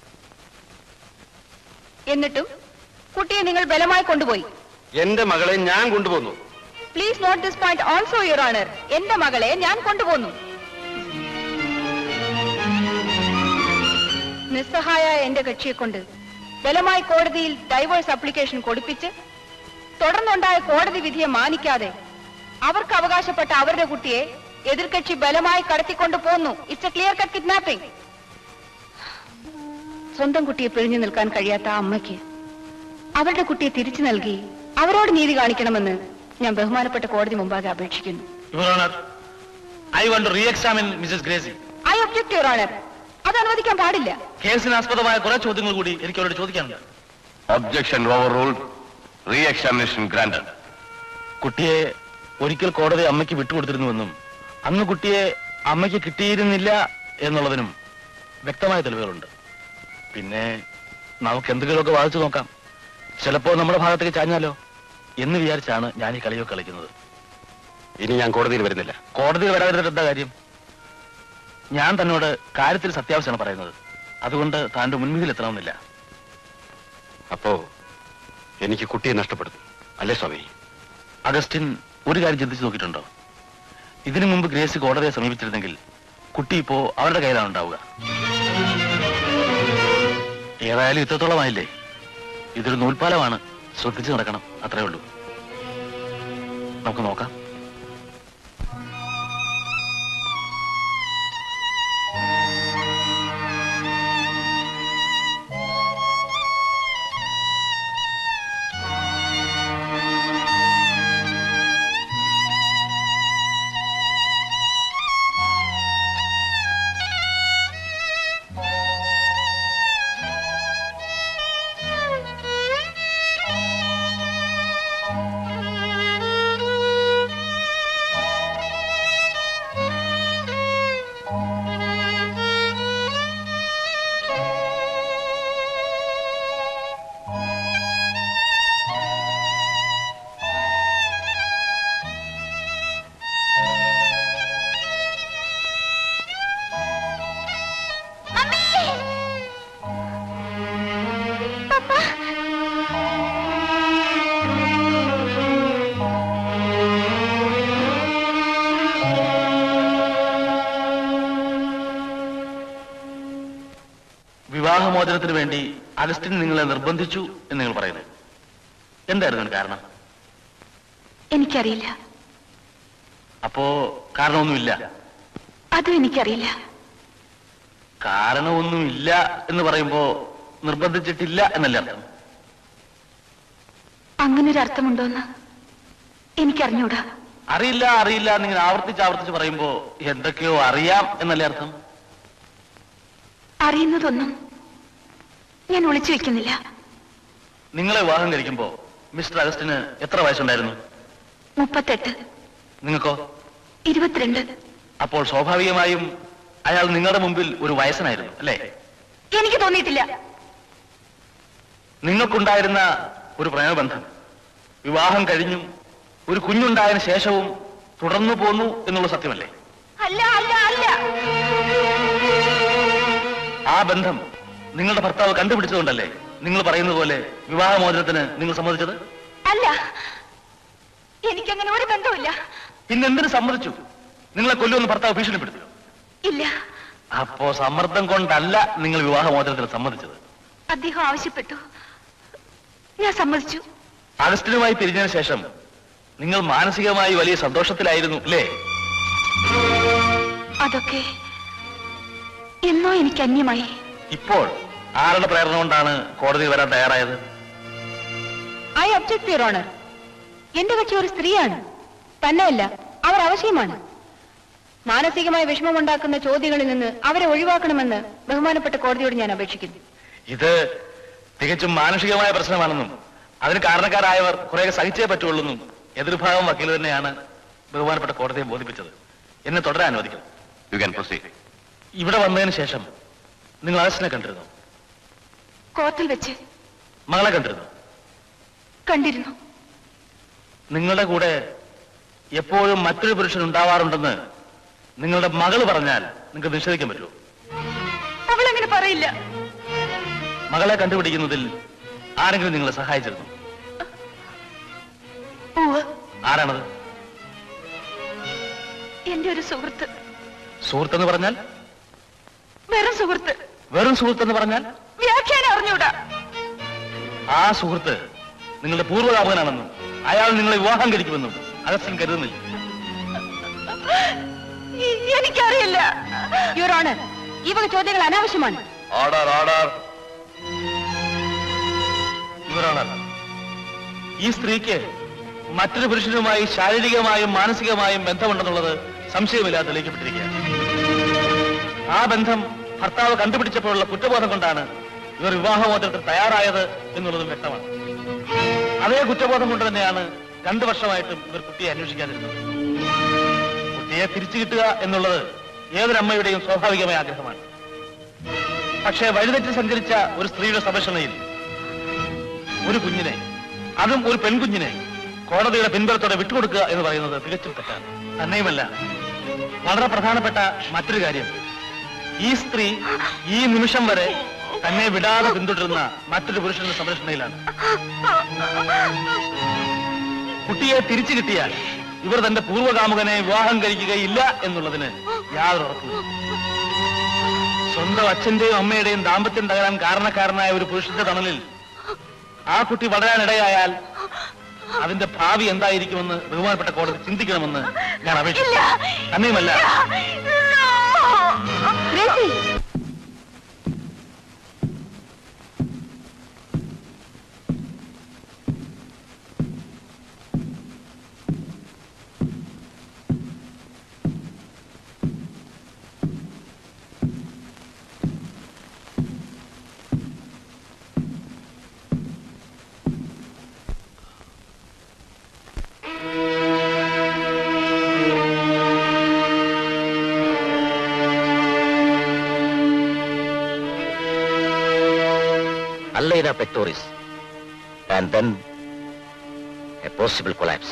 എന്നിട്ടും കുട്ടിയെ നിങ്ങൾ ബലമായി കൊണ്ടുപോയി എന്റെ മകളെ ഞാൻ കൊണ്ടുപോന്നു please note this point also your honour എന്റെ മകളെ ഞാൻ കൊണ്ടുപോന്നു നിസ്സഹായ എന്റെ കക്ഷിയെ കൊണ്ട് ബലമായി കോടതിയിൽ ഡൈവേഴ്സ് അപ്ലിക്കേഷൻ കൊടുപ്പിച്ച് തുടർന്നുണ്ടായ കോടതി വിധിയെ മാനിക്കാതെ അവർക്ക് അവകാശപ്പെട്ട അവരുടെ കുട്ടിയെ എതിർകക്ഷി ബലമായി കടത്തിക്കൊണ്ടു പോന്നു it's a clear cut kidnapping സ്വന്തം കുട്ടിയെ പിഴിഞ്ഞു നിൽക്കാൻ കഴിയാത്ത ആ അമ്മയ്ക്ക് അവരുടെ കുട്ടിയെ തിരിച്ചു നൽകി അവരോട് നീതി കാണിക്കണമെന്ന് ഞാൻ ബഹുമാനപ്പെട്ട കോടതി മുമ്പാകെ അപേക്ഷിക്കുന്നു your honour I want re examine Mrs Gracy I object your honour അത് അനുവദിക്കാൻ പാടില്ല കേസിന് ആസ്പദമായ കുറെ ചോദ്യങ്ങൾ കൂടി എനിക്ക് അവരോട് ചോദിക്കാനുണ്ട് objection over re examination granted കുട്ടിയെ ഒരിക്കൽ കോടതി അമ്മയ്ക്ക് വിട്ടുകൊടുത്തിരുന്നുവെന്നും അന്ന് കുട്ടിയെ അമ്മയ്ക്ക് കിട്ടിയിരുന്നില്ല എന്നുള്ളതിനും വ്യക്തമായ തെളിവുകളുണ്ട് പിന്നെ നമുക്ക് എന്തെങ്കിലുമൊക്കെ വാദിച്ചു നോക്കാം ചിലപ്പോ നമ്മുടെ ഭാഗത്തേക്ക് ചാഞ്ഞാലോ എന്ന് വിചാരിച്ചാണ് ഞാൻ ഈ കളിയൊക്കെ കളിക്കുന്നത് ഇനി ഞാൻ കോടതിയിൽ വരുന്നില്ല കോടതി വരാതിരുന്നിട്ട് എന്താ കാര്യം ഞാൻ തന്നോട് കാര്യത്തിൽ സത്യാവസ്ഥയാണ് പറയുന്നത് അതുകൊണ്ട് താൻ്റെ മുൻപിൽ എത്തണമെന്നില്ല അപ്പോ എനിക്ക് കുട്ടിയെ നഷ്ടപ്പെടുന്നു അല്ലേ സ്വാമി അഗസ്റ്റിൻ ഒരു കാര്യം ചിന്തിച്ചു നോക്കിയിട്ടുണ്ടോ ഇതിനു മുമ്പ് ഗ്രേസ് കോടതിയെ സമീപിച്ചിരുന്നെങ്കിൽ കുട്ടി ഇപ്പോ അവരുടെ കയ്യിലാണ് ഉണ്ടാവുക ഏതായാലും ഇത്രത്തോളമായില്ലേ ഇതൊരു നൂൽപ്പാലമാണ് ശ്രദ്ധിച്ചു നടക്കണം അത്രേ ഉള്ളൂ നമുക്ക് നോക്കാം വിവാഹമോചനത്തിന് വേണ്ടി അഗസ്റ്റിൻ നിങ്ങളെ നിർബന്ധിച്ചു എന്ന് നിങ്ങൾ പറയുന്നു എന്തായിരുന്നു അതിന് കാരണം എനിക്കറിയില്ല അപ്പോ കാരണമൊന്നുമില്ല അതും എനിക്കറിയില്ല കാരണമൊന്നുമില്ല എന്ന് പറയുമ്പോ നിർബന്ധിച്ചിട്ടില്ല എന്നല്ലേ അർത്ഥം അങ്ങനൊരു അർത്ഥമുണ്ടോന്ന് എനിക്കറിഞ്ഞൂടാ അറിയില്ല അറിയില്ല എന്നിങ്ങനെ ആവർത്തിച്ച് ആവർത്തിച്ച് പറയുമ്പോ എന്തൊക്കെയോ അറിയാം എന്നല്ലേ അർത്ഥം അറിയുന്നതൊന്നും ഞാൻ ഒളിച്ചു വെക്കുന്നില്ല നിങ്ങളെ വിവാഹം കഴിക്കുമ്പോ മിസ്റ്റർ അഗസ്റ്റിന് എത്ര വയസ്സുണ്ടായിരുന്നു മുപ്പത്തെട്ട് നിങ്ങൾക്കോ ഇരുപത്തിരണ്ട് അപ്പോൾ സ്വാഭാവികമായും അയാൾ നിങ്ങളുടെ മുമ്പിൽ ഒരു വയസ്സനായിരുന്നു അല്ലേ എനിക്ക് തോന്നിയിട്ടില്ല നിങ്ങൾക്കുണ്ടായിരുന്ന ഒരു പ്രേമബന്ധം വിവാഹം കഴിഞ്ഞും ഒരു കുഞ്ഞുണ്ടായതിനു ശേഷവും തുടർന്നു പോന്നു എന്നുള്ള സത്യമല്ലേ അല്ല അല്ല അല്ല ആ ബന്ധം നിങ്ങളുടെ ഭർത്താവ് കണ്ടുപിടിച്ചതുകൊണ്ടല്ലേ നിങ്ങൾ പറയുന്നത് പോലെ വിവാഹമോചനത്തിന് നിങ്ങൾ സമ്മതിച്ചത് അല്ല എനിക്കങ്ങനെ ഒരു ബന്ധവുമില്ല പിന്നെ എന്തിനു സമ്മതിച്ചു നിങ്ങളെ കൊല്ലുമെന്ന് ഭർത്താവ് ഭീഷണിപ്പെടുത്തിയോ ഇല്ല അപ്പോ സമ്മർദ്ദം കൊണ്ടല്ല നിങ്ങൾ വിവാഹമോചനത്തിന് സമ്മതിച്ചത് അദ്ദേഹം ആവശ്യപ്പെട്ടു ഞാൻ സമ്മതിച്ചു അഗസ്റ്റിനുമായി പിരിഞ്ഞതിന് ശേഷം നിങ്ങൾ മാനസികമായി വലിയ സന്തോഷത്തിലായിരുന്നു അല്ലേ അതൊക്കെ എന്നോ എനിക്ക് അന്യമായി ഇപ്പോൾ ആരുടെ പ്രേരണ കൊണ്ടാണ് കോടതിയിൽ വരാൻ തയ്യാറായത് ഐ ഒബ്ജക്ട് യുവർ ഓണർ എന്റെ കക്ഷി ഒരു സ്ത്രീയാണ് തന്നെയല്ല അവർ ആവശ്യമാണ് മാനസികമായ വിഷമമുണ്ടാക്കുന്ന ചോദ്യങ്ങളിൽ നിന്ന് അവരെ ഒഴിവാക്കണമെന്ന് ബഹുമാനപ്പെട്ട കോടതിയോട് ഞാൻ അപേക്ഷിക്കുന്നു ഇത് തികച്ചും മാനുഷികമായ പ്രശ്നമാണെന്നും അതിന് കാരണക്കാരായവർ കുറെ സഹിച്ചേ പറ്റുള്ളൂന്നും എതിർഭാഗം വക്കീൽ തന്നെയാണ് ബഹുമാനപ്പെട്ട കോടതിയെ ബോധിപ്പിച്ചത് എന്നെ തുടരാൻ അനുവദിക്കണം യു ക്യാൻ പ്രൊസീഡ് ഇവിടെ വന്നതിന് ശേഷം നിങ്ങൾ അഗസ്റ്റിനെ കണ്ടിരുന്നു കോർട്ടിൽ വെച്ച് മകളെ കണ്ടിരുന്നു കണ്ടിരുന്നു നിങ്ങളുടെ കൂടെ എപ്പോഴും മറ്റൊരു പുരുഷൻ ഉണ്ടാവാറുണ്ടെന്ന് നിങ്ങളുടെ മകള് പറഞ്ഞാൽ നിങ്ങൾക്ക് നിഷേധിക്കാൻ പറ്റുമോ അവളങ്ങനെ പറയില്ല മകളെ കണ്ടുപിടിക്കുന്നതിൽ ആരെങ്കിലും നിങ്ങളെ സഹായിച്ചിരുന്നു ഉവ്വ് ആരാണത് എന്റെ ഒരു സുഹൃത്ത് സുഹൃത്തെന്ന് പറഞ്ഞാൽ വെറും സുഹൃത്ത് വെറും സുഹൃത്തെന്ന് പറഞ്ഞാൽ വ്യാഖ്യാനം അറിഞ്ഞൂടാ ആ സുഹൃത്ത് നിങ്ങളുടെ പൂർവ്വതാപകനാണെന്നും അയാൾ നിങ്ങളെ വിവാഹം കഴിക്കുമെന്നും അഗസ്റ്റിൻ കരുതുന്നില്ല എ- എനിക്കറിയില്ല യുവർ ഓണർ ഈ വക ചോദ്യങ്ങൾ അനാവശ്യമാണ് ഓർഡർ ഓർഡർ ഇവരാണ് ഈ സ്ത്രീക്ക് മറ്റൊരു പുരുഷനുമായി ശാരീരികമായും മാനസികമായും ബന്ധമുണ്ടെന്നുള്ളത് സംശയമില്ലാതെ തെളിയിക്കപ്പെട്ടിരിക്കുകയാണ് ആ ബന്ധം ഭർത്താവ് കണ്ടുപിടിച്ചപ്പോഴുള്ള കുറ്റബോധം കൊണ്ടാണ് ഇവർ വിവാഹമോചനത്തിന് തയ്യാറായത് എന്നുള്ളതും വ്യക്തമാണ് അതേ കുറ്റബോധം കൊണ്ട് തന്നെയാണ് രണ്ടു വർഷമായിട്ടും ഇവർ കുട്ടിയെ അന്വേഷിക്കാതിരുന്നത് കുട്ടിയെ തിരിച്ചു കിട്ടുക എന്നുള്ളത് ഏതൊരമ്മയുടെയും സ്വാഭാവികമായ ആഗ്രഹമാണ് പക്ഷേ വഴിതെറ്റി സഞ്ചരിച്ച ഒരു സ്ത്രീയുടെ സംരക്ഷണയിൽ ഒരു കുഞ്ഞിനെ അതും ഒരു പെൺകുഞ്ഞിനെ കോടതിയുടെ പിൻബലത്തോടെ വിട്ടുകൊടുക്കുക എന്ന് പറയുന്നത് തികച്ചും തെറ്റാണ് തന്നെയുമല്ല വളരെ പ്രധാനപ്പെട്ട മറ്റൊരു കാര്യം ഈ സ്ത്രീ ഈ നിമിഷം വരെ തന്നെ വിടാതെ പിന്തുടരുന്ന മറ്റൊരു പുരുഷന്റെ സംരക്ഷണയിലാണ് കുട്ടിയെ തിരിച്ചു കിട്ടിയാൽ ഇവർ തന്റെ പൂർവ്വകാമുകനെ വിവാഹം കഴിക്കുകയില്ല എന്നുള്ളതിന് യാതൊരു ഉറപ്പുമില്ല സ്വന്തം അച്ഛന്റെയും അമ്മയുടെയും ദാമ്പത്യം തകരാൻ കാരണക്കാരനായ ഒരു പുരുഷന്റെ തണലിൽ ആ കുട്ടി വളരാനിടയായാൽ അതിന്റെ ഭാവി എന്തായിരിക്കുമെന്ന് ബഹുമാനപ്പെട്ട കോടതി ചിന്തിക്കണമെന്ന് ഞാൻ അപേക്ഷിച്ചു തന്നെയുമല്ല ഗ്രേസി അല്ലൈന pectoris and then a possible collapse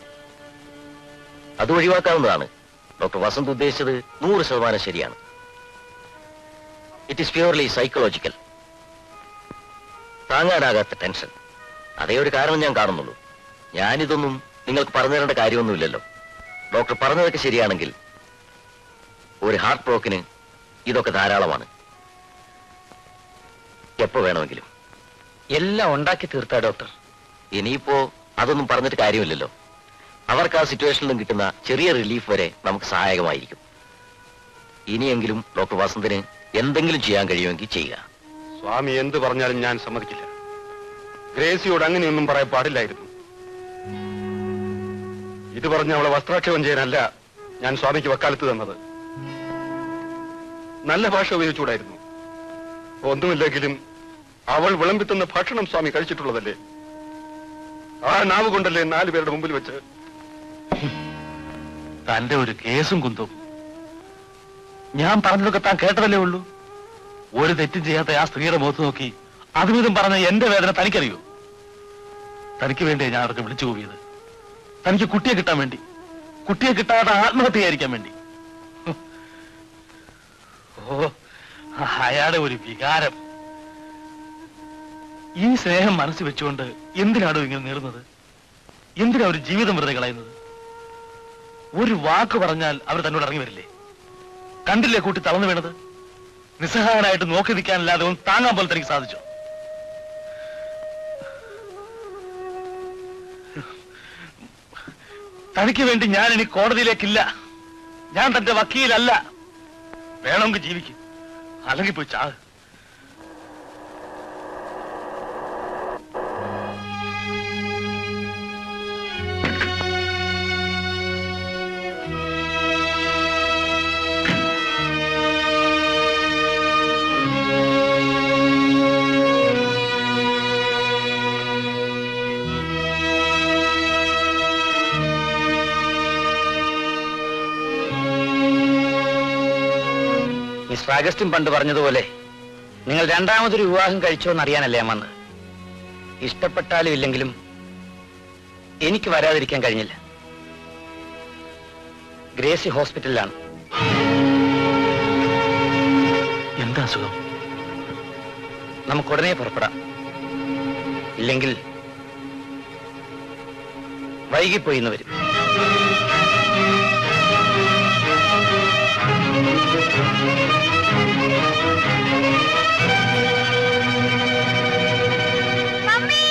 അത് ഒഴിവാക്കാവുന്നതാണ് ഡോക്ടർ വസന്ത് ഉദ്ദേശിച്ചത് നൂറ് ശതമാനം ശരിയാണ് ഇറ്റ് ഈസ് പ്യൂർലി സൈക്കോളജിക്കൽ താങ്ങാനാകാത്ത ടെൻഷൻ അതേ ഒരു കാരണം ഞാൻ കാണുന്നുള്ളൂ ഞാനിതൊന്നും നിങ്ങൾക്ക് പറഞ്ഞു തരേണ്ട കാര്യമൊന്നുമില്ലല്ലോ ഡോക്ടർ പറഞ്ഞതൊക്കെ ശരിയാണെങ്കിൽ ഒരു ഹാർട്ട് ബ്രോക്കിന് ഇതൊക്കെ ധാരാളമാണ് എപ്പോ വേണമെങ്കിലും എല്ലാം ഉണ്ടാക്കി തീർത്താ ഡോക്ടർ ഇനിയിപ്പോ അതൊന്നും പറഞ്ഞിട്ട് കാര്യമില്ലല്ലോ അവർക്ക് ആ സിറ്റുവേഷനിലും കിട്ടുന്ന ചെറിയ റിലീഫ് വരെ നമുക്ക് സഹായകമായിരിക്കും ഇനിയെങ്കിലും ഡോക്ടർ വസന്തിന് എന്തെങ്കിലും ചെയ്യാൻ കഴിയുമെങ്കിൽ ചെയ്യുക സ്വാമി എന്ത് പറഞ്ഞാലും ഞാൻ സമ്മതിക്കില്ല ഗ്രേസിയോട് അങ്ങനെയൊന്നും പറയാൻ പാടില്ലായിരുന്നു ഇത് പറഞ്ഞ് അവളെ വസ്ത്രാക്ഷേപം ചെയ്യാനല്ല ഞാൻ സ്വാമിക്ക് വക്കാലത്ത് തന്നത് നല്ല ഭാഷ ഉപയോഗിച്ചുകൂടായിരുന്നു ഒന്നുമില്ലെങ്കിലും അവൾ വിളമ്പിത്തുന്ന ഭക്ഷണം സ്വാമി കഴിച്ചിട്ടുള്ളതല്ലേ ആ നാവ് കൊണ്ടല്ലേ നാലു പേരുടെ മുമ്പിൽ വെച്ച് തന്റെ ഒരു കേസും കുന്തും ഞാൻ പറഞ്ഞതൊക്കെ താൻ കേട്ടതല്ലേ ഉള്ളൂ ഒരു തെറ്റും ചെയ്യാത്ത ആ സ്ത്രീയുടെ മുഖത്ത് നോക്കി അതുമിതും പറഞ്ഞ എന്റെ വേദന തനിക്കറിയോ തനിക്ക് വേണ്ടിയാ ഞാൻ അവർക്ക് വിളിച്ചു പോയത് തനിക്ക് കുട്ടിയെ കിട്ടാൻ വേണ്ടി കുട്ടിയെ കിട്ടാതെ ആത്മഹത്യയായിരിക്കാൻ വേണ്ടി ഹും. ഓ അയാളുടെ ഒരു വികാരം ഈ സ്നേഹം മനസ്സിൽ വെച്ചുകൊണ്ട് എന്തിനാണോ ഇങ്ങനെ നേടുന്നത് എന്തിനാ ഒരു ജീവിതം വെറുതെ കളയുന്നത് ഒരു വാക്ക് പറഞ്ഞാൽ അവർ തന്നോട് ഇറങ്ങി വരില്ലേ കണ്ടില്ലേ കൂട്ടി തളർന്നു വീണത് നിസ്സഹായനായിട്ട് നോക്കി നിൽക്കാനല്ലാതെ ഒന്ന് താങ്ങാൻ പോലെ തനിക്ക് സാധിച്ചു തനിക്ക് വേണ്ടി ഞാൻ ഇനി കോടതിയിലേക്കില്ല ഞാൻ തന്റെ വക്കീലല്ല വേണമെങ്കിൽ ജീവിക്കും അല്ലെങ്കിൽ പോയി ചാ മിസ്റ്റർ അഗസ്റ്റിൻ പണ്ട് പറഞ്ഞതുപോലെ നിങ്ങൾ രണ്ടാമതൊരു വിവാഹം കഴിച്ചോ എന്നറിയാനല്ലേ ഞാൻ വന്നത് ഇഷ്ടപ്പെട്ടാലും ഇല്ലെങ്കിലും എനിക്ക് വരാതിരിക്കാൻ കഴിഞ്ഞില്ല ഗ്രേസി ഹോസ്പിറ്റലിലാണ് എന്താ അസുഖം നമുക്ക് ഉടനെ പുറപ്പെടാം ഇല്ലെങ്കിൽ വൈകിപ്പോയി എന്ന് വരും മമ്മി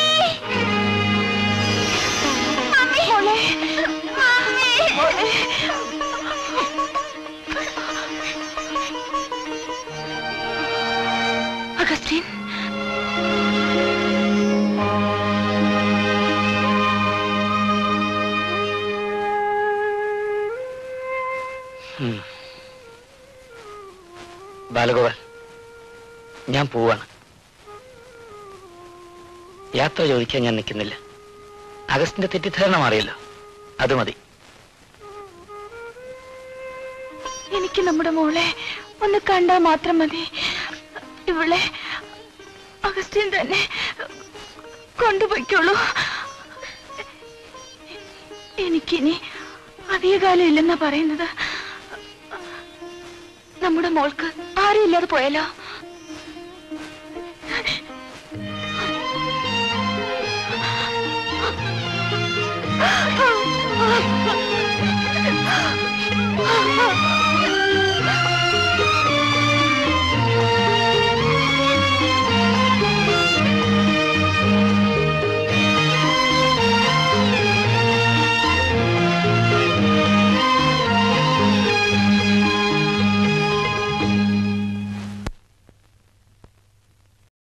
മമ്മി മോളെ മമ്മി അഗസ്റ്റിൻ ഉം. ബാലഗോപാൽ ഞാൻ പോവാണ് യാത്ര ചോദിക്കാൻ ഞാൻ നിൽക്കുന്നില്ല അഗസ്റ്റിന്റെ തെറ്റിദ്ധാരണ മാറിയല്ലോ അത് മതി എനിക്ക് നമ്മുടെ മോളെ ഒന്ന് കണ്ടാ മാത്രം മതി ഇവളെ അഗസ്റ്റിൻ തന്നെ കൊണ്ടുപോയിക്കോളൂ എനിക്കിനി അധികകാലം ഇല്ലെന്നാ പറയുന്നത് നമ്മുടെ മോൾക്ക് ആരും ഇല്ലാതെ പോയാലോ